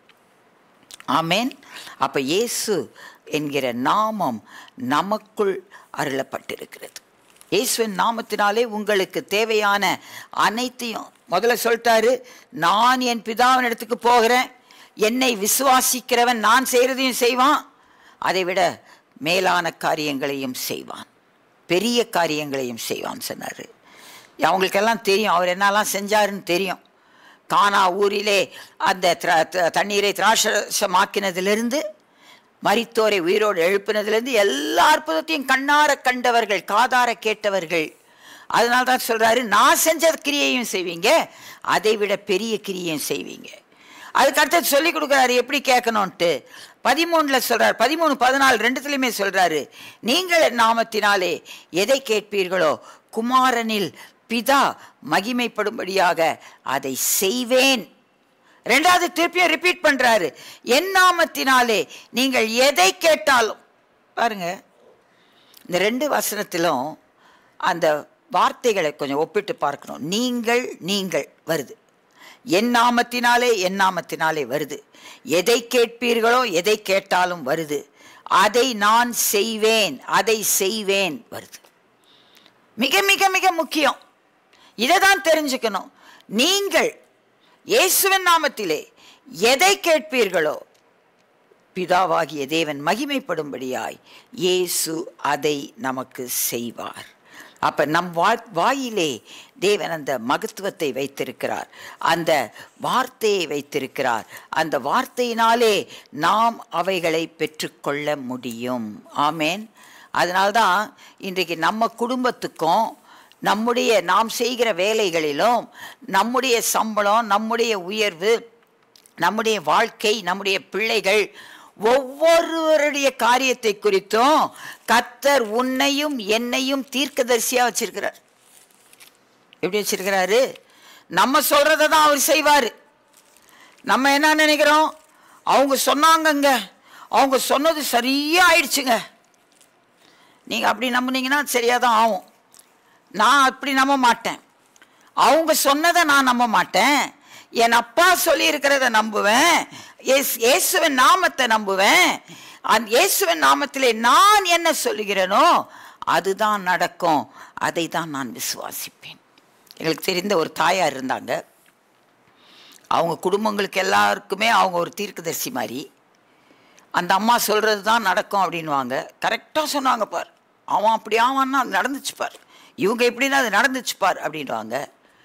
ஆமேன் அப்ப இயேசு என்கிற நாமம் நமக்குள் அருளப்பட்டிருக்கிறது இயேசுவின் நாமத்தினாலே உங்களுக்கு தேவையான அனைத்தையும் முதல்ல சொல்லிட்டாரு நான் என் பிதாவின் இடத்துக்கு போகிறேன் என்னை விசுவாசிக்கிறவன் நான் செய்கிறதையும் செய்வான் அதை விட மேலான காரியங்களையும் செய்வான் பெரிய காரியங்களையும் செய்வான் சொன்னார் அவங்களுக்கெல்லாம் தெரியும் அவர் என்னெல்லாம் செஞ்சாருன்னு தெரியும் கானா ஊரிலே அந்த திரா- த- தண்ணீரை திராட்சமாக்கினதிலிருந்து மரித்தோரை உயிரோடு எழுப்பினதிலிருந்து எல்லா அற்புதத்தையும் கண்ணார கண்டவர்கள் காதார கேட்டவர்கள் அதனால தான் சொல்றாரு நான் செஞ்ச கிரியையும் செய்வீங்க அதை விட பெரிய கிரியையும் செய்வீங்க அதுக்கு அடுத்தது சொல்லி கொடுக்குறாரு எப்படி கேட்கணும்ட்டு பதிமூணுல சொல்றாரு பதிமூணு பதினாலு ரெண்டுத்துலையுமே சொல்றாரு நீங்கள் என் நாமத்தினாலே எதை கேட்பீர்களோ குமாரனில் பிதா மகிமைப்படும்படியாக அதை செய்வேன் ரெண்டாவது திருப்பியும் ரிப்பீட் பண்றாரு என் நாமத்தினாலே நீங்கள் எதை கேட்டாலும் பாருங்க இந்த ரெண்டு வசனத்திலும் அந்த வார்த்தைகளை கொஞ்சம் ஒப்பிட்டு பார்க்கணும் நீங்கள் நீங்கள் வருது என் நாமத்தினாலே என் நாமத்தினாலே வருது எதை கேட்பீர்களோ எதை கேட்டாலும் வருது அதை நான் செய்வேன் அதை செய்வேன் வருது மிக மிக மிக முக்கியம் இதை தான் தெரிஞ்சுக்கணும் நீங்கள் இயேசுவின் நாமத்திலே எதை கேட்பீர்களோ பிதாவாகிய தேவன் மகிமைப்படும்படியாய் இயேசு அதை நமக்கு செய்வார் அப்ப நம் வா வாயிலே தேவன் அந்த மகத்துவத்தை வைத்திருக்கிறார் அந்த வார்த்தையை வைத்திருக்கிறார் அந்த வார்த்தையினாலே நாம் அவைகளை பெற்றுக்கொள்ள முடியும் ஆமேன் அதனால்தான் இன்றைக்கு நம்ம குடும்பத்துக்கும் நம்முடைய நாம் செய்கிற வேலைகளிலும் நம்முடைய சம்பளம் நம்முடைய உயர்வு நம்முடைய வாழ்க்கை நம்முடைய பிள்ளைகள் ஒவ்வொருவருடைய காரியத்தை குறித்தும் கத்தர் உன்னையும் என்னையும் தீர்க்கதரிசியா வச்சிருக்கிறார் எப்படி வச்சிருக்கிறாரு நம்ம சொல்றதை தான் அவர் செய்வார் நம்ம என்ன நினைக்கிறோம் அவங்க சொன்னாங்கங்க அவங்க சொன்னது சரியா ஆயிடுச்சுங்க நீங்கள் அப்படி நம்புனீங்கன்னா சரியாக தான் ஆகும் நான் அப்படி நம்ப மாட்டேன் அவங்க சொன்னதை நான் நம்ப மாட்டேன் என் அப்பா சொல்லியிருக்கிறத நம்புவேன் இயேசு- இயேசுவின் நாமத்தை நம்புவேன் அந்த இயேசுவின் நாமத்திலே நான் என்ன சொல்லுகிறேனோ அதுதான் நடக்கும் அதை தான் நான் விசுவாசிப்பேன் எங்களுக்கு தெரிந்த ஒரு தாயார் இருந்தாங்க அவங்க குடும்பங்களுக்கு எல்லாருக்குமே அவங்க ஒரு தீர்க்கதரிசி மாதிரி அந்த அம்மா சொல்கிறது தான் நடக்கும் அப்படின்வாங்க கரெக்டாக சொன்னாங்க பார் அவன் அப்படி ஆவான்னா அது நடந்துச்சு பார் இவங்க எப்படின்னா அது நடந்துச்சு பார் அப்படின்வாங்க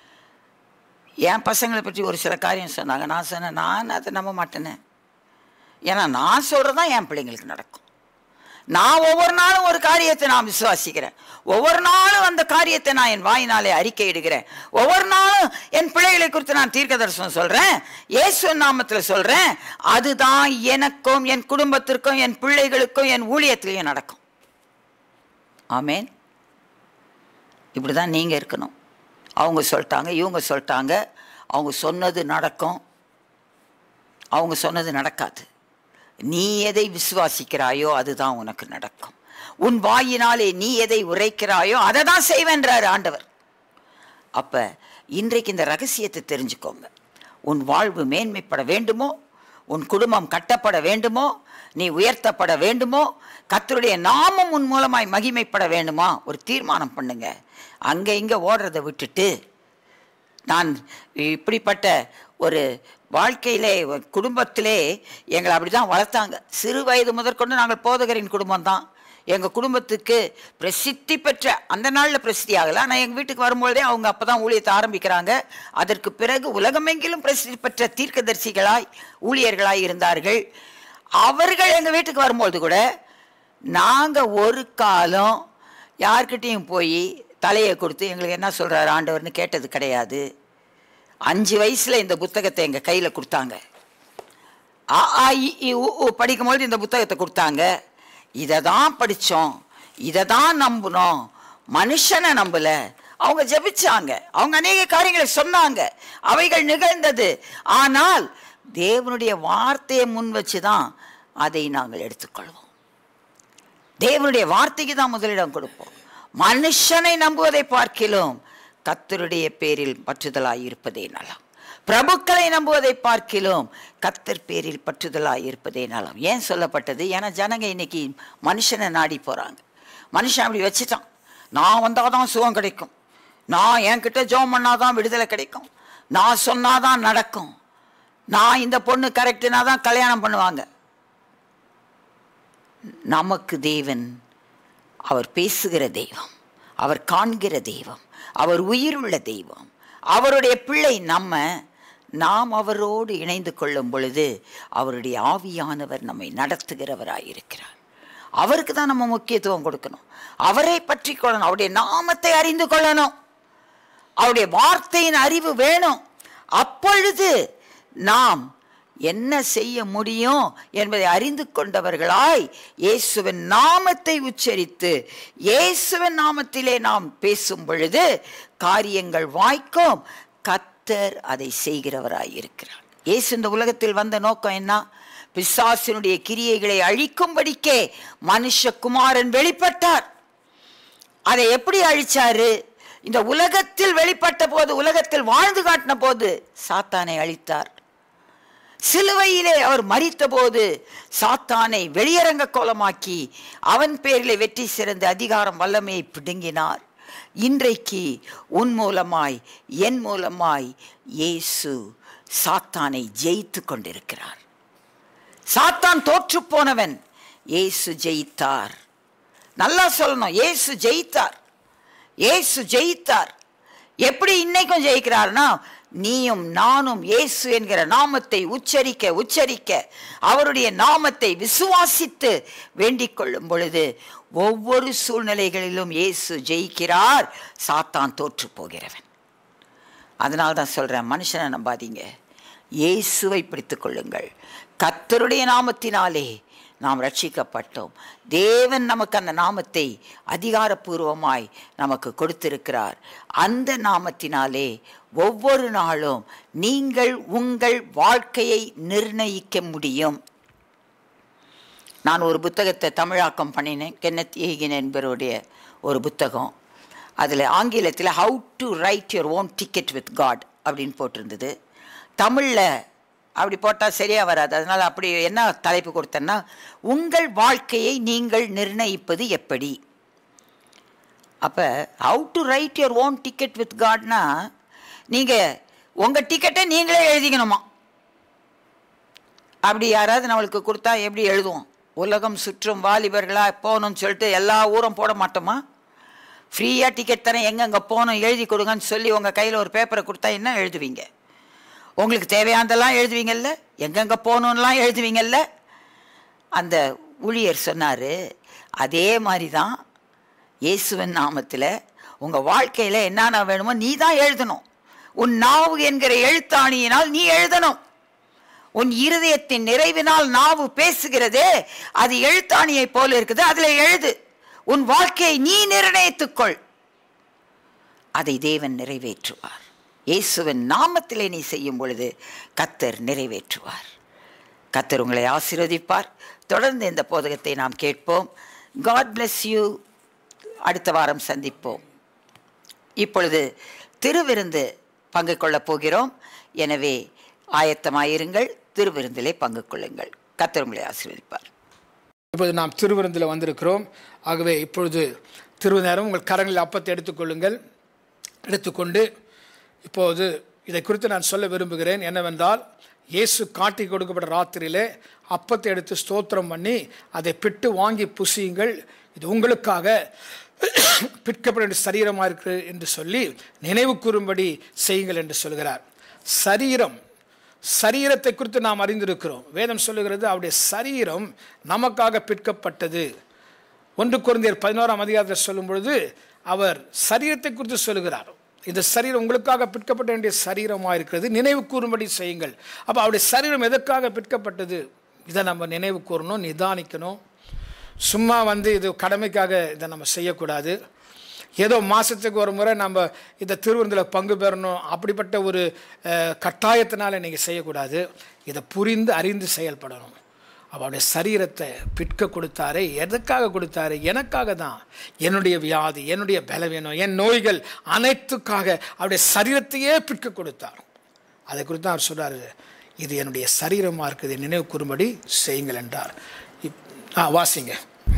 என் பசங்களை பற்றி ஒரு சில காரியம் சொன்னாங்க நான் சொன்னேன் நான் அதை நம்ப மாட்டேனே ஏன்னா நான் சொல்கிறது தான் என் பிள்ளைங்களுக்கு நடக்கும் நான் ஒவ்வொரு நாளும் ஒரு காரியத்தை நான் விசுவாசிக்கிறேன் ஒவ்வொரு நாளும் அந்த காரியத்தை நான் என் வாயினாலே அறிக்கையிடுகிறேன் ஒவ்வொரு நாளும் என் பிள்ளைகளை குறித்து நான் தீர்க்க தரிசனம் சொல்றேன் இயேசு நாமத்தில் சொல்றேன் அதுதான் எனக்கும் என் குடும்பத்திற்கும் என் பிள்ளைகளுக்கும் என் ஊழியத்திலையும் நடக்கும் ஆமேன் இப்படி தான் நீங்கள் இருக்கணும் அவங்க சொல்லிட்டாங்க இவங்க சொல்லிட்டாங்க அவங்க சொன்னது நடக்கும் அவங்க சொன்னது நடக்காது நீ எதை விசுவாசிக்கிறாயோ அதுதான் உனக்கு நடக்கும் உன் வாயினாலே நீ எதை உரைக்கிறாயோ அதை தான் செய்வேன்றார் ஆண்டவர் அப்ப இன்றைக்கு இந்த ரகசியத்தை தெரிஞ்சுக்கோங்க உன் வாழ்வு மேன்மைப்பட வேண்டுமோ உன் குடும்பம் கட்டப்பட வேண்டுமோ நீ உயர்த்தப்பட வேண்டுமோ கர்த்தருடைய நாமம் உன் மூலமாய் மகிமைப்பட வேண்டுமா ஒரு தீர்மானம் பண்ணுங்க அங்க இங்க ஓடுறதை விட்டுட்டு நான் இப்படிப்பட்ட ஒரு வாழ்க்கையிலே ஒரு குடும்பத்திலே எங்களை அப்படி தான் வளர்த்தாங்க சிறு வயது முதற்கொண்டு நாங்கள் போதகரின் குடும்பம் தான் எங்கள் குடும்பத்துக்கு பிரசித்தி பெற்ற அந்த நாளில் பிரசித்தி ஆகலை ஆனால் எங்கள் வீட்டுக்கு வரும்பொழுதே அவங்க அப்போ தான் ஊழியத்தை ஆரம்பிக்கிறாங்க அதற்கு பிறகு உலகமெங்கிலும் பிரசித்தி பெற்ற தீர்க்கதரிசிகளாய் ஊழியர்களாய் இருந்தார்கள் அவர்கள் எங்கள் வீட்டுக்கு வரும்பொழுது கூட நாங்கள் ஒரு காலம் யார்கிட்டேயும் போய் தலையை கொடுத்து எங்களுக்கு என்ன சொல்கிறார் ஆண்டவர்னு கேட்டது கிடையாது அஞ்சு வயசில் இந்த புத்தகத்தை எங்கள் கையில் கொடுத்தாங்க ஆ ஆ இ, இ, உ, உ படிக்கும்பொழுது இந்த புத்தகத்தை கொடுத்தாங்க இதை தான் படித்தோம் இதை தான் நம்பினோம் மனுஷனை நம்பல அவங்க ஜெபிச்சாங்க அவங்க அநேக காரியங்களை சொன்னாங்க அவைகள் நிகழ்ந்தது ஆனால் தேவனுடைய வார்த்தையை முன் வச்சு தான் அதை நாங்கள் எடுத்துக்கொள்வோம் தேவனுடைய வார்த்தைக்கு தான் முதலிடம் கொடுப்போம் மனுஷனை நம்புவதை பார்க்கிலும் கத்தருடைய பேரில் பற்றுதலாய் இருப்பதே நலம் பிரபுக்களை நம்புவதை பார்க்கிலும் கத்தர் பேரில் பற்றுதலாய் இருப்பதே நலம் ஏன் சொல்லப்பட்டது ஏன்னா ஜனங்க இன்னைக்கு மனுஷனை நாடி போறாங்க மனுஷன் அப்படி வச்சுட்டான் நான் வந்தாதான் சுகம் கிடைக்கும் நான் என்கிட்ட ஜெபம் பண்ணாதான் விடுதலை கிடைக்கும் நான் சொன்னாதான் நடக்கும் நான் இந்த பொண்ணு கரெக்டுனா தான் கல்யாணம் பண்ணுவாங்க நமக்கு தேவன் அவர் பேசுகிற தெய்வம் அவர் காண்கிற தெய்வம் அவர் உயிருள்ள தெய்வம் அவருடைய பிள்ளை நம்ம நாம் அவரோடு இணைந்து கொள்ளும் பொழுது அவருடைய ஆவியானவர் நம்மை நடத்துகிறவராயிருக்கிறார் அவருக்கு தான் நம்ம முக்கியத்துவம் கொடுக்கணும் அவரை பற்றி கொள்ளணும் அவருடைய நாமத்தை அறிந்து கொள்ளணும் அவருடைய வார்த்தையின் அறிவு வேணும் அப்பொழுது நாம் என்ன செய்ய முடியும் என்பதை அறிந்து கொண்டவர்களாய் இயேசுவின் நாமத்தை உச்சரித்து இயேசுவின் நாமத்திலே நாம் பேசும் பொழுது காரியங்கள் வாய்க்கும் கத்தர் அதை செய்கிறவராய் இருக்கிறார் இயேசு இந்த உலகத்தில் வந்த நோக்கம் என்ன பிசாசினுடைய கிரியைகளை அழிக்கும்படிக்கே மனுஷகுமாரன் வெளிப்பட்டார் அதை எப்படி அழிச்சாரு இந்த உலகத்தில் வெளிப்பட்ட போது உலகத்தில் வாழ்ந்து காட்டின போது சாத்தானை அழித்தார் சிலுவையிலே அவர் மறித்த போது சாத்தானை வெளியரங்க கோலமாக்கி அவன் பேரிலே வெற்றி சிறந்த அதிகாரம் வல்லமையை பிடுங்கினார் இன்றைக்கு உன் மூலமாய் என் மூலமாய் இயேசு சாத்தானை ஜெயித்து கொண்டிருக்கிறார் சாத்தான் தோற்று போனவன் இயேசு ஜெயித்தார் நல்லா சொல்லணும் இயேசு ஜெயித்தார் இயேசு ஜெயித்தார் எப்படி இன்னைக்கும் ஜெயிக்கிறார்னா நீயும் நானும் இயேசு என்கிற நாமத்தை உச்சரிக்க உச்சரிக்க அவருடைய நாமத்தை விசுவாசித்து வேண்டிக் கொள்ளும் பொழுது ஒவ்வொரு சூழ்நிலைகளிலும் இயேசு ஜெயிக்கிறார் சாத்தான் தோற்று போகிறவன் அதனால தான் சொல்றேன் மனுஷனை நம்பாதீங்க இயேசுவை பிடித்துக் கொள்ளுங்கள் கத்தருடைய நாமத்தினாலே நாம் ரட்சிக்கப்பட்டோம் தேவன் நமக்கு அந்த நாமத்தை அதிகாரப்பூர்வமாய் நமக்கு கொடுத்திருக்கிறார் அந்த நாமத்தினாலே ஒவ்வொரு நாளும் நீங்கள் உங்கள் வாழ்க்கையை நிர்ணயிக்க முடியும் நான் ஒரு புத்தகத்தை தமிழாக்கம் பண்ணினேன் கென்னத் ஏகின் என்பவருடைய ஒரு புத்தகம் அதில் ஆங்கிலத்தில் how to write your own ticket with God அப்படின்னு போட்டிருந்தது தமிழில் அப்படி போட்டால் சரியாக வராது அதனால் அப்படி என்ன தலைப்பு கொடுத்தேன்னா உங்கள் வாழ்க்கையை நீங்கள் நிர்ணயிப்பது எப்படி அப்போ how to write your own ticket with காட்னா நீங்கள் உங்கள் டிக்கெட்டை நீங்களே எழுதிக்கணுமா அப்படி யாராவது நம்மளுக்கு கொடுத்தா எப்படி எழுதுவோம் உலகம் சுற்றும் வாலிபர்களாக போகணும்னு சொல்லிட்டு எல்லா ஊரும் போட மாட்டோமா ஃப்ரீயாக டிக்கெட் தரேன் எங்கெங்கே போகணும் எழுதி கொடுங்கன்னு சொல்லி உங்கள் கையில் ஒரு பேப்பரை கொடுத்தா என்ன எழுதுவீங்க உங்களுக்கு தேவையானதெல்லாம் எழுதுவீங்கல்ல எங்கெங்கே போகணுன்னெலாம் எழுதுவீங்கல்ல அந்த ஊழியர் சொன்னார் அதே மாதிரி தான் இயேசுவன் நாமத்தில் உங்கள் வாழ்க்கையில் என்னென்ன வேணுமோ நீ தான் எழுதணும் உன் நாவு என்கிற எழுத்தாணியினால் நீ எழுதணும் உன் இருதயத்தின் நிறைவினால் நாவு பேசுகிறதே அது எழுத்தாணியை போல இருக்குது அதில் எழுது உன் வாழ்க்கையை நீ நிர்ணயித்துக்கொள் அதை தேவன் நிறைவேற்றுவார் இயேசுவின் நாமத்திலே நீ செய்யும் பொழுது கத்தர் நிறைவேற்றுவார் கத்தர் உங்களை ஆசீர்வதிப்பார் தொடர்ந்து இந்த போதகத்தை நாம் கேட்போம் காட் bless யூ அடுத்த வாரம் சந்திப்போம் இப்பொழுது திருவிருந்து பங்கு கொள்ளப் போகிறோம் எனவே ஆயத்தமாயிருங்கள் திருவிருந்திலே பங்கு கொள்ளுங்கள் கத்தர் உங்களை ஆசீர்வதிப்பார் இப்போது நாம் திருவிருந்தில் வந்திருக்கிறோம் ஆகவே இப்பொழுது திருவு நேரம் உங்கள் கரங்களில் அப்பத்தை எடுத்துக்கொள்ளுங்கள் எடுத்துக்கொண்டு இப்போது இதை குறித்து நான் சொல்ல விரும்புகிறேன் என்னவென்றால் இயேசு காட்டி கொடுக்கப்பட்ட ராத்திரியிலே அப்பத்தை எடுத்து ஸ்தோத்திரம் பண்ணி அதை பிட்டு வாங்கி புசியுங்கள் இது உங்களுக்காக பிற்கப்பட வேண்டிய சரீரமாக இருக்கிறது என்று சொல்லி நினைவு கூறும்படி செய்யுங்கள் என்று சொல்கிறார் சரீரம் சரீரத்தை குறித்து நாம் அறிந்திருக்கிறோம் வேதம் சொல்லுகிறது அவருடைய சரீரம் நமக்காக பிற்கப்பட்டது ஒன்று குழந்தையர் பதினோராம் அதிகாரத்தில் சொல்லும் பொழுது அவர் சரீரத்தை குறித்து சொல்லுகிறார் இந்த சரீரம் உங்களுக்காக பிற்கப்பட வேண்டிய சரீரமாக இருக்கிறது நினைவு கூறும்படி செய்யுங்கள் அப்போ அவருடைய சரீரம் எதற்காக பிற்கப்பட்டது இதை நம்ம நினைவு கூறணும் நிதானிக்கணும் சும்மா வந்து இது கடமைக்காக இதை நம்ம செய்யக்கூடாது ஏதோ மாதத்துக்கு ஒரு முறை நம்ம இந்த திருவிருந்தில் பங்கு பெறணும் அப்படிப்பட்ட ஒரு அஹ், கட்டாயத்தினால நீங்கள் செய்யக்கூடாது இதை புரிந்து அறிந்து செயல்படணும் அவருடைய சரீரத்தை பிற்க கொடுத்தாரே எதற்காக கொடுத்தாரு எனக்காக தான் என்னுடைய வியாதி என்னுடைய பலவீனம் என் நோய்கள் அனைத்துக்காக அவருடைய சரீரத்தையே பிற்க கொடுத்தார் அதை குறித்து தான் அவர் சொல்றாரு இது என்னுடைய சரீரமாக இருக்குது நினைவு கூறும்படி செய்யுங்கள் என்றார் இப் ஆ வாசிங்க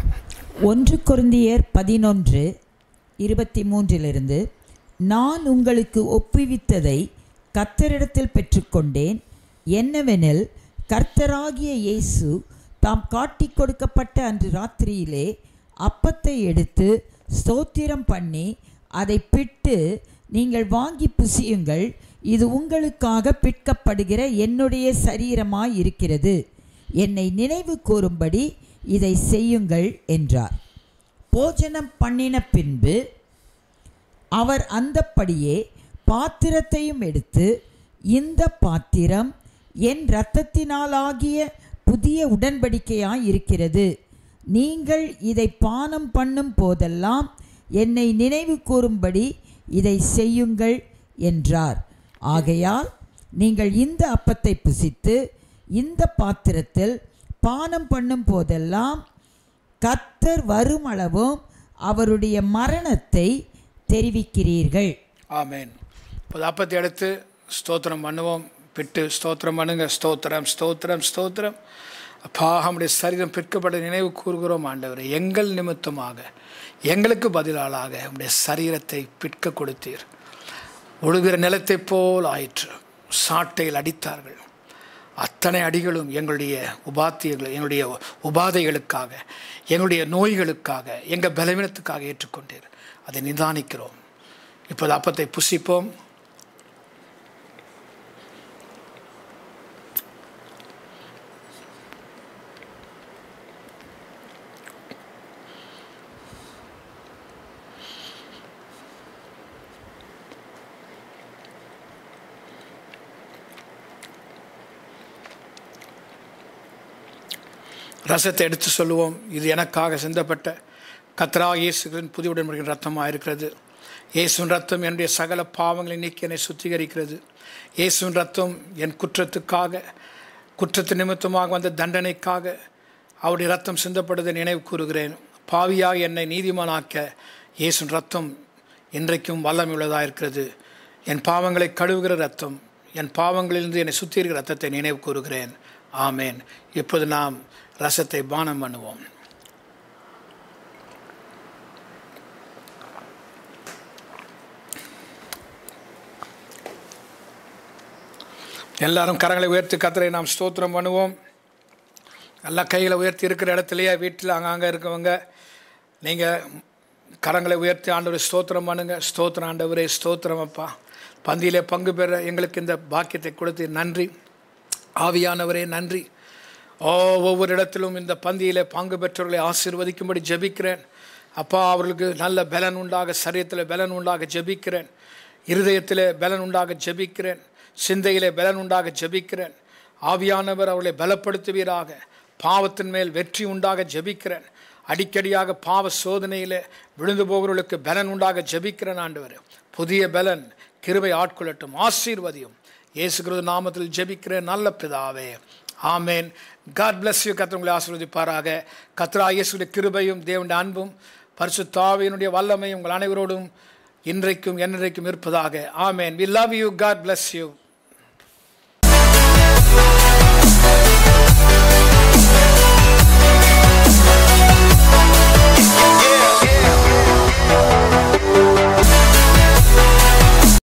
ஒன்று கொரிந்தியர் பதினொன்று இருபத்தி மூன்றிலிருந்து நான் உங்களுக்கு ஒப்புவித்ததை கர்த்தரிடத்தில் பெற்றுக்கொண்டேன் என்னவெனில் கர்த்தராகிய இயேசு தாம் காட்டிக் கொடுக்கப்பட்ட அன்று ராத்திரியிலே அப்பத்தை எடுத்து ஸ்தோத்திரம் பண்ணி அதை பிட்டு நீங்கள் வாங்கி புசியுங்கள் இது உங்களுக்காக பிற்கப்படுகிற என்னுடைய சரீரமாய் இருக்கிறது என்னை நினைவு கூறும்படி இதை செய்யுங்கள் என்றார் போஜனம் பண்ணின பின்பு அவர் அந்தப்படியே பாத்திரத்தையும் எடுத்து இந்த பாத்திரம் என் இரத்தத்தினாலாகிய புதிய உடன்படிக்கையாய் இருக்கிறது நீங்கள் இதை பானம் பண்ணும் போதெல்லாம் என்னை நினைவு கூறும்படி இதை செய்யுங்கள் என்றார் ஆகையால் நீங்கள் இந்த அப்பத்தை புசித்து இந்த பாத்திரத்தில் பானம் பண்ணும் போதெல்லாம் கர்த்தர் வருமளவும் அவருடைய மரணத்தை தெரிவிக்கிறீர்கள் ஆமேன் இப்போது அப்பத்தை எடுத்து ஸ்தோத்திரம் பண்ணுவோம் பிட்டு ஸ்தோத்திரம் பண்ணுங்க ஸ்தோத்திரம் ஸ்தோத்திரம் ஸ்தோத்திரம் அப்பா நம்முடைய சரீரம் பிற்கப்பட நினைவு கூறுகிறோம் ஆண்டவர் எங்கள் நிமித்தமாக எங்களுக்கு பதிலாளாக நம்முடைய சரீரத்தை பிற்க கொடுத்தீர் ஒழுகிற நிலத்தைப் போல் ஆயிற்று சாட்டையில் அடித்தார்கள் அத்தனை அடிகளும் எங்களுடைய உபாத்தியங்கள் எங்களுடைய உபாதைகளுக்காக எங்களுடைய நோய்களுக்காக எங்கள் பலவீனத்துக்காக ஏற்றுக்கொண்டீர் அதை நிதானிக்கிறோம் இப்போது அப்பத்தை புசிப்போம் ரசத்தை எடுத்து சொல்லுவோம் இது எனக்காக சிந்தப்பட்ட கத்ரா இயேசுகளின் புதிய உடன்படிக்கை ரத்தமாக இருக்கிறது இயேசுவின் ரத்தம் என்னுடைய சகல பாவங்களை நீக்கி என்னை சுத்திகரிக்கிறது இயேசுவின் ரத்தம் என் குற்றத்துக்காக குற்றத்து நிமித்தமாக வந்த தண்டனைக்காக அவருடைய ரத்தம் சிந்தப்படுவதை நினைவு கூறுகிறேன் பாவியாக என்னை நீதிமானாக்க இயேசுவின் ரத்தம் இன்றைக்கும் வல்லமை உள்ளதாக இருக்கிறது என் பாவங்களை கழுவுகிற ரத்தம் என் பாவங்களிலிருந்து என்னை சுத்தியிருக்கிற ரத்தத்தை நினைவு கூறுகிறேன் ஆமேன் இப்போது நாம் ரசத்தை பானம் பண்ணுவோம் எல்லாரும் கரங்களை உயர்த்தி கத்தரை நாம் ஸ்தோத்திரம் பண்ணுவோம் நல்லா கைகளை உயர்த்தி இருக்கிற இடத்துலையே வீட்டில் அங்கங்கே இருக்கவங்க நீங்கள் கரங்களை உயர்த்தி ஆண்டவரை ஸ்தோத்திரம் பண்ணுங்க ஸ்தோத்திரம் ஆண்டவரே ஸ்தோத்திரம் அப்பா பந்தியிலே பங்கு பெற எங்களுக்கு இந்த பாக்கியத்தை கொடுத்து நன்றி ஆவியானவரே நன்றி ஓ ஒவ்வொரு இடத்திலும் இந்த பந்தியிலே பங்கு பெற்றவர்களை ஆசீர்வதிக்கும்படி ஜெபிக்கிறேன் அப்பா அவர்களுக்கு நல்ல பலன் உண்டாக சரீரத்தில் பலன் உண்டாக ஜெபிக்கிறேன் இருதயத்திலே பலன் உண்டாக ஜெபிக்கிறேன் சிந்தையிலே பலன் உண்டாக ஜெபிக்கிறேன் ஆவியானவர் அவர்களை பலப்படுத்துவீராக பாவத்தின் மேல் வெற்றி உண்டாக ஜெபிக்கிறேன் அடிக்கடியாக பாவ சோதனையிலே விழுந்து போகிறவர்களுக்கு பலன் உண்டாக ஜெபிக்கிறேன் ஆண்டவர் புதிய பலன் கிருபை ஆட்கொள்ளட்டும் ஆசீர்வதியும் இயேசு கிறிஸ்து நாமத்தில் ஜெபிக்கிறேன் நல்ல பிதாவே ஆமேன் காட் பிளஸ் யூ கத்திர உங்களை ஆசீர்வதிப்பாராக கத்ரா இயேசுடைய கிருபையும் தேவனுடைய அன்பும் பரிசுத்தாவியனுடைய வல்லமையும் உங்கள் அனைவரோடும் இன்றைக்கும் என்றைக்கும் இருப்பதாக ஆமேன் we love you God bless you